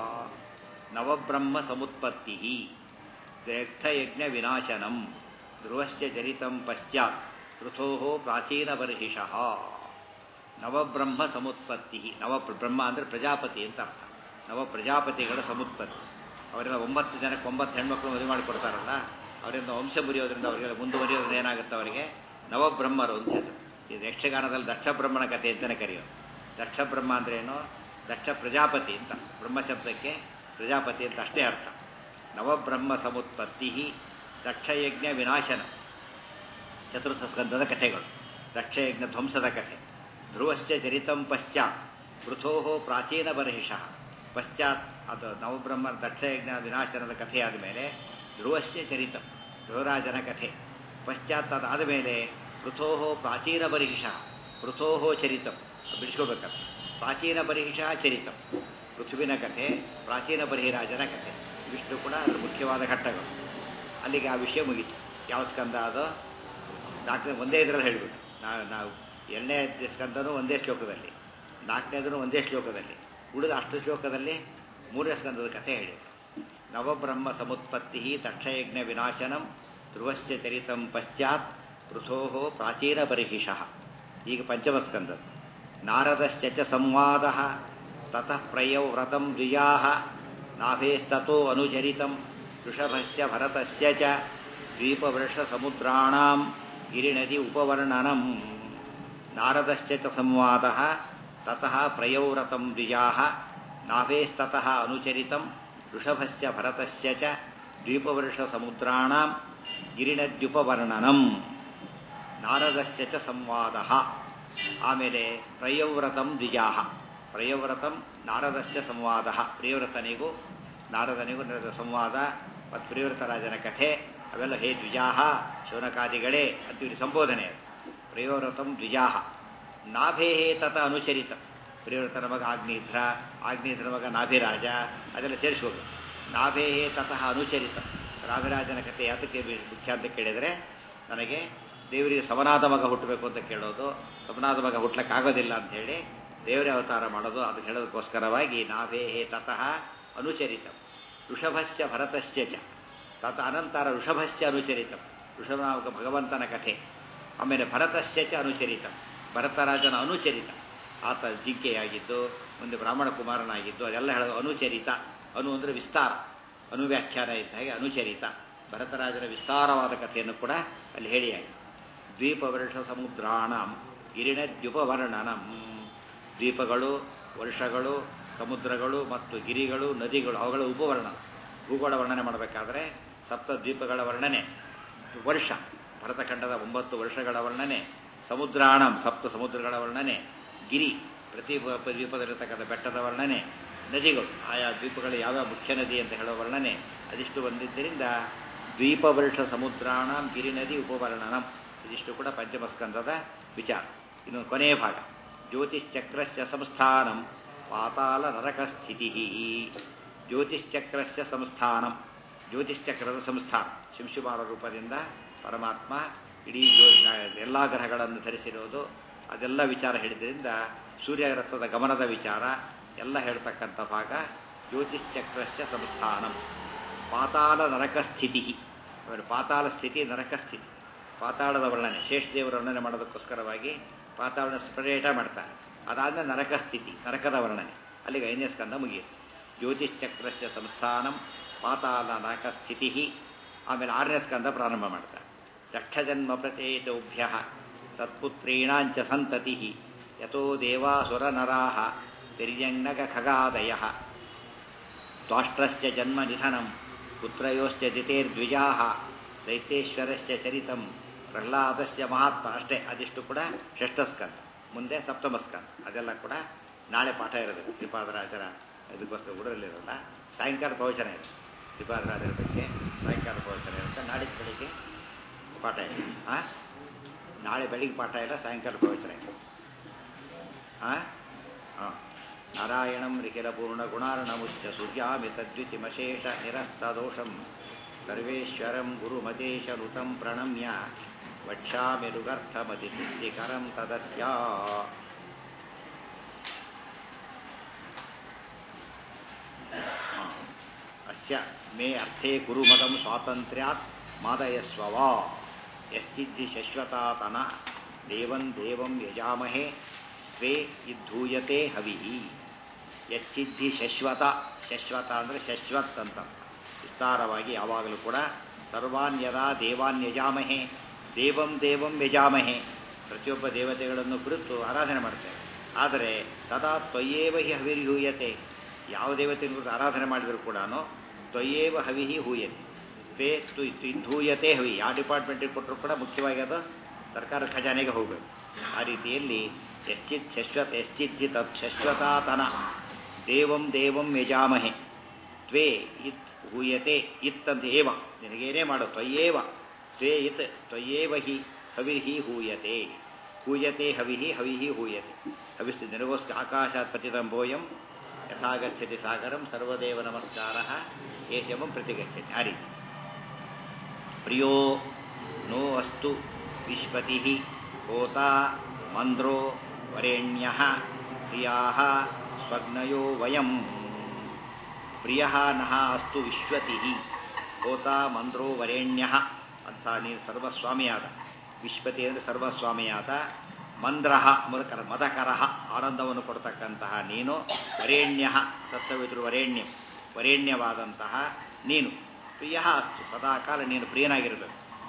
ನವಬ್ರಹ್ಮ ಸಮುತ್ಪತ್ತಿ ದಕ್ಷಯಜ್ಞ ವಿನಾಶನಂ ಧ್ರುವಸ್ಯ ಚರಿತಂ ಪಶ್ಚಾತ್ ಋಥೋ ಪ್ರಾಚೀನ ಬರ್ಹಿಷಃ ನವಬ್ರಹ್ಮ ಸಮುತ್ಪತ್ತಿ ನವ ಬ್ರಹ್ಮ ಅಂದರೆ ಪ್ರಜಾಪತಿ ಅಂತ ಅರ್ಥ ನವ ಪ್ರಜಾಪತಿಗಳ ಸಮುತ್ಪತ್ತಿ ಅವರೆಲ್ಲ ಒಂಬತ್ತು ಜನಕ್ಕೆ ಒಂಬತ್ತು ಹೆಣ್ಮಕ್ಳು ಮದುವೆ ಮಾಡಿಕೊಡ್ತಾರಲ್ಲ ಅವರಿಂದ ವಂಶ ಮುರಿಯೋದ್ರಿಂದ ಅವರಿಗೆಲ್ಲ ಮುಂದುವರಿಯೋದ್ರಿಂದ ಏನಾಗುತ್ತೆ ಅವರಿಗೆ ನವಬ್ರಹ್ಮರು ಅಂತ ಹೆಸರು ಇದು ಯಕ್ಷಗಾನದಲ್ಲಿ ದಕ್ಷ ಬ್ರಹ್ಮಣ ಕಥೆ ಅಂತಲೇ ಕರೆಯೋದು ದಕ್ಷ ಬ್ರಹ್ಮ ಅಂದ್ರೆ ಏನು ದಕ್ಷ ಪ್ರಜಾಪತಿ ಅಂತ ಬ್ರಹ್ಮ ಶಬ್ದಕ್ಕೆ ಪ್ರಜಾಪತಿ ಅಂತ ಅಷ್ಟೇ ಅರ್ಥ ನವಬ್ರಹ್ಮ ಸಮುತ್ಪತ್ತಿ ದಕ್ಷಯಜ್ಞ ವಿನಾಶನ ಚತುರ್ಥ ಸ್ಕಂದದ ಕಥೆಗಳು ದಕ್ಷಯಜ್ಞ ಧ್ವಂಸದ ಕಥೆ ಧ್ರುವಸ್ಯ ಚರಿತಂ ಪಶ್ಚಾತ್ ಪೃಥೋ ಪ್ರಾಚೀನ ಬರ್ಹಿಷಃ ಪಶ್ಚಾತ್ ಅದು ನವಬ್ರಹ್ಮ ದಕ್ಷಯಜ್ಞ ವಿನಾಶನದ ಕಥೆಯಾದ ಮೇಲೆ ಧ್ರುವಸ್ಯ ಚರಿತಂ ಧ್ರುವರಾಜನ ಕಥೆ ಪಶ್ಚಾತ್ ಅದಾದ ಮೇಲೆ ಪೃಥೋ ಪ್ರಾಚೀನ ಬರ್ಹಿಷಃ ಪೃಥೋ ಚರಿತಂ ಬಿಡಿಸ್ಕೋಬೇಕಂತ ಪ್ರಾಚೀನ ಬರ್ಹಿಷಃ ಚರಿತಂ ಪೃಥ್ವಿನ ಕಥೆ ಪ್ರಾಚೀನ ಬರ್ಹಿರಾಜನ ಕಥೆ ಇವಿಷ್ಟು ಕೂಡ ಅದರ ಮುಖ್ಯವಾದ ಘಟ್ಟಗಳು ಅಲ್ಲಿಗೆ ಆ ವಿಷಯ ಮುಗೀತು ಯಾವ ಸ್ಕಂದ ಅದು ನಾಲ್ಕನೇ ಒಂದೇ ಇದರಲ್ಲಿ ಹೇಳಿಬಿಟ್ಟು ನಾವು ನಾವು ಎರಡನೇ ಸ್ಕಂದನೂ ಒಂದೇ ಶ್ಲೋಕದಲ್ಲಿ ನಾಲ್ಕನೇದೂ ಒಂದೇ ಶ್ಲೋಕದಲ್ಲಿ ಉಳಿದ ಅಷ್ಟು ಶ್ಲೋಕದಲ್ಲಿ ಮೂರನೇ ಸ್ಕಂದದ ಕಥೆ ಹೇಳಿದರು ನವಬ್ರಹ್ಮ ಸಮುತ್ಪತ್ತಿ ದಕ್ಷಯಜ್ಞ ವಿನಾಶನಂ ಧ್ರುವಸ್ಯ ಚರಿತಂ ಪಶ್ಚಾತ್ ಪೃಥೋ ಪ್ರಾಚೀನ ಪರಿಹಿಷಃ ಈಗ ಪಂಚಮ ಸ್ಕಂದದ್ದು ನಾರದಶ್ಚ ಚ ಸಂವಾದ ತತಃ ಪ್ರಯೌ ವ್ರತಂ ದ್ವಿಜಾ ನಾಭೇಸ್ತೋ ಅನುಚರಿತಂ ಋಷಭಸ್ಯ ಭರತಸ್ಯ ಚ ದ್ವೀಪವೃಷಸಮುದ್ರಾಣಾಂ ಗಿರಿನದಿ ಉಪವರ್ಣನಂ ನಾರದಶ್ಚ ಚ ಸಂವಾದ ತತಃ ಪ್ರಯೌರತಂ ದ್ವಿಜಾಃ ನಾಭೇಸ್ತತಃ ಅನುಚರಿತಂ ಋಷಭಸ್ಯ ಭರತಸ್ಯ ಚ ದ್ವೀಪವರ್ಷಸಮುದ್ರಾಣಾಂ ಗಿರಿನದ್ಯುಪವರ್ಣನಂ ನಾರದಶ್ಚ ಚ ಸಂವಾದ ಆಮೇಲೆ ಪ್ರಯವ್ರತಂ ದ್ವಿಜಾಹ ಪ್ರಯವ್ರತಂ ನಾರದಶ್ಚ ಸಂವಾದ ಪ್ರಿಯವ್ರತನಿಗೂ ನಾರದನಿಗೂ ನಡೆದ ಸಂವಾದ ಮತ್ತು ಪ್ರಿಯವ್ರತ ರಾಜನ ಕಥೆ ಅವೆಲ್ಲ ಹೇ ದ್ವಿಜಾಹ ಶೌನಕಾದಿಗಳೇ ಅಂತ ಇಲ್ಲಿ ಸಂಬೋಧನೆ ಅದು ಪ್ರಿಯವ್ರತಂ ದ್ವಿಜಾಹ ನಾಭೇಹೇ ತತ ಅನುಚರಿತ ಪ್ರಿಯವ್ರತನ ಮಗ ಆಗ್ನೇಧ್ರ ಆಗ್ನೇಧ್ರ ಮಗ ನಾಭಿರಾಜ ಅದೆಲ್ಲ ಸೇರಿಸ್ಕೋಬೇಕು ನಾಭೇಹೇ ತತಃ ಅನುಚರಿತ ನಾಭಿರಾಜನ ಕಥೆ ಯಾತಕ್ಕೆ ಮುಖ್ಯ ಅಂತ ಕೇಳಿದರೆ ನನಗೆ ದೇವರಿಗೆ ಸಮನಾದ ಮಗ ಹುಟ್ಟಬೇಕು ಅಂತ ಕೇಳೋದು ಸಮನಾದ ಮಗ ಹುಟ್ಟಲಿಕ್ಕಾಗೋದಿಲ್ಲ ಅಂತ ಹೇಳಿ ದೇವರೇ ಅವತಾರ ಮಾಡೋದು ಅದು ಹೇಳೋದಕ್ಕೋಸ್ಕರವಾಗಿ ನಾಭೇಹೇ ತತಃ ಅನುಚರಿತ ಋಷಭಶ್ಚ ಭರತಶ್ಚ ಚ ತತ ಅನಂತರ ಋಷಭಶ್ಚ ಅನುಚರಿತ ಋಷಭನಾಮಕ ಭಗವಂತನ ಕಥೆ ಆಮೇಲೆ ಭರತಶ್ಚ ಚ ಅನುಚರಿತ ಭರತರಾಜನ ಅನುಚರಿತ ಆತ ಜಿಂಕೆಯಾಗಿದ್ದು ಮುಂದೆ ಬ್ರಾಹ್ಮಣ ಕುಮಾರನಾಗಿದ್ದು ಅದೆಲ್ಲ ಹೇಳೋದು ಅನುಚರಿತ ಅನು ಅಂದರೆ ವಿಸ್ತಾರ ಅನುವ್ಯಾಖ್ಯಾನ ಇದ್ದ ಹಾಗೆ ಅನುಚರಿತ ಭರತರಾಜನ ವಿಸ್ತಾರವಾದ ಕಥೆಯನ್ನು ಕೂಡ ಅಲ್ಲಿ ಹೇಳಿಯಾಗಿದೆ ದ್ವೀಪವರ್ಷ ಸಮುದ್ರಾಣ ಗಿರಿಣದ್ಯುಪವರ್ಣನಂ ದ್ವೀಪಗಳು ವರ್ಷಗಳು ಸಮುದ್ರಗಳು ಮತ್ತು ಗಿರಿಗಳು ನದಿಗಳು ಅವುಗಳ ಉಪವರ್ಣ ಭೂಗೋಳ ವರ್ಣನೆ ಮಾಡಬೇಕಾದ್ರೆ ಸಪ್ತ ದ್ವೀಪಗಳ ವರ್ಣನೆ ವರ್ಷ ಭರತಖಂಡದ ಒಂಬತ್ತು ವರ್ಷಗಳ ವರ್ಣನೆ ಸಮುದ್ರಾಣಂ ಸಪ್ತ ಸಮುದ್ರಗಳ ವರ್ಣನೆ ಗಿರಿ ಪ್ರತಿ ದ್ವೀಪದಲ್ಲಿರತಕ್ಕಂಥ ಬೆಟ್ಟದ ವರ್ಣನೆ ನದಿಗಳು ಆಯಾ ದ್ವೀಪಗಳು ಯಾವ್ಯಾವ ಮುಖ್ಯ ನದಿ ಅಂತ ಹೇಳೋ ವರ್ಣನೆ ಅದಿಷ್ಟು ಬಂದಿದ್ದರಿಂದ ದ್ವೀಪವರ್ಷ ಸಮುದ್ರಾಣಂ ಗಿರಿ ನದಿ ಉಪವರ್ಣನಂ ಇದಿಷ್ಟು ಕೂಡ ಪಂಚಮಸ್ಕಂದದ ವಿಚಾರ ಇನ್ನು ಕೊನೆಯ ಭಾಗ ಜ್ಯೋತಿಶ್ಚಕ್ರಸ್ಯ ಸಂಸ್ಥಾನಂ ಪಾತಾಳ ನರಕ ಸ್ಥಿತಿ ಜ್ಯೋತಿಶ್ಚಕ್ರಸ್ಯ ಸಂಸ್ಥಾನಂ ಜ್ಯೋತಿಶ್ಚಕ್ರದ ಸಂಸ್ಥಾನ ಶಿಂಶುಮಾರ ರೂಪದಿಂದ ಪರಮಾತ್ಮ ಇಡೀ ಜ್ಯೋ ಎಲ್ಲ ಗ್ರಹಗಳನ್ನು ಧರಿಸಿರೋದು ಅದೆಲ್ಲ ವಿಚಾರ ಹೇಳಿದ್ರಿಂದ ಸೂರ್ಯ ರಥದ ಗಮನದ ವಿಚಾರ ಎಲ್ಲ ಹೇಳ್ತಕ್ಕಂಥ ಭಾಗ ಜ್ಯೋತಿಶ್ಚಕ್ರಸ್ಯ ಸಂಸ್ಥಾನಂ ಪಾತಾಳ ನರಕ ಸ್ಥಿತಿ ಪಾತಾಳ ಸ್ಥಿತಿ ನರಕ ಸ್ಥಿತಿ ಪಾತಾಳದ ವರ್ಣನೆ ಶೇಷದೇವರ ವರ್ಣನೆ ಮಾಡೋದಕ್ಕೋಸ್ಕರವಾಗಿ ಪಾತಾಳನ ಸ್ಪ್ರೇಟ ಮಾಡ್ತಾರೆ ಅದಾದ್ಮೇಲೆ ನರಕ ಸ್ಥಿತಿ ನರಕದ ವರ್ಣನೆ ಅಲ್ಲಿಗೆ ಐದನೇ ಸ್ಕಂದ ಮುಗಿಯುತ್ತೆ ಜ್ಯೋತಿಶ್ಚಕ್ರಸ್ಯ ಸಂಸ್ಥಾನಂ ಪಾತಾಳ ನರಕ ಸ್ಥಿತಿ ಆಮೇಲೆ ಆರನೇ ಸ್ಕಂದ ಪ್ರಾರಂಭ ಮಾಡ್ತಾರೆ ದಕ್ಷಜನ್ಮ ಪ್ರಚೇತೋಭ್ಯ ತತ್ಪುತ್ರೀಣಾಂಚ ಸಂತತಿ ಯಥೋ ದೇವಾಸುರ ನರಾಹ ತಿರ್ಯಂಗಕ ಖಗಾದಯ ತ್ವಾಷ್ಟ್ರಶ್ಚ ಜನ್ಮ ನಿಧನಂ ಪುತ್ರಯೋಶ್ಚ ದಿತೇರ್ದ್ವಿಜಾ ದೈತ್ಯೇಶ್ವರಶ್ಚ ಚರಿತಂ ಪ್ರಹ್ಲಾದಶ್ಚ ಮಹಾತ್ಮ ಅಷ್ಟೇ ಅದಿಷ್ಟು ಕೂಡ ಷಷ್ಠಸ್ಕಂದ ಮುಂದೆ ಸಪ್ತಮಸ್ಕಂದ ಅದೆಲ್ಲ ಕೂಡ ನಾಳೆ ಪಾಠ ಇರೋದು ಶ್ರೀಪಾದರಾಜರ ಇದಕ್ಕೋಸ್ಕರ ಊರಲ್ಲಿರೋಲ್ಲ ಸಾಯಂಕಾಲ ಪ್ರವಚನ ಇದೆ ಶ್ರೀಪಾದರಾಜರ ಬಗ್ಗೆ ಸಾಯಂಕಾಲ ಪ್ರವಚನ ಇರುತ್ತೆ ನಾಡಿದ್ದು ಬೆಳಿಗ್ಗೆ ಪಾಠ ಇದೆ ಹಾಂ ನಾಳೆ ಬೆಳಿಗ್ಗೆ ಪಾಠ ಇಲ್ಲ ಸಾಯಂಕಾಲ ಪ್ರವಚನ ಇದೆ ಹಾಂ ಹಾಂ ನಾರಾಯಣಂ ನಿಖಿಲಪೂರ್ಣ ಗುಣಾರ್ಣಮುಚ್ಚ ಸೂರ್ಯಾಮಿ ತದ್ವಿತಿಮಶೇಷ ನಿರಸ್ತದೋಷಂ ಸರ್ವೇಶ್ವರಂ ಗುರುಮತೇಶನುತಂ ಪ್ರಣಮ್ಯ ವಕ್ಷ್ಯಾಮಿ ರುಗರ್ಥಮತಿಸಿದ್ಧಿಕರಂ ತದಸ್ಯ ಅಸ್ಯ ಮೇ ಅರ್ಥೇ ಕುರುಮದಂ ಸ್ವಾತಂತ್ರ್ಯಾತ್ ಮಾದಯಸ್ವವ ಯಶ್ಚಿದ್ಧಿ ಶಶ್ವತಾತನ ದೇವಂ ದೇವಂ ಯಜಾಮಹೇ ತ್ವೇ ಇದ್ಧೂಯತೆ ಹವಿಹಿ ಯಚ್ಚಿದ್ಧಿ ಶಶ್ವತ ಶಶ್ವತ ಅಂದರೆ ಶಶ್ವತ್ ಅಂತ ವಿಸ್ತಾರವಾಗಿ ಯಾವಾಗಲೂ ಕೂಡ ಸರ್ವಾನ್ಯದಾ ದೇವಾನ್ ಯಜಾಮಹೆ ದೇವಂ ದೇವಂ ಯಜಾಮಹೆ ಪ್ರತಿಯೊಬ್ಬ ದೇವತೆಗಳನ್ನು ಕುರಿತು ಆರಾಧನೆ ಮಾಡ್ತೇವೆ ಆದರೆ ತದಾ ತ್ವಯ್ಯೇವ ಹಿ ಹವಿರ್ಹೂಯತೆ ಯಾವ ದೇವತೆಯನ್ನು ಕುರಿತು ಆರಾಧನೆ ಮಾಡಿದರೂ ಕೂಡ ತ್ವಯ್ಯೇವ ಹವಿಹಿ ಹೂಯತೆ ತ್ವೇ ತು ಇದ್ಧೂಯತೆ ಹವಿ ಯಾವ ಡಿಪಾರ್ಟ್ಮೆಂಟಿಗೆ ಕೊಟ್ಟರು ಕೂಡ ಮುಖ್ಯವಾಗಿ ಅದು ಸರ್ಕಾರ ಖಜಾನೆಗೆ ಹೋಗಬೇಕು ಆ ರೀತಿಯಲ್ಲಿ ಯಶ್ಚಿತ್ ಶಶ್ವತ್ ಯಶ್ಚಿದ್ಧಿ ತತ್ ಶಶ್ವತಾತನ ದೇವಂ ದೇವಂ ಯಜಾಮಹೆ ತ್ವೇ ಇತ್ ಹೂಯತೆ ಇತ್ತಂತ ಏವ ನಿನಗೇನೇ ಮಾಡೋ ತ್ವಯ್ಯೇವ ತ್ವೇ ಇತ್ ತ್ವಯ್ಯೇವ ಹಿ ಹವಿಹಿ ಹೂಯತೆ ಹೂಯತೆ ಹವಿಹಿ ಹವಿಹಿ ಹೂಯತೆ ಹವಿಸ್ತು ನಿನಗೋಸ್ಕರ ಆಕಾಶಾತ್ ಪತಿದಂಬೋಯಂ ಯಥಾಗಚ್ಚತಿ ಸಾಗರಂ ಸರ್ವದೇವ ನಮಸ್ಕಾರ ಏಷಮಂ ಪ್ರತಿಗಚ್ಚತಿ ಆ ರೀತಿ ಪ್ರಿಯೋ ನೋ ಅಸ್ತು ವಿಶ್ವತಿ ಹೋತಾ ಮಂದ್ರೋ ವರೇಣ್ಯ ಪ್ರಿಯಾ ಸ್ವಗ್ನಯೋ ವಯಂ ಪ್ರಿಯ ನಃ ಅಸ್ತು ವಿಶ್ವತಿ ಹೋತಾ ಮಂದ್ರೋ ವರೇಣ್ಯ ಅಂತ ನೀನು ಸರ್ವಸ್ವಾಮಿಯಾದ ವಿಶ್ವತಿ ಅಂದರೆ ಸರ್ವಸ್ವಾಮಿಯಾದ ಮಂದ್ರ ಮೂಲಕರ ಮದಕರ ಆನಂದವನ್ನು ಕೊಡ್ತಕ್ಕಂತಹ ನೀನು ವರೇಣ್ಯ ತತ್ಸವಿತೃ ವರೇಣ್ಯ ವರೇಣ್ಯವಾದಂತಹ ನೀನು ಪ್ರಿಯ ಅಸ್ತು ಸದಾಕಾಲ ನೀನು ಪ್ರಿಯನಾಗಿರಬೇಕು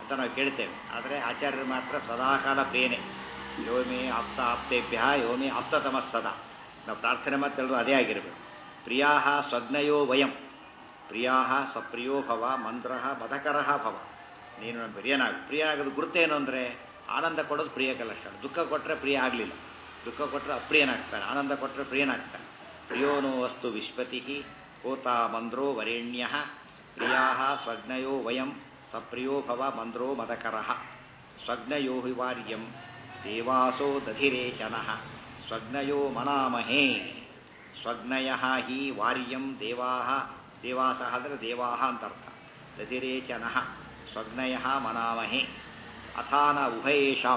ಅಂತ ನಾವು ಕೇಳ್ತೇವೆ ಆದರೆ ಆಚಾರ್ಯರು ಮಾತ್ರ ಸದಾಕಾಲ ಪ್ರಿಯನೇ ಯೋಮಿ ಆಪ್ತ ಆಪ್ತೇಭ್ಯ ಯೋಮಿ ಆಪ್ತತಮಃ ಸದಾ ನಾವು ಪ್ರಾರ್ಥನೆ ಮತ್ತೆ ಹೇಳೋದು ಅದೇ ಆಗಿರಬೇಕು ಪ್ರಿಯಾ ಸ್ವಜ್ಞಯೋ ವಯಂ ಪ್ರಿಯಾ ಸ್ವಪ್ರಿಯೋ ಭವ ಮಂತ್ರ ಮಧಕರ ಭವ ನೀನು ನನ್ನ ಪ್ರಿಯನಾಗ ಪ್ರಿಯನಾಗೋದು ಗುರುತೇನು ಅಂದರೆ ಆನಂದ ಕೊಡೋದು ಪ್ರಿಯಕ ಲಕ್ಷಣ ದುಃಖ ಕೊಟ್ಟರೆ ಪ್ರಿಯ ಆಗಲಿಲ್ಲ ದುಃಖ ಕೊಟ್ಟರೆ ಅಪ್ರಿಯನಾಗ್ತಾನೆ ಆನಂದ ಕೊಟ್ಟರೆ ಪ್ರಿಯನಾಗ್ತಾನೆ ಪ್ರಿಯೋನೋ ವಸ್ತು ವಿಶ್ವತಿ ಹೋತಾ ಮಂದ್ರೋ ವರೇಣ್ಯ ಪ್ರಿಯಾ ಸ್ವಜ್ಞಯೋ ವಯಂ ಸಪ್ರಿಯೋ ಭವ ಮಂದ್ರೋ ಮದಕರ ಸ್ವಜ್ಞಯೋ ಹಿ ವಾರ್ಯಂ ದೇವಾಸೋ ದಧಿರೇಚನ ಸ್ವಜ್ಞಯೋ ಮನಾಮಹೇ ಸ್ವಜ್ಞಯ ಹಿ ವಾರ್ಯಂ ದೇವಾ ದೇವಾಸ ಅಂದರೆ ದೇವಾ ಅಂತ ಅರ್ಥ ದಧಿರೇಚನ ಸ್ವಜ್ಞಯ ಮನಾಮಹೇ ಅಥಾನ ಉಭಯೇಷಾಂ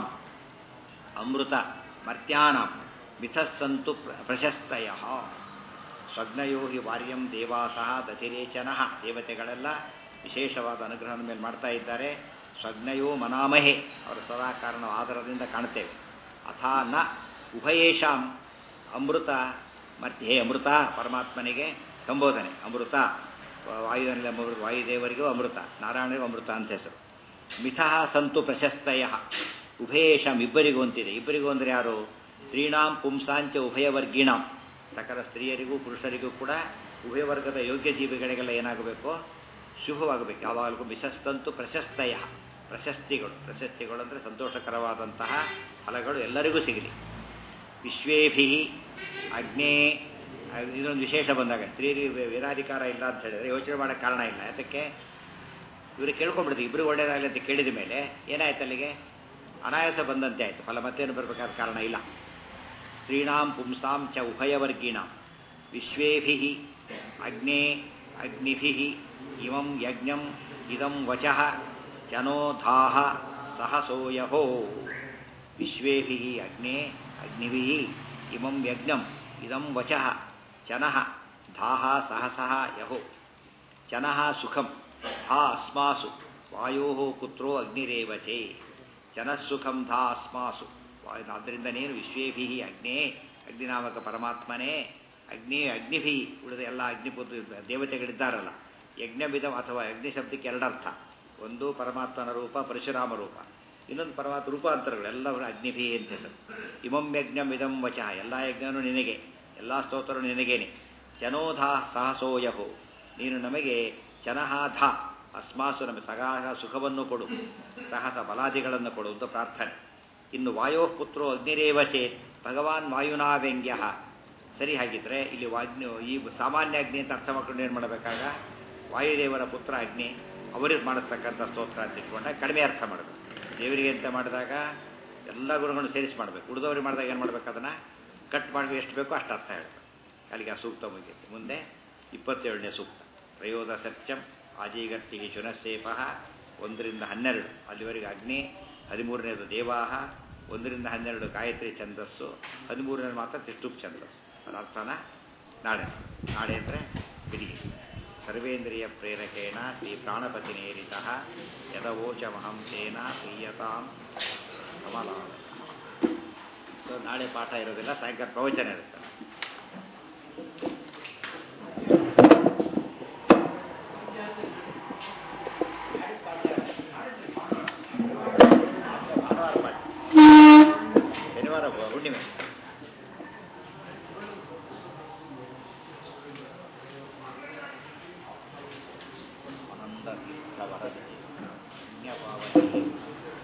ಅಮೃತ ಮರ್ತ್ಯಾನಾಂ ಮಿಥಸ್ಸಂತು ಪ್ರಶಸ್ತಯ ಸ್ವಜ್ಞಯೋ ಹಿ ವಾರ್ಯಂ ದೇವಾಸಃ ದತಿರೇಚನ ದೇವತೆಗಳೆಲ್ಲ ವಿಶೇಷವಾದ ಅನುಗ್ರಹದ ಮೇಲೆ ಮಾಡ್ತಾ ಇದ್ದಾರೆ ಸ್ವಜ್ಞಯೋ ಮನಾಮಹೆ ಅವರ ಸದಾ ಕಾರಣ ಆಧಾರದಿಂದ ಕಾಣ್ತೇವೆ ಅಥಾ ನ ಉಭಯೇಷಾಂ ಅಮೃತ ಮತ್ತೆ ಹೇ ಅಮೃತ ಪರಮಾತ್ಮನಿಗೆ ಸಂಬೋಧನೆ ಅಮೃತ ವಾಯುವಿನಲ್ಲಿ ಅಮೃತ ವಾಯುದೇವರಿಗೂ ಅಮೃತ ನಾರಾಯಣರಿಗೂ ಅಮೃತ ಅಂತ ಹೆಸರು ಮಿಥಃ ಸಂತು ಪ್ರಶಸ್ತಯ ಉಭಯೇಷಾಂ ಇಬ್ಬರಿಗೂ ಅಂತಿದೆ ಇಬ್ಬರಿಗೂ ಅಂದರೆ ಯಾರು ಸ್ತ್ರೀಣಾಂ ಪುಂಸಾಂಚ ಉಭಯವರ್ಗಿಣಾಂ ಸಕಲ ಸ್ತ್ರೀಯರಿಗೂ ಪುರುಷರಿಗೂ ಕೂಡ ಉಭಯ ವರ್ಗದ ಯೋಗ್ಯ ಜೀವಿಗಳಿಗೆಲ್ಲ ಏನಾಗಬೇಕು ಶುಭವಾಗಬೇಕು ಯಾವಾಗಲೂ ಮಿಸಸ್ತಂತು ಪ್ರಶಸ್ತಯ ಪ್ರಶಸ್ತಿಗಳು ಪ್ರಶಸ್ತಿಗಳು ಅಂದರೆ ಸಂತೋಷಕರವಾದಂತಹ ಫಲಗಳು ಎಲ್ಲರಿಗೂ ಸಿಗಲಿ ವಿಶ್ವೇಭಿ ಅಗ್ನೇ ಇದೊಂದು ವಿಶೇಷ ಬಂದಾಗ ಸ್ತ್ರೀಯರಿಗೆ ವೇದಾಧಿಕಾರ ಇಲ್ಲ ಅಂತ ಹೇಳಿದ್ರೆ ಯೋಚನೆ ಮಾಡೋಕ್ಕೆ ಕಾರಣ ಇಲ್ಲ ಯಾತಕ್ಕೆ ಇವರು ಕೇಳ್ಕೊಂಡ್ಬಿಡ್ತೀವಿ ಇಬ್ಬರು ಒಳ್ಳೇದಾಗಲಿ ಅಂತ ಕೇಳಿದ ಮೇಲೆ ಏನಾಯ್ತು ಅಲ್ಲಿಗೆ ಅನಾಯಾಸ ಬಂದಂತೆ ಆಯಿತು ಫಲ ಮತ್ತೇನು ಬರಬೇಕಾದ ಕಾರಣ ಇಲ್ಲ ಸ್ತ್ರೀಣಾಂ ಪುಂಸಾಂ ಚ ಉಭಯವರ್ಗಿಣಾಂ ವಿಶ್ವೇಭಿ ಅಗ್ನೇ ಅಗ್ನಿಭಿ ಇಮಂ ಯಜ್ಞಂ ಇದಂ ವಚಃ ಚನೋಧಾಹ ಸಹಸೋಯಹೋ ವಿಶ್ವೇಭಿ ಅಗ್ನೇ ಅಗ್ನಿಭಿ ಇಮಂ ಯಜ್ಞಂ ಇದಂ ವಚಃ ಚನಃ ಧಾಹ ಸಹಸಃ ಯಹೋ ಚನಃ ಸುಖಂ ಧಾ ಅಸ್ಮಾಸು ವಾಯೋ ಪುತ್ರೋ ಅಗ್ನಿರೇವಚೇ ಜನಸ್ಸುಖಂ ಧಾ ಅಸ್ಮಾಸು ಆದ್ದರಿಂದ ನೀನು ವಿಶ್ವೇಭಿ ಅಗ್ನೇ ಅಗ್ನಿನಾಮಕ ಪರಮಾತ್ಮನೇ ಅಗ್ನಿ ಅಗ್ನಿಭಿ ಉಳಿದ ಎಲ್ಲ ಅಗ್ನಿಪುತ್ರ ದೇವತೆಗಳಿದ್ದಾರಲ್ಲ ಯಜ್ಞವಿಧ ಅಥವಾ ಅಗ್ನಿ ಶಬ್ದಕ್ಕೆ ಎರಡರ್ಥ ಒಂದು ಪರಮಾತ್ಮನ ರೂಪ ಪರಶುರಾಮ ರೂಪ ಇನ್ನೊಂದು ಪರಮಾತ್ಮ ರೂಪಾಂತರಗಳು ಎಲ್ಲವರು ಅಗ್ನಿಭಿ ಅಂತ ಹೆಸರು ಇಮಂ ಯಜ್ಞಂ ಇದಂ ವಚಃ ಎಲ್ಲ ಯಜ್ಞನೂ ನಿನಗೆ ಎಲ್ಲ ಸ್ತೋತ್ರರು ನಿನಗೇನೆ ಚನೋಧಾ ಸಹಸೋಯಹೋ ನೀನು ನಮಗೆ ಚನಹಾಧ ಅಸ್ಮಾಸು ನಮಗೆ ಸಗಾಹ ಸುಖವನ್ನು ಕೊಡು ಸಹಸ ಬಲಾದಿಗಳನ್ನು ಕೊಡು ಅಂತ ಪ್ರಾರ್ಥನೆ ಇನ್ನು ವಾಯೋ ಪುತ್ರೋ ಅಗ್ನಿರೇವ ಚೇತ್ ಭಗವಾನ್ ವಾಯುನಾ ವ್ಯಂಗ್ಯ ಸರಿ ಹಾಗಿದ್ರೆ ಇಲ್ಲಿ ವಾಗ್ನಿ ಈ ಸಾಮಾನ್ಯ ಅಗ್ನಿ ಅಂತ ಅರ್ಥ ಮಾಡ್ಕೊಂಡು ಏನು ಮಾಡಬೇಕಾಗ ವಾಯುದೇವರ ಪುತ್ರ ಅಗ್ನಿ ಅವರಿಗೆ ಮಾಡತಕ್ಕಂಥ ಸ್ತೋತ್ರ ಅಂತ ಇಟ್ಕೊಂಡ ಕಡಿಮೆ ಅರ್ಥ ಮಾಡಬೇಕು ದೇವರಿಗೆ ಅಂತ ಮಾಡಿದಾಗ ಎಲ್ಲ ಗುಣಗಳನ್ನು ಸೇರಿಸಿ ಮಾಡಬೇಕು ಉಳಿದವರಿಗೆ ಮಾಡಿದಾಗ ಏನು ಮಾಡ್ಬೇಕು ಅದನ್ನು ಕಟ್ ಮಾಡಿ ಎಷ್ಟು ಬೇಕೋ ಅಷ್ಟು ಅರ್ಥ ಹೇಳ್ಬೇಕು ಅಲ್ಲಿಗೆ ಆ ಸೂಕ್ತ ಮುಗಿಯುತ್ತೆ ಮುಂದೆ ಇಪ್ಪತ್ತೇಳನೇ ಸೂಕ್ತ ಪ್ರಯೋಗ ಸತ್ಯಂ ಆಜೀಗತ್ತಿಗೆ ಶುನಶೇಪ ಒಂದರಿಂದ ಹನ್ನೆರಡು ಅಲ್ಲಿವರೆಗೆ ಅಗ್ನಿ ಹದಿಮೂರನೇದು ದೇವಾಹ ಒಂದರಿಂದ ಹನ್ನೆರಡು ಗಾಯತ್ರಿ ಛಂದಸ್ಸು ಹದಿಮೂರನೇದು ಮಾತ್ರ ತಿಷ್ಟುಪ್ ಛಂದಸ್ಸು ಅದರ ಅರ್ಥನ ನಾಳೆ ನಾಳೆ ಅಂದರೆ ಬಿಡಿಗೆ ಸರ್ವೇಂದ್ರಿಯ ಪ್ರೇರಕೇಣ ಶ್ರೀ ಪ್ರಾಣಪತಿನೇರಿತ ಯದವೋಚಮಹಂ ತೇನ ಪ್ರೀಯತಾಂ ಕಮಲಾ ಸೊ ನಾಳೆ ಪಾಠ ಇರೋದಿಲ್ಲ ಸಾಯಂಕಾಲ ಪ್ರವಚನ ಇರುತ್ತೆ ಭಾನುವಾರ ಪಾಠ ಶನಿವಾರ ಹುಣ್ಣಿಮೆ ಆನಂದ ತೀರ್ಥ ವರದಿ ಪುಣ್ಯಪಾವತಿ